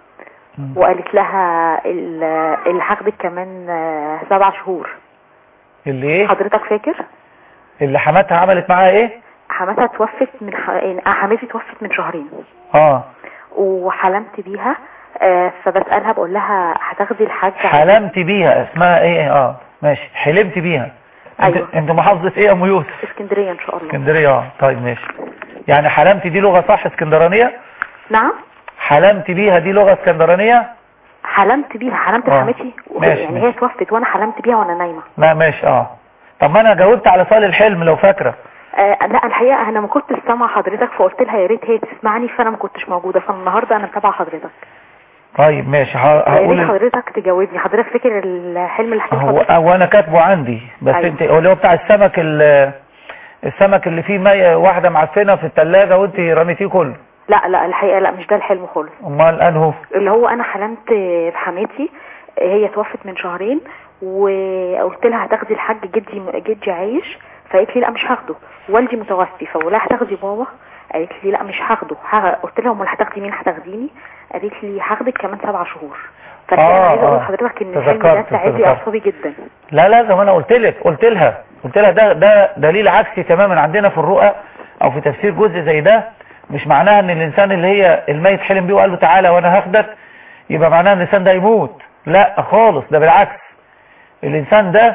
وقالت لها ال- اللي هاخدك كمان آه، سبع شهور اللي ايه حضرتك فاكر اللي حماتها عملت معاها ايه حماتها توفت من ح... يعني حماتي توفت من شهرين اه وحلمت بيها آه، فبسألها بقول لها هتاخدي الحاج حلمت بيها اسمها ايه اه ماشي حلمت بيها انت, أيوة. انت محافظة ايه يا ام يوسف اسكندرية ان شاء الله اسكندرية اه طيب ماشي يعني حلمت دي لغة صح اسكندرانية نعم حلمت بيها دي لغة اسكندرانية حلمت بيها حلمت آه. بحماتي ماشي، يعني ماشي. هي توفت وانا حلمت بيها وانا نايمة لا ماشي اه طب ما انا جاوبت على سؤال الحلم لو فاكرة آه لا الحقيقة انا ما كنتش سامعة حضرتك فقلت لها يا ريت هي تسمعني فانا ما كنتش موجودة فالنهاردة انا متابعة حضرتك طيب ماشي ه- يا هقول ريت ال- حضرتك تجاوبني حضرتك فاكر الحلم اللي حكيته هو حضرتك هو انا كاتبه عندي بس أيوة. انت هو اللي هو بتاع السمك ال- السمك اللي فيه مية واحدة معفنة في التلاجة وانت رميتيه كله لا لا الحقيقة لا مش ده الحلم خالص امال انهو اللي هو انا حلمت بحماتي هي توفت من شهرين وقلت لها هتاخدي الحاج جدي جدي عايش فقالت لي لا مش هاخده والدي متوفي فبقول لها هتاخدي بابا قالت لي لا مش هاخده ه- قلت لها امال هتاخدي مين هتاخديني قالت لي هاخدك كمان سبع شهور فالحقيقة آه، انا عايزه اقول آه. لحضرتك ان الحلم ده تذكرت، ساعد لي تذكرت. اعصابي جدا لا لا زي ما انا قلت لك قلت لها قلت لها ده ده دليل عكسي تماما عندنا في الرؤى او في تفسير جزء زي ده مش معناها ان الانسان اللي هي الميت حلم بيه وقال له تعالى وانا هاخدك يبقى معناها ان الانسان ده يموت لا خالص ده بالعكس الانسان ده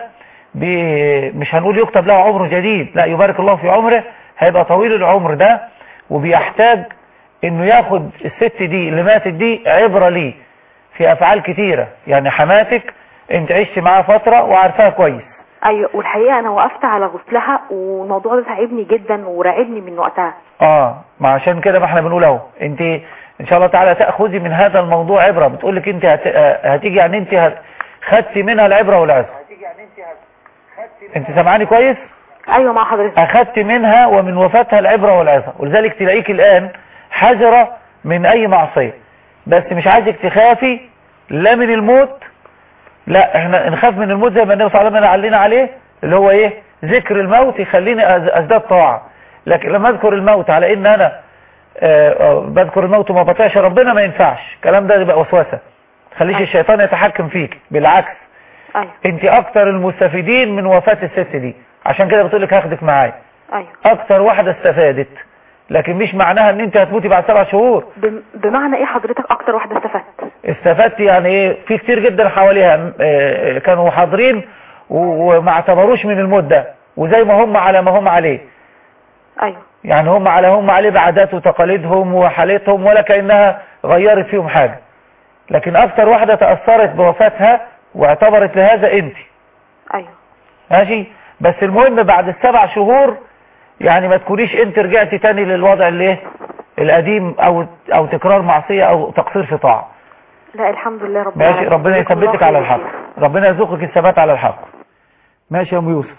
بي مش هنقول يكتب له عمر جديد لا يبارك الله في عمره هيبقى طويل العمر ده وبيحتاج انه ياخد الست دي اللي ماتت دي عبرة ليه في افعال كتيرة يعني حماتك انت عشت معاها فترة وعارفاها كويس ايوه والحقيقه انا وقفت على غسلها والموضوع ده تعبني جدا ورعبني من وقتها اه ما عشان كده ما احنا بنقول اهو انت ان شاء الله تعالى تاخذي من هذا الموضوع عبره بتقول لك انت هت... آه، هتيجي يعني انت هت... خدتي منها العبره والعظه انت سامعاني كويس ايوه مع حضرتك اخذت منها ومن وفاتها العبرة والعظة ولذلك تلاقيك الان حذرة من اي معصية بس مش عايزك تخافي لا من الموت لا احنا نخاف من الموت زي ما النبي صلى الله عليه وسلم علينا عليه اللي هو ايه ذكر الموت يخليني أز- ازداد طاعة لكن لما اذكر الموت على ان انا آه، آه، بذكر الموت وما بطيعش ربنا ما ينفعش الكلام ده يبقى وسوسة خليش الشيطان يتحكم فيك بالعكس ايوه انت اكتر المستفيدين من وفاة الست دي عشان كده بتقول لك هاخدك معايا ايوه اكتر واحدة استفادت لكن مش معناها ان انت هتموتي بعد سبع شهور بم- بمعنى ايه حضرتك اكتر واحده استفدت استفدت يعني ايه في كتير جدا حواليها م- آه، كانوا حاضرين و- وما اعتبروش من الموت ده وزي ما هم على ما هم عليه ايوه يعني هم على هم عليه بعادات وتقاليدهم وحالتهم ولا كأنها غيرت فيهم حاجة لكن اكتر واحدة تأثرت بوفاتها واعتبرت لهذا انت ايوه ماشي بس المهم بعد السبع شهور يعني ما تكونيش انت رجعتي تاني للوضع اللي ايه القديم او او تكرار معصية او تقصير في طاعة لا الحمد لله رب ماشي العالمين. ربنا جزاكم الله يثبتك على خير. الحق ربنا يرزقك الثبات على الحق ماشي يا ام يوسف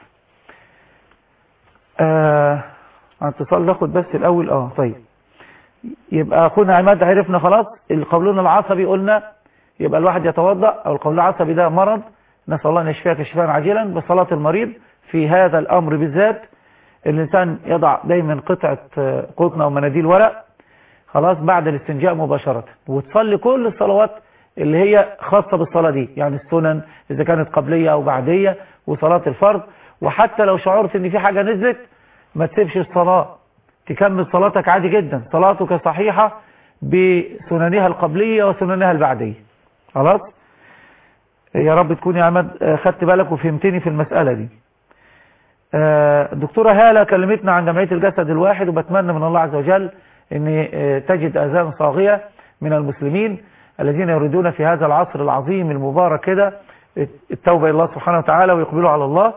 آه اتصال ناخد بس الاول اه طيب يبقى اخونا عماد عرفنا خلاص القولون العصبي قلنا يبقى الواحد يتوضا او القولون العصبي ده مرض نسال الله ان يشفيك شفاء عاجلا بصلاه المريض في هذا الامر بالذات الانسان يضع دايما قطعه آه، قطن او مناديل ورق خلاص بعد الاستنجاء مباشرة وتصلي كل الصلوات اللي هي خاصة بالصلاة دي يعني السنن إذا كانت قبلية أو بعدية وصلاة الفرض وحتى لو شعرت إن في حاجة نزلت ما تسيبش الصلاة تكمل صلاتك عادي جدا صلاتك صحيحة بسننها القبلية وسننها البعدية خلاص يا رب تكون يا عماد آه، خدت بالك وفهمتني في المسألة دي آه، الدكتورة هالة كلمتنا عن جمعية الجسد الواحد وبتمنى من الله عز وجل ان آه، تجد اذان صاغية من المسلمين الذين يريدون في هذا العصر العظيم المبارك كده التوبة الى الله سبحانه وتعالى ويقبلوا على الله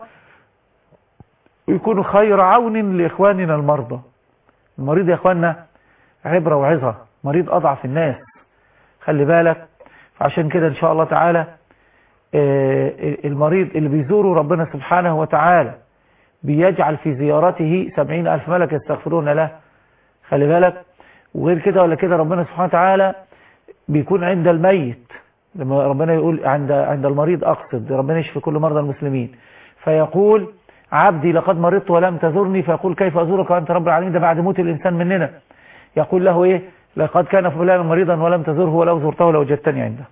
ويكونوا خير عون لإخواننا المرضى المريض يا إخواننا عبرة وعظة مريض أضعف الناس خلي بالك عشان كده إن شاء الله تعالى آه، المريض اللي بيزوره ربنا سبحانه وتعالى بيجعل في زيارته سبعين ألف ملك يستغفرون له خلي بالك وغير كده ولا كده ربنا سبحانه وتعالى بيكون عند الميت لما ربنا يقول عند عند المريض أقصد ربنا يشفي كل مرضى المسلمين فيقول عبدي لقد مرضت ولم تزرني فيقول كيف أزورك وأنت رب العالمين ده بعد موت الإنسان مننا يقول له إيه لقد كان فلان مريضا ولم تزره ولو زرته لوجدتني عنده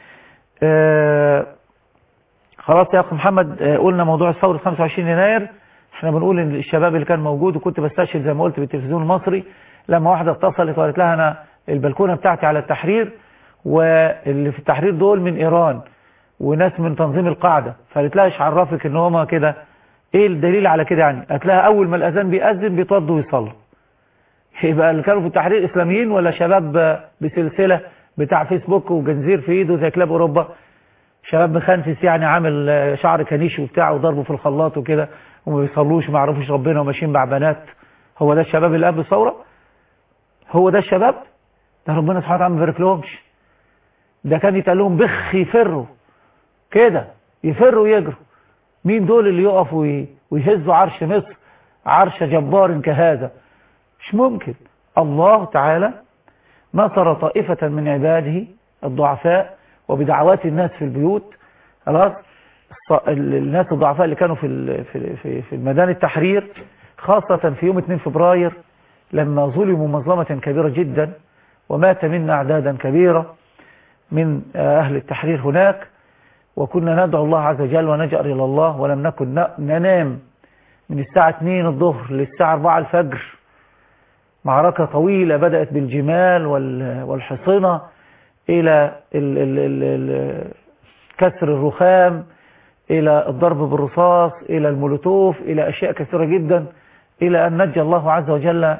آه خلاص يا أخي محمد آه قلنا موضوع الثورة 25 يناير احنا بنقول ان الشباب اللي كان موجود وكنت بستشهد زي ما قلت بالتلفزيون المصري لما واحدة اتصلت وقالت لها انا البلكونة بتاعتي على التحرير واللي في التحرير دول من ايران وناس من تنظيم القاعدة فقالت لها ايش عرفك ان هما كده ايه الدليل على كده يعني قالت لها اول ما الاذان بيأذن بيتوضوا ويصلوا يبقى اللي كانوا في التحرير اسلاميين ولا شباب بسلسلة بتاع فيسبوك وجنزير في ايده زي كلاب اوروبا شباب مخنفس يعني عامل شعر كنيش وبتاع وضربه في الخلاط وكده وما بيصلوش ما يعرفوش ربنا وماشيين مع بنات هو ده الشباب اللي قبل الثوره هو ده الشباب ده ربنا سبحانه وتعالى ما بيبارك لهمش ده كان يتقال لهم بخ يفروا كده يفروا ويجروا مين دول اللي يقفوا ويهزوا عرش مصر عرش جبار كهذا مش ممكن الله تعالى نصر طائفة من عباده الضعفاء وبدعوات الناس في البيوت خلاص الناس الضعفاء اللي كانوا في في في الميدان التحرير خاصة في يوم 2 فبراير لما ظلموا مظلمة كبيرة جدا ومات منا أعدادا كبيرة من أهل التحرير هناك وكنا ندعو الله عز وجل ونجأر إلى الله ولم نكن ننام من الساعة 2 الظهر للساعة 4 الفجر معركة طويلة بدأت بالجمال والحصنة إلى ال ال ال ال كسر الرخام إلى الضرب بالرصاص إلى المولوتوف إلى أشياء كثيرة جدا إلى أن نجى الله عز وجل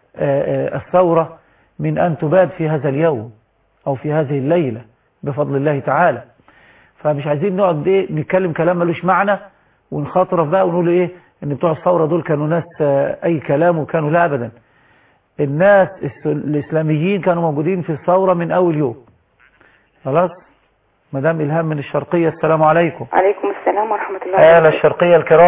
الثورة من أن تباد في هذا اليوم أو في هذه الليلة بفضل الله تعالى فمش عايزين نقعد دي نتكلم كلام ملوش معنى ونخاطرف بقى ونقول إيه إن بتوع الثورة دول كانوا ناس أي كلام وكانوا لا أبدا الناس الإسلاميين كانوا موجودين في الثورة من أول يوم خلاص مدام إلهام من الشرقية السلام عليكم عليكم السلام ورحمة الله آل الشرقية الكرام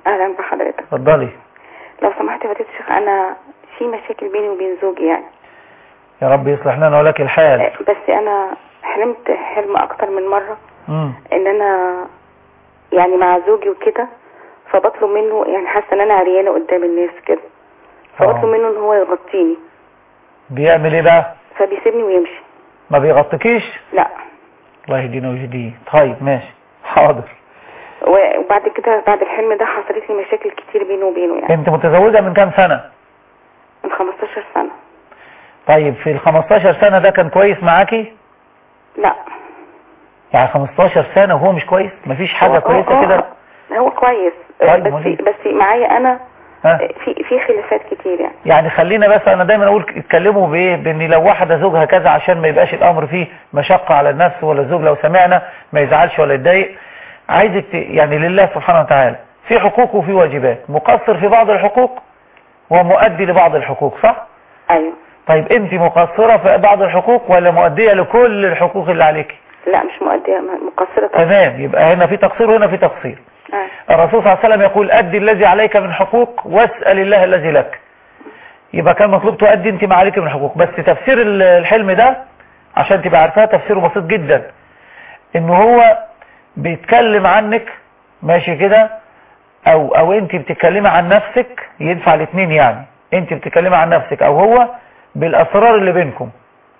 اهلا بحضرتك اتفضلي لو سمحت يا فضيله الشيخ انا في مشاكل بيني وبين زوجي يعني يا رب يصلح لنا ولك الحال بس انا حلمت حلم اكتر من مره مم. ان انا يعني مع زوجي وكده فبطلب منه يعني حاسه ان انا عريانه قدام الناس كده فبطلب منه ان هو يغطيني بيعمل ايه بقى فبيسيبني ويمشي ما بيغطيكيش لا الله يهدينا ويهديه طيب ماشي حاضر و- وبعد كده بعد الحلم ده حصلت لي مشاكل كتير بيني وبينه يعني انت متزوجة من كام سنة من 15 سنه طيب في ال 15 سنة ده كان كويس معاكي لا يعني 15 سنة وهو مش كويس مفيش حاجة هو- كويسة هو- كده هو كويس طيب، بس مولي. بس معايا انا ها؟ في في خلافات كتير يعني يعني خلينا بس انا دايما اقول اتكلموا بايه بان لو واحده زوجها كذا عشان ما يبقاش الامر فيه مشقه على النفس ولا الزوج لو سمعنا ما يزعلش ولا يتضايق عايزك ت- يعني لله سبحانه وتعالى في حقوق وفي واجبات مقصر في بعض الحقوق ومؤدي لبعض الحقوق صح ايوه طيب انت مقصره في بعض الحقوق ولا مؤديه لكل الحقوق اللي عليك لا مش مؤدية مقصرة طبعا تمام يبقى هنا في تقصير وهنا في تقصير آه. الرسول صلى الله عليه وسلم يقول أدي الذي عليك من حقوق واسأل الله الذي لك يبقى كان مطلوب تؤدي انت ما عليك من حقوق بس تفسير ال- الحلم ده عشان تبقى عارفاه تفسيره بسيط جدا ان هو بيتكلم عنك ماشي كده او او انت بتتكلمي عن نفسك ينفع الاثنين يعني انت بتتكلمي عن نفسك او هو بالاسرار اللي بينكم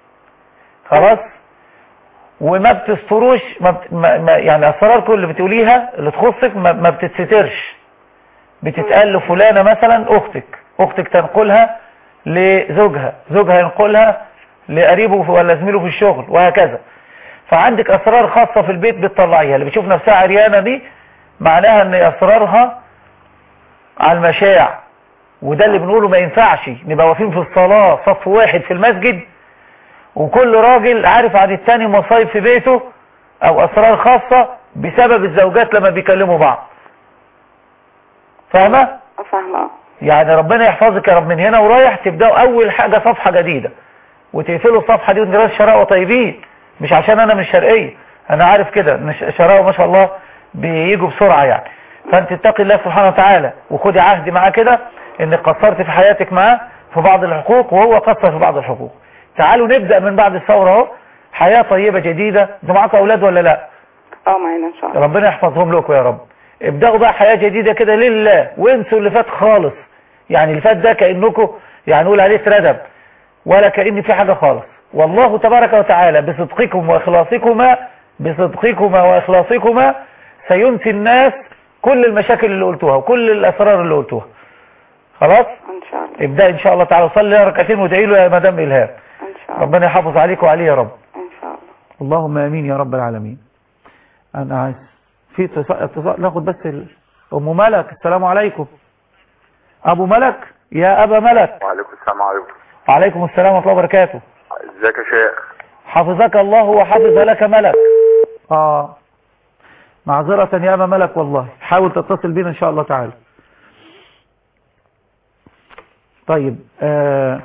خلاص وما بتستروش ما بت... ما... ما... يعني اسراركم اللي بتقوليها اللي تخصك ما, ما بتتسترش بتتقال لفلانة مثلا اختك اختك تنقلها لزوجها زوجها ينقلها لقريبه ولا زميله في الشغل وهكذا فعندك اسرار خاصة في البيت بتطلعيها اللي بتشوف نفسها عريانة دي معناها ان اسرارها على المشاع وده اللي بنقوله ما ينفعش نبقى واقفين في الصلاة صف واحد في المسجد وكل راجل عارف عن التاني مصايب في بيته او اسرار خاصة بسبب الزوجات لما بيكلموا بعض فاهمة فاهمة يعني ربنا يحفظك يا رب من هنا ورايح تبدأوا اول حاجة صفحة جديدة وتقفلوا الصفحة دي وانتوا شراء طيبين مش عشان انا مش شرقية انا عارف كده ان شراء ما شاء الله بيجوا بسرعة يعني فانت اتقي الله سبحانه وتعالى وخدي عهد معاه كده انك قصرت في حياتك معاه في بعض الحقوق وهو قصر في بعض الحقوق تعالوا نبدأ من بعد الثورة اهو حياة طيبة جديدة انتوا معاكم اولاد ولا لا اه معانا ان شاء الله ربنا يحفظهم لكم يا رب ابدأوا بقى حياة جديدة كده لله وانسوا اللي فات خالص يعني اللي فات ده كأنكم يعني نقول عليه اتردم ولا كأن في حاجة خالص والله تبارك وتعالى بصدقكم وإخلاصكما بصدقكما وإخلاصكما سينسي الناس كل المشاكل اللي قلتوها وكل الأسرار اللي قلتوها خلاص ان شاء الله ابدأ إن شاء الله تعالى صلي ركعتين وادعي له يا مدام إلهام ان شاء الله ربنا يحافظ عليك وعليه يا رب ان شاء الله اللهم امين يا رب العالمين انا عايز في اتصال اتصال ناخد بس ال... ام ملك السلام عليكم ابو ملك يا ابا ملك وعليكم السلام عليكم وعليكم السلام ورحمه الله وبركاته ازيك يا شيخ حفظك الله وحفظ لك ملك اه معذرة يا ابا ملك والله حاول تتصل بنا ان شاء الله تعالى طيب آه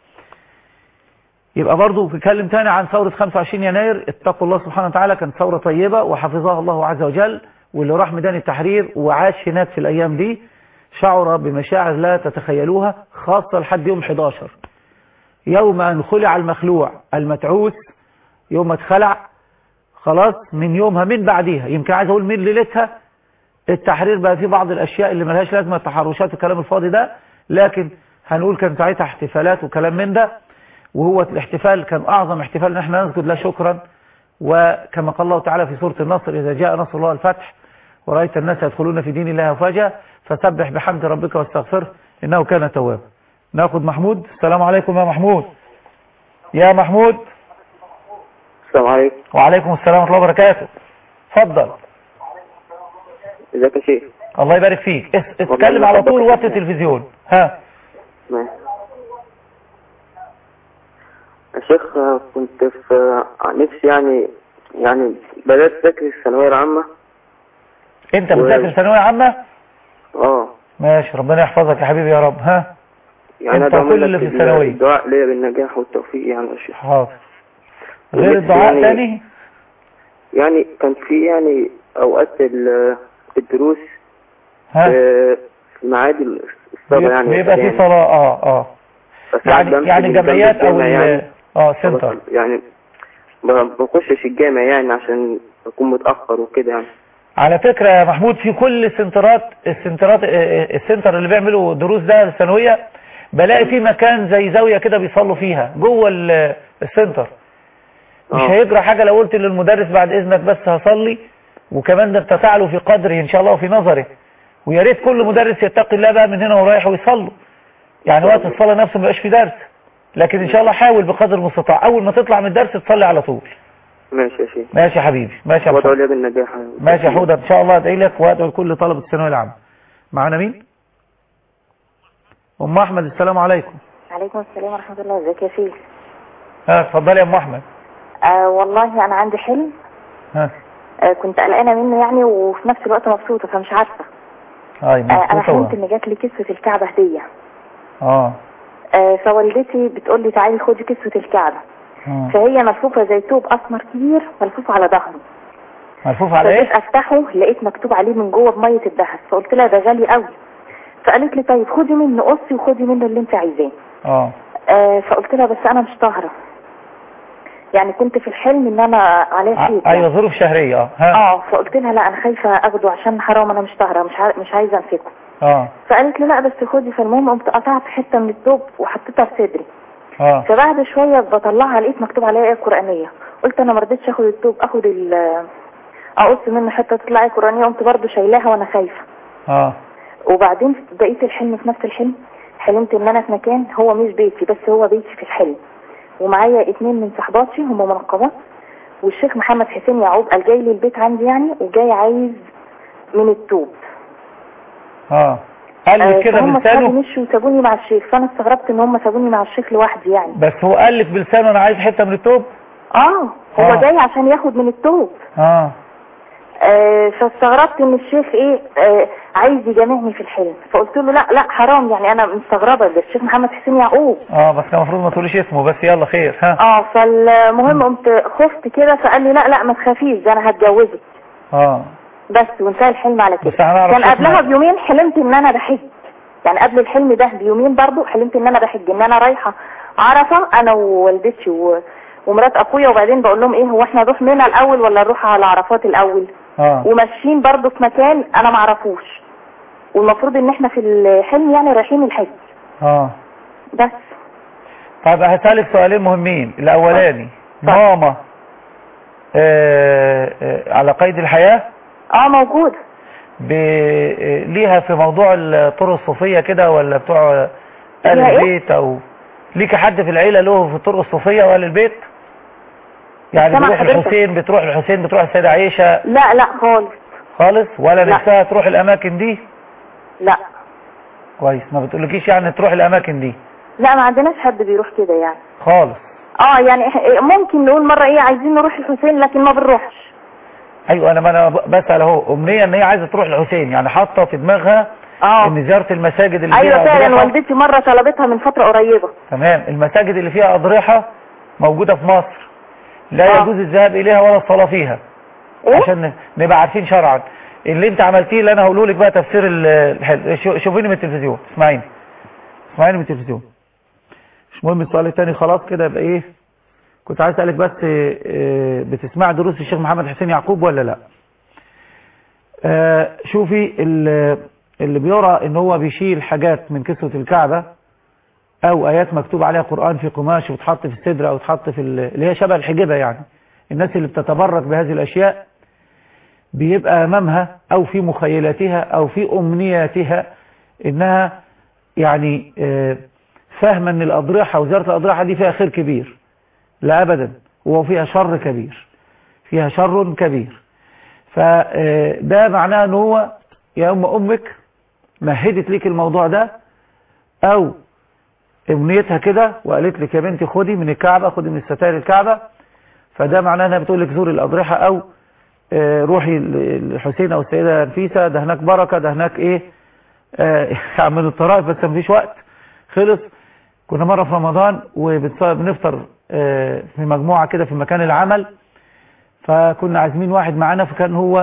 يبقى برضو بيتكلم تاني عن ثورة 25 يناير اتقوا الله سبحانه وتعالى كانت ثورة طيبة وحفظها الله عز وجل واللي راح ميدان التحرير وعاش هناك في الأيام دي شعر بمشاعر لا تتخيلوها خاصة لحد يوم 11 يوم أن خلع المخلوع المتعوس يوم ما اتخلع خلاص من يومها من بعديها يمكن عايز أقول من ليلتها التحرير بقى فيه بعض الأشياء اللي ملهاش لازمة التحرشات والكلام الفاضي ده لكن هنقول كان ساعتها احتفالات وكلام من ده وهو الاحتفال كان أعظم احتفال ان احنا نسجد له شكرا وكما قال الله تعالى في سورة النصر إذا جاء نصر الله الفتح ورأيت الناس يدخلون في دين الله أفواجا فسبح بحمد ربك واستغفره إنه كان توابا ناخد محمود السلام عليكم يا محمود يا محمود السلام عليكم وعليكم السلام ورحمة الله وبركاته اتفضل ازيك يا شيخ الله يبارك فيك اس- اتكلم على طول وقت التلفزيون ها ماشي. يا شيخ آه، كنت في آه، نفسي يعني يعني بدأت أذاكر الثانوية العامة انت و- بتذاكر ثانوية عامة اه ماشي ربنا يحفظك يا حبيبي يا رب ها يعني انت أنا بعمل كل اللي لك في الثانوية الدعاء ليا بالنجاح والتوفيق يعني يا شيخ حاضر غير ونفسي الدعاء يعني- تاني يعني كان في يعني أوقات ال- الدروس ها في في ميعاد الصلاة يعني بيبقى في يعني صلاة اه اه فساعات يعني بمشي يعني من جنب جمعيات او الجامع ال- يعني اه سنتر يعني ما بخشش الجامع يعني عشان بكون متأخر وكده يعني على فكرة يا محمود في كل السنترات السنترات آه، السنتر اللي بيعملوا دروس ده الثانوية بلاقي في مكان زي زاوية كده بيصلوا فيها جوه ال- السنتر مش آه. هيجرى حاجة لو قلت للمدرس بعد اذنك بس هصلي وكمان ده انت تعلو في قدره ان شاء الله وفي نظره ويا ريت كل مدرس يتقي الله بقى من هنا ورايح ويصلوا يعني وقت الصلاة نفسه ما يبقاش في درس لكن ان شاء الله حاول بقدر المستطاع اول ما تطلع من الدرس تصلي على طول ماشي يا شيخ ماشي يا حبيبي ماشي يا وادعو محمد لي بالنجاح ماشي يا حوده ان شاء الله ادعي لك وادعو لكل طلبه الثانويه العامه معانا مين ام احمد السلام عليكم عليكم السلام ورحمة الله ازيك يا شيخ ها اتفضلي يا ام احمد آه والله انا عندي حلم ها آه كنت قلقانة منه يعني وفي نفس الوقت مبسوطة فمش عارفة هاي آه انا مبسوطه حلمت و- ان جات لي كسوة الكعبة هدية اه آه فوالدتي بتقول لي تعالي خدي كسوة الكعبة آه. فهي ملفوفة زي توب اسمر كبير ملفوف على ظهره ملفوف على فجيت ايه افتحه لقيت مكتوب عليه من جوه بمية الذهب فقلت لها ده غالي قوي فقالت لي طيب خدي منه قصي وخدي منه اللي انت عايزاه اه آه فقلت لها بس انا مش طاهرة يعني كنت في الحلم ان انا عليا ع- حيض ايوه ظروف شهريه اه ها اه فقلت لها لا انا خايفة اخده عشان حرام انا مش طاهرة مش عا- مش عايزة امسكه اه فقالت لي لا بس خدي فالمهم قمت قطعت حتة من الثوب وحطيتها في صدري اه فبعد شوية بطلعها لقيت مكتوب عليها ايه قرآنية قلت انا ما رضيتش اخد الثوب اخد ال اقص منه حتة تطلع ايه قرآنية قمت برضه شايلاها وانا خايفة اه وبعدين في بقية الحلم في نفس الحلم حلمت ان انا في مكان هو مش بيتي بس هو بيتي في الحلم ومعايا اتنين من صحباتي هم منقبات والشيخ محمد حسين يعقوب قال جاي لي البيت عندي يعني وجاي عايز من التوب اه قال آه، لك كده فهم اصحابي بلسانه مشوا وسابوني مع الشيخ فانا استغربت ان هم سابوني مع الشيخ لوحدي يعني بس هو قال لك بلسانه انا عايز حته من التوب اه هو آه. جاي عشان ياخد من التوب اه آه فاستغربت ان الشيخ ايه آه عايز يجامعني في الحلم فقلت له لا لا حرام يعني انا مستغربه ده الشيخ محمد حسين يعقوب اه بس كان المفروض ما تقوليش اسمه بس يلا خير ها اه فالمهم قمت خفت كده فقال لي لا لا ما تخافيش ده انا هتجوزك اه بس وانتهى الحلم على كده بس هنعرف كان شيخنا- قبلها بيومين حلمت ان انا بحج يعني قبل الحلم ده بيومين برضو حلمت ان انا بحج ان انا رايحه عرفه انا ووالدتي و... ومرات اخويا وبعدين بقول لهم ايه هو احنا نروح منى الاول ولا نروح على عرفات الاول اه وماشيين برضو في مكان انا معرفوش والمفروض ان احنا في الحلم يعني رايحين الحج اه بس طيب هسألك سؤالين مهمين الاولاني ماما آه آه على قيد الحياة اه موجود ب... آه، ليها في موضوع الطرق الصوفية كده ولا بتوع اهل ليها إيه؟ البيت او ليك حد في العيلة له في الطرق الصوفية واهل البيت يعني سامع بتروح حضرتك. الحسين بتروح الحسين بتروح السيدة عائشة لا لا خالص خالص ولا لا. نفسها تروح الاماكن دي لا كويس ما بتقولكيش يعني تروح الاماكن دي لا ما عندناش حد بيروح كده يعني خالص اه يعني إح- ممكن نقول مرة ايه عايزين نروح الحسين لكن ما بنروحش ايوه انا ما انا ب- بسال اهو امنيه ان هي عايزه تروح الحسين يعني حاطه في دماغها اه ان زياره المساجد اللي ايوه فيها فعلا أضرحة والدتي مرة طلبتها من فترة قريبة تمام المساجد اللي فيها اضرحه موجوده في مصر لا آه. يجوز الذهاب اليها ولا الصلاه فيها إيه؟ عشان نبقى عارفين شرعا اللي انت عملتيه اللي انا هقوله لك بقى تفسير ال- الحل شو- شوفيني من التلفزيون اسمعيني اسمعيني من التلفزيون مش مهم السؤال الثاني خلاص كده يبقى ايه كنت عايز اسالك بس آه، بتسمع دروس الشيخ محمد حسين يعقوب ولا لا آه، شوفي ال- اللي بيرى ان هو بيشيل حاجات من كسوة الكعبة او ايات مكتوب عليها قرآن في قماش وتحط في الصدر او تحط في ال- اللي هي شبه الحجبة يعني الناس اللي بتتبرك بهذه الاشياء بيبقى امامها او في مخيلاتها او في امنياتها انها يعني آه، فاهمة ان الاضرحة وزارة الاضرحة دي فيها خير كبير لا ابدا هو فيها شر كبير فيها شر كبير فده معناه ان هو يا ام امك مهدت ليك الموضوع ده او امنيتها كده وقالت لك يا بنتي خدي من الكعبة خدي من الستائر الكعبة فده معناه انها بتقول لك زوري الاضرحة او آه، روحي الحسين او السيدة نفيسة ده هناك بركة ده هناك ايه آه، من الطرائف بس مفيش وقت خلص كنا مرة في رمضان وبنفطر في مجموعة كده في مكان العمل فكنا عازمين واحد معانا فكان هو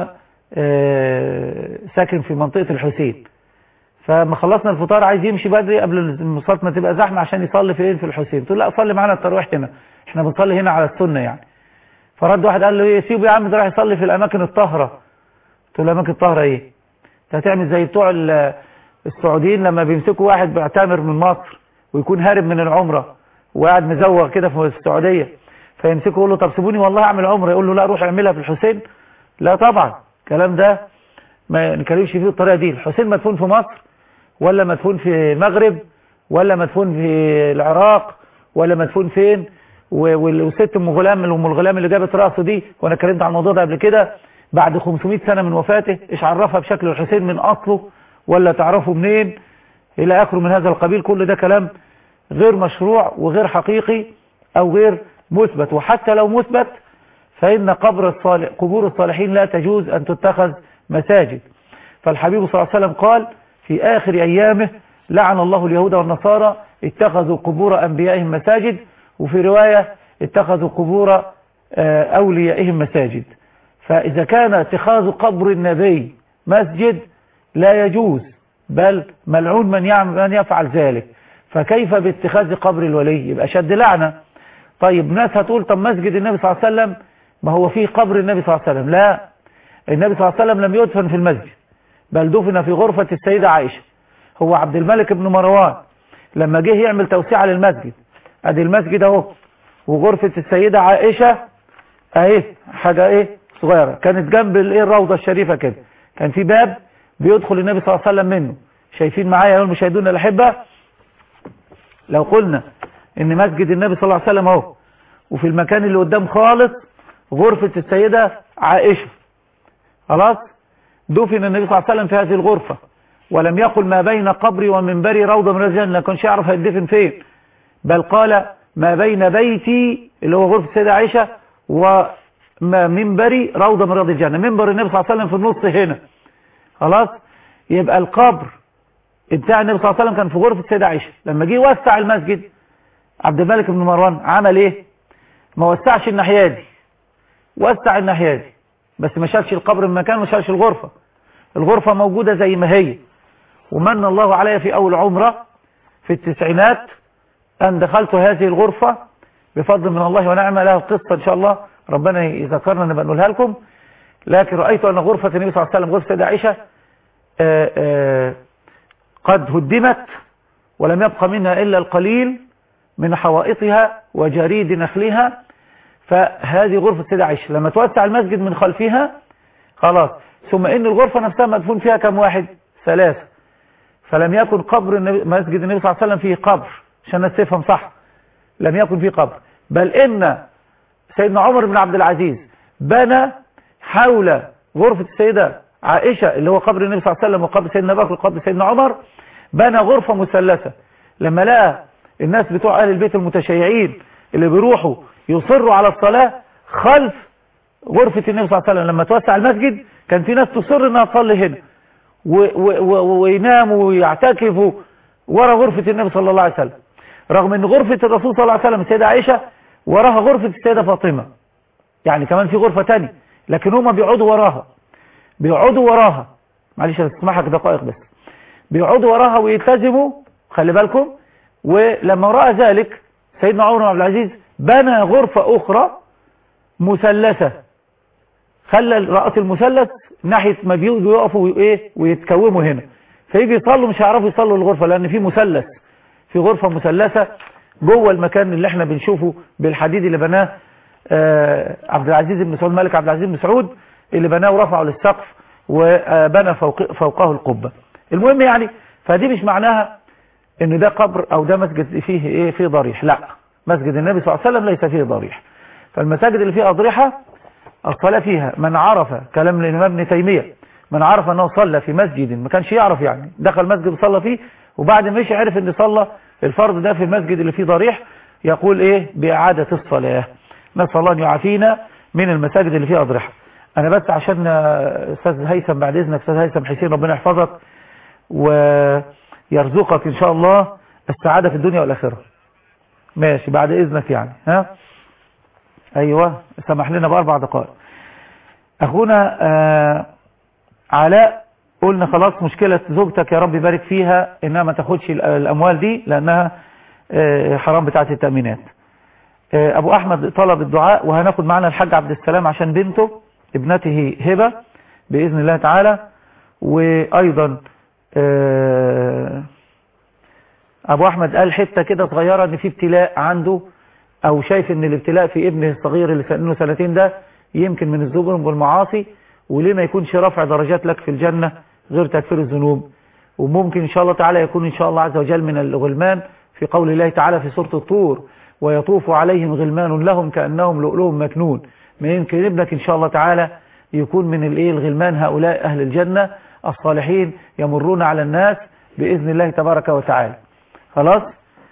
آه، ساكن في منطقة الحسين فما خلصنا الفطار عايز يمشي بدري قبل المصلاه ما تبقى زحمه عشان يصلي فين في الحسين تقول لا صلي معانا التراويح هنا احنا بنصلي هنا على السنه يعني فرد واحد قال له ايه سيبه يا عم ده راح يصلي في الاماكن الطاهره قلت له الاماكن الطاهره ايه انت هتعمل زي بتوع ال- السعوديين لما بيمسكوا واحد بيعتمر من مصر ويكون هارب من العمره وقاعد مزوغ كده في السعوديه فيمسكوا يقول له طب سيبوني والله اعمل عمره يقول له لا روح اعملها في الحسين لا طبعا الكلام ده ما نتكلمش فيه بالطريقه دي الحسين مدفون في مصر ولا مدفون في المغرب ولا مدفون في العراق ولا مدفون فين و- وال- والست ام غلام ام الغلام اللي جابت راسه دي وانا اتكلمت عن الموضوع ده قبل كده بعد 500 سنه من وفاته ايش عرفها بشكل الحسين من اصله ولا تعرفه منين الى اخره من هذا القبيل كل ده كلام غير مشروع وغير حقيقي او غير مثبت وحتى لو مثبت فإن قبر الصالح قبور الصالحين لا تجوز أن تتخذ مساجد فالحبيب صلى الله عليه وسلم قال في آخر أيامه لعن الله اليهود والنصارى اتخذوا قبور أنبيائهم مساجد وفي رواية اتخذوا قبور آه، أوليائهم مساجد فإذا كان اتخاذ قبر النبي مسجد لا يجوز بل ملعون من يعمل من يفعل ذلك فكيف باتخاذ قبر الولي يبقى شد لعنة طيب ناس هتقول طب مسجد النبي صلى الله عليه وسلم ما هو فيه قبر النبي صلى الله عليه وسلم لا النبي صلى الله عليه وسلم لم يدفن في المسجد بل دفن في غرفة السيدة عائشة هو عبد الملك بن مروان لما جه يعمل توسعة للمسجد ادي المسجد اهو وغرفة السيدة عائشة اهي حاجة ايه صغيرة كانت جنب الايه الروضة الشريفة كده كان في باب بيدخل النبي صلى الله عليه وسلم منه شايفين معايا يا المشاهدون الأحبة لو قلنا ان مسجد النبي صلى الله عليه وسلم اهو وفي المكان اللي قدام خالص غرفة السيدة عائشة خلاص دفن النبي صلى الله عليه وسلم في هذه الغرفة ولم يقل ما بين قبري ومنبري روضة من الجنة ما كانش يعرف هيدفن فين بل قال ما بين بيتي اللي هو غرفة السيدة عائشة ومنبري روضة من رياض الجنة منبر النبي صلى الله عليه وسلم في النص هنا خلاص يبقى القبر بتاع النبي صلى الله عليه وسلم كان في غرفة السيدة عائشة لما جه يوسع المسجد عبد الملك بن مروان عمل ايه ما وسعش الناحية دي وسع الناحية دي بس ما شالش القبر من مكان ما شالش الغرفة الغرفة موجودة زي ما هي ومن الله علي في أول عمرة في التسعينات أن دخلت هذه الغرفة بفضل من الله ونعمة لها القصة إن شاء الله ربنا يذكرنا نبقى نقولها لكم لكن رأيت أن غرفة النبي صلى الله عليه وسلم غرفة سيدة عائشة آآ آآ قد هدمت ولم يبقى منها إلا القليل من حوائطها وجريد نخلها فهذه غرفة سيدة عائشة لما توسع المسجد من خلفها خلاص ثم ان الغرفة نفسها مدفون فيها كم واحد ثلاثة فلم يكن قبر النبي مسجد النبي صلى الله عليه وسلم فيه قبر عشان الناس تفهم صح لم يكن فيه قبر بل ان سيدنا عمر بن عبد العزيز بنى حول غرفة السيدة عائشة اللي هو قبر النبي صلى الله عليه وسلم وقبر سيدنا بكر وقبر سيدنا عمر بنى غرفة مثلثة لما لقى الناس بتوع اهل البيت المتشيعين اللي بيروحوا يصروا على الصلاة خلف غرفة النبي صلى الله عليه وسلم لما توسع المسجد كان في ناس تصر انها تصلي هنا ويناموا ويعتكفوا ورا غرفة النبي صلى الله عليه وسلم رغم ان غرفة الرسول صلى الله عليه وسلم السيدة عائشة وراها غرفة السيدة فاطمة يعني كمان في غرفة تانية لكن هما بيقعدوا وراها بيقعدوا وراها معلش اسمحك دقائق بس بيقعدوا وراها ويلتزموا خلي بالكم ولما رأى ذلك سيدنا عمر بن عبد العزيز بنى غرفة أخرى مثلثة خلى رأس المثلث ناحية ما بيجوا يقفوا وإيه ويتكوموا هنا فيجي يصلوا مش هيعرفوا يصلوا الغرفة لأن في مثلث في غرفة مثلثة جوه المكان اللي احنا بنشوفه بالحديد اللي بناه آه عبد العزيز بن سعود ملك عبد العزيز بن سعود اللي بناه ورفعه للسقف وبنى فوق فوقه القبة المهم يعني فدي مش معناها ان ده قبر او ده مسجد فيه ايه فيه ضريح لا مسجد النبي صلى الله عليه وسلم ليس فيه ضريح فالمساجد اللي فيها أضرحة الصلاة فيها من عرف كلام الإمام ابن تيمية من عرف أنه صلى في مسجد ما كانش يعرف يعني دخل مسجد وصلى فيه وبعد ما مشي عرف أن صلى الفرض ده في المسجد اللي فيه ضريح يقول إيه بإعادة الصلاة نسأل الله أن يعافينا من المساجد اللي فيها أضرحة أنا بس عشان أستاذ هيثم بعد إذنك أستاذ هيثم حسين ربنا يحفظك ويرزقك إن شاء الله السعادة في الدنيا والآخرة ماشي بعد إذنك يعني ها ايوه سمح لنا باربع دقائق اخونا آه علاء قلنا خلاص مشكلة زوجتك يا رب يبارك فيها انها ما تاخدش ال- الاموال دي لانها آه، حرام بتاعة التأمينات آه، ابو احمد طلب الدعاء وهناخد معنا الحاج عبد السلام عشان بنته ابنته هبة باذن الله تعالى وايضا آه، ابو احمد قال حتة كده صغيرة ان في ابتلاء عنده او شايف ان الابتلاء في ابنه الصغير اللي سنه سنتين ده يمكن من الزجر والمعاصي وليه ما يكونش رفع درجات لك في الجنة غير تكفير الذنوب وممكن ان شاء الله تعالى يكون ان شاء الله عز وجل من الغلمان في قول الله تعالى في سورة الطور ويطوف عليهم غلمان لهم كأنهم لؤلؤ مكنون ما يمكن ابنك ان شاء الله تعالى يكون من الايه الغلمان هؤلاء اهل الجنة الصالحين يمرون على الناس بإذن الله تبارك وتعالى خلاص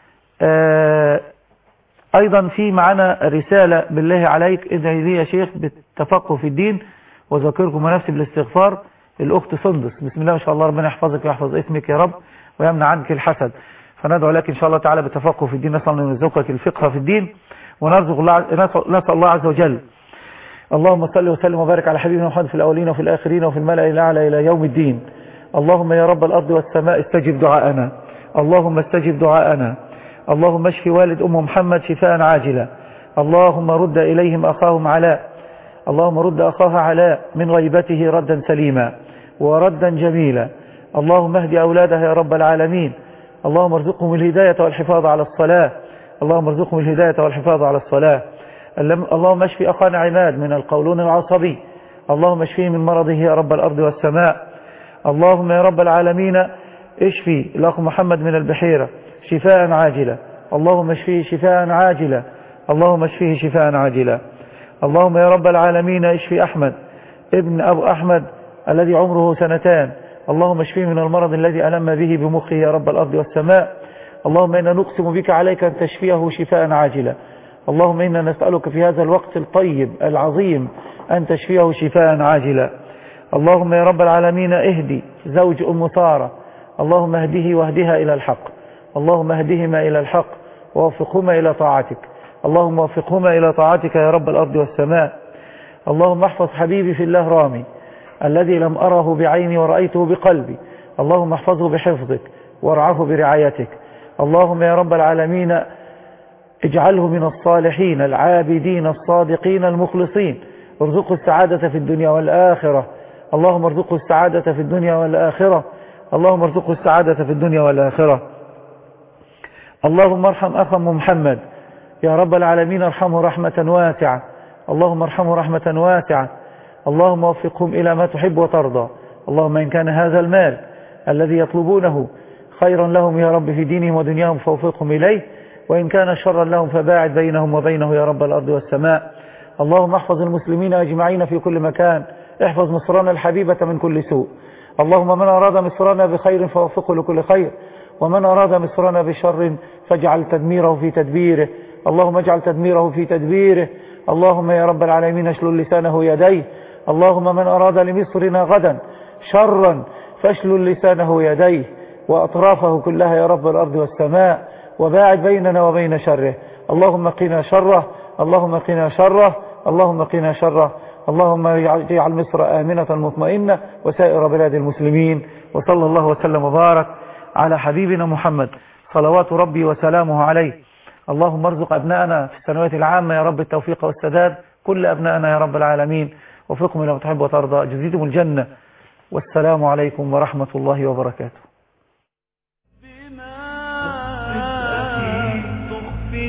آه ايضا في معنا رسالة بالله عليك ادعي لي يا شيخ بالتفقه في الدين وذكركم ونفسي بالاستغفار الاخت سندس بسم الله ما شاء الله ربنا يحفظك ويحفظ اسمك يا رب ويمنع عنك الحسد فندعو لك ان شاء الله تعالى بالتفقه في الدين نسال الله ان يرزقك الفقه في الدين ونرزق الله نسال نسأل الله عز وجل اللهم صل وسلم وبارك على حبيبنا محمد في الاولين وفي الاخرين وفي الملأ الاعلى الى يوم الدين اللهم يا رب الارض والسماء استجب دعاءنا اللهم استجب دعاءنا اللهم اشف والد ام محمد شفاء عاجلا اللهم رد اليهم اخاهم علاء اللهم رد اخاها علاء من غيبته ردا سليما وردا جميلا اللهم اهد اولادها يا رب العالمين اللهم ارزقهم الهداية والحفاظ على الصلاة اللهم ارزقهم الهداية والحفاظ على الصلاة اللهم اشف اخانا عماد من القولون العصبي اللهم اشفيه من مرضه يا رب الارض والسماء اللهم يا رب العالمين اشفي الاخ محمد من البحيرة شفاء عاجلا اللهم اشفيه شفاء عاجلا اللهم اشفيه شفاء عاجلا اللهم يا رب العالمين اشفي احمد ابن ابو احمد الذي عمره سنتان اللهم اشفيه من المرض الذي ألم به بمخه يا رب الأرض والسماء اللهم إنا نقسم بك عليك أن تشفيه شفاء عاجلا اللهم إنا نسألك في هذا الوقت الطيب العظيم أن تشفيه شفاء عاجلا اللهم يا رب العالمين اهدي زوج أم سارة اللهم اهده واهدها إلى الحق اللهم اهدهما إلى الحق ووفقهما إلى طاعتك اللهم وفقهما إلى طاعتك يا رب الأرض والسماء اللهم احفظ حبيبي في الله رامي الذي لم أره بعيني ورأيته بقلبي اللهم احفظه بحفظك وارعاه برعايتك اللهم يا رب العالمين اجعله من الصالحين العابدين الصادقين المخلصين ارزقه السعادة في الدنيا والآخرة اللهم ارزقه السعادة في الدنيا والآخرة اللهم ارزقه السعادة في الدنيا والآخرة اللهم ارحم أخا محمد يا رب العالمين ارحمه رحمة واسعة اللهم ارحمه رحمة واسعة اللهم وفقهم إلى ما تحب وترضى اللهم إن كان هذا المال الذي يطلبونه خيرا لهم يا رب في دينهم ودنياهم فوفقهم إليه وإن كان شرا لهم فباعد بينهم وبينه يا رب الأرض والسماء اللهم احفظ المسلمين أجمعين في كل مكان احفظ مصرنا الحبيبة من كل سوء اللهم من أراد مصرنا بخير فوفقه لكل خير ومن أراد مصرنا بشر فاجعل تدميره في تدبيره اللهم اجعل تدميره في تدبيره اللهم يا رب العالمين اشلل لسانه يديه اللهم من أراد لمصرنا غدا شرا فاشلل لسانه يديه وأطرافه كلها يا رب الأرض والسماء وباعد بيننا وبين شره اللهم قنا شره اللهم قنا شره اللهم قنا شره اللهم اجعل مصر آمنة مطمئنة وسائر بلاد المسلمين وصلى الله وسلم وبارك على حبيبنا محمد صلوات ربي وسلامه عليه اللهم ارزق أبنائنا في السنوات العامة يا رب التوفيق والسداد كل أبنائنا يا رب العالمين وفقهم لما تحب وترضى جزيتم الجنة والسلام عليكم ورحمة الله وبركاته تخفي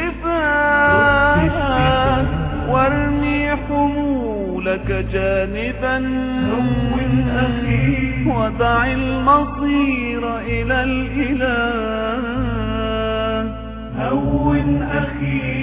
الشفاء وارمي حمولك جانبا هون أخي ودع المصير إلى الإله هون أخي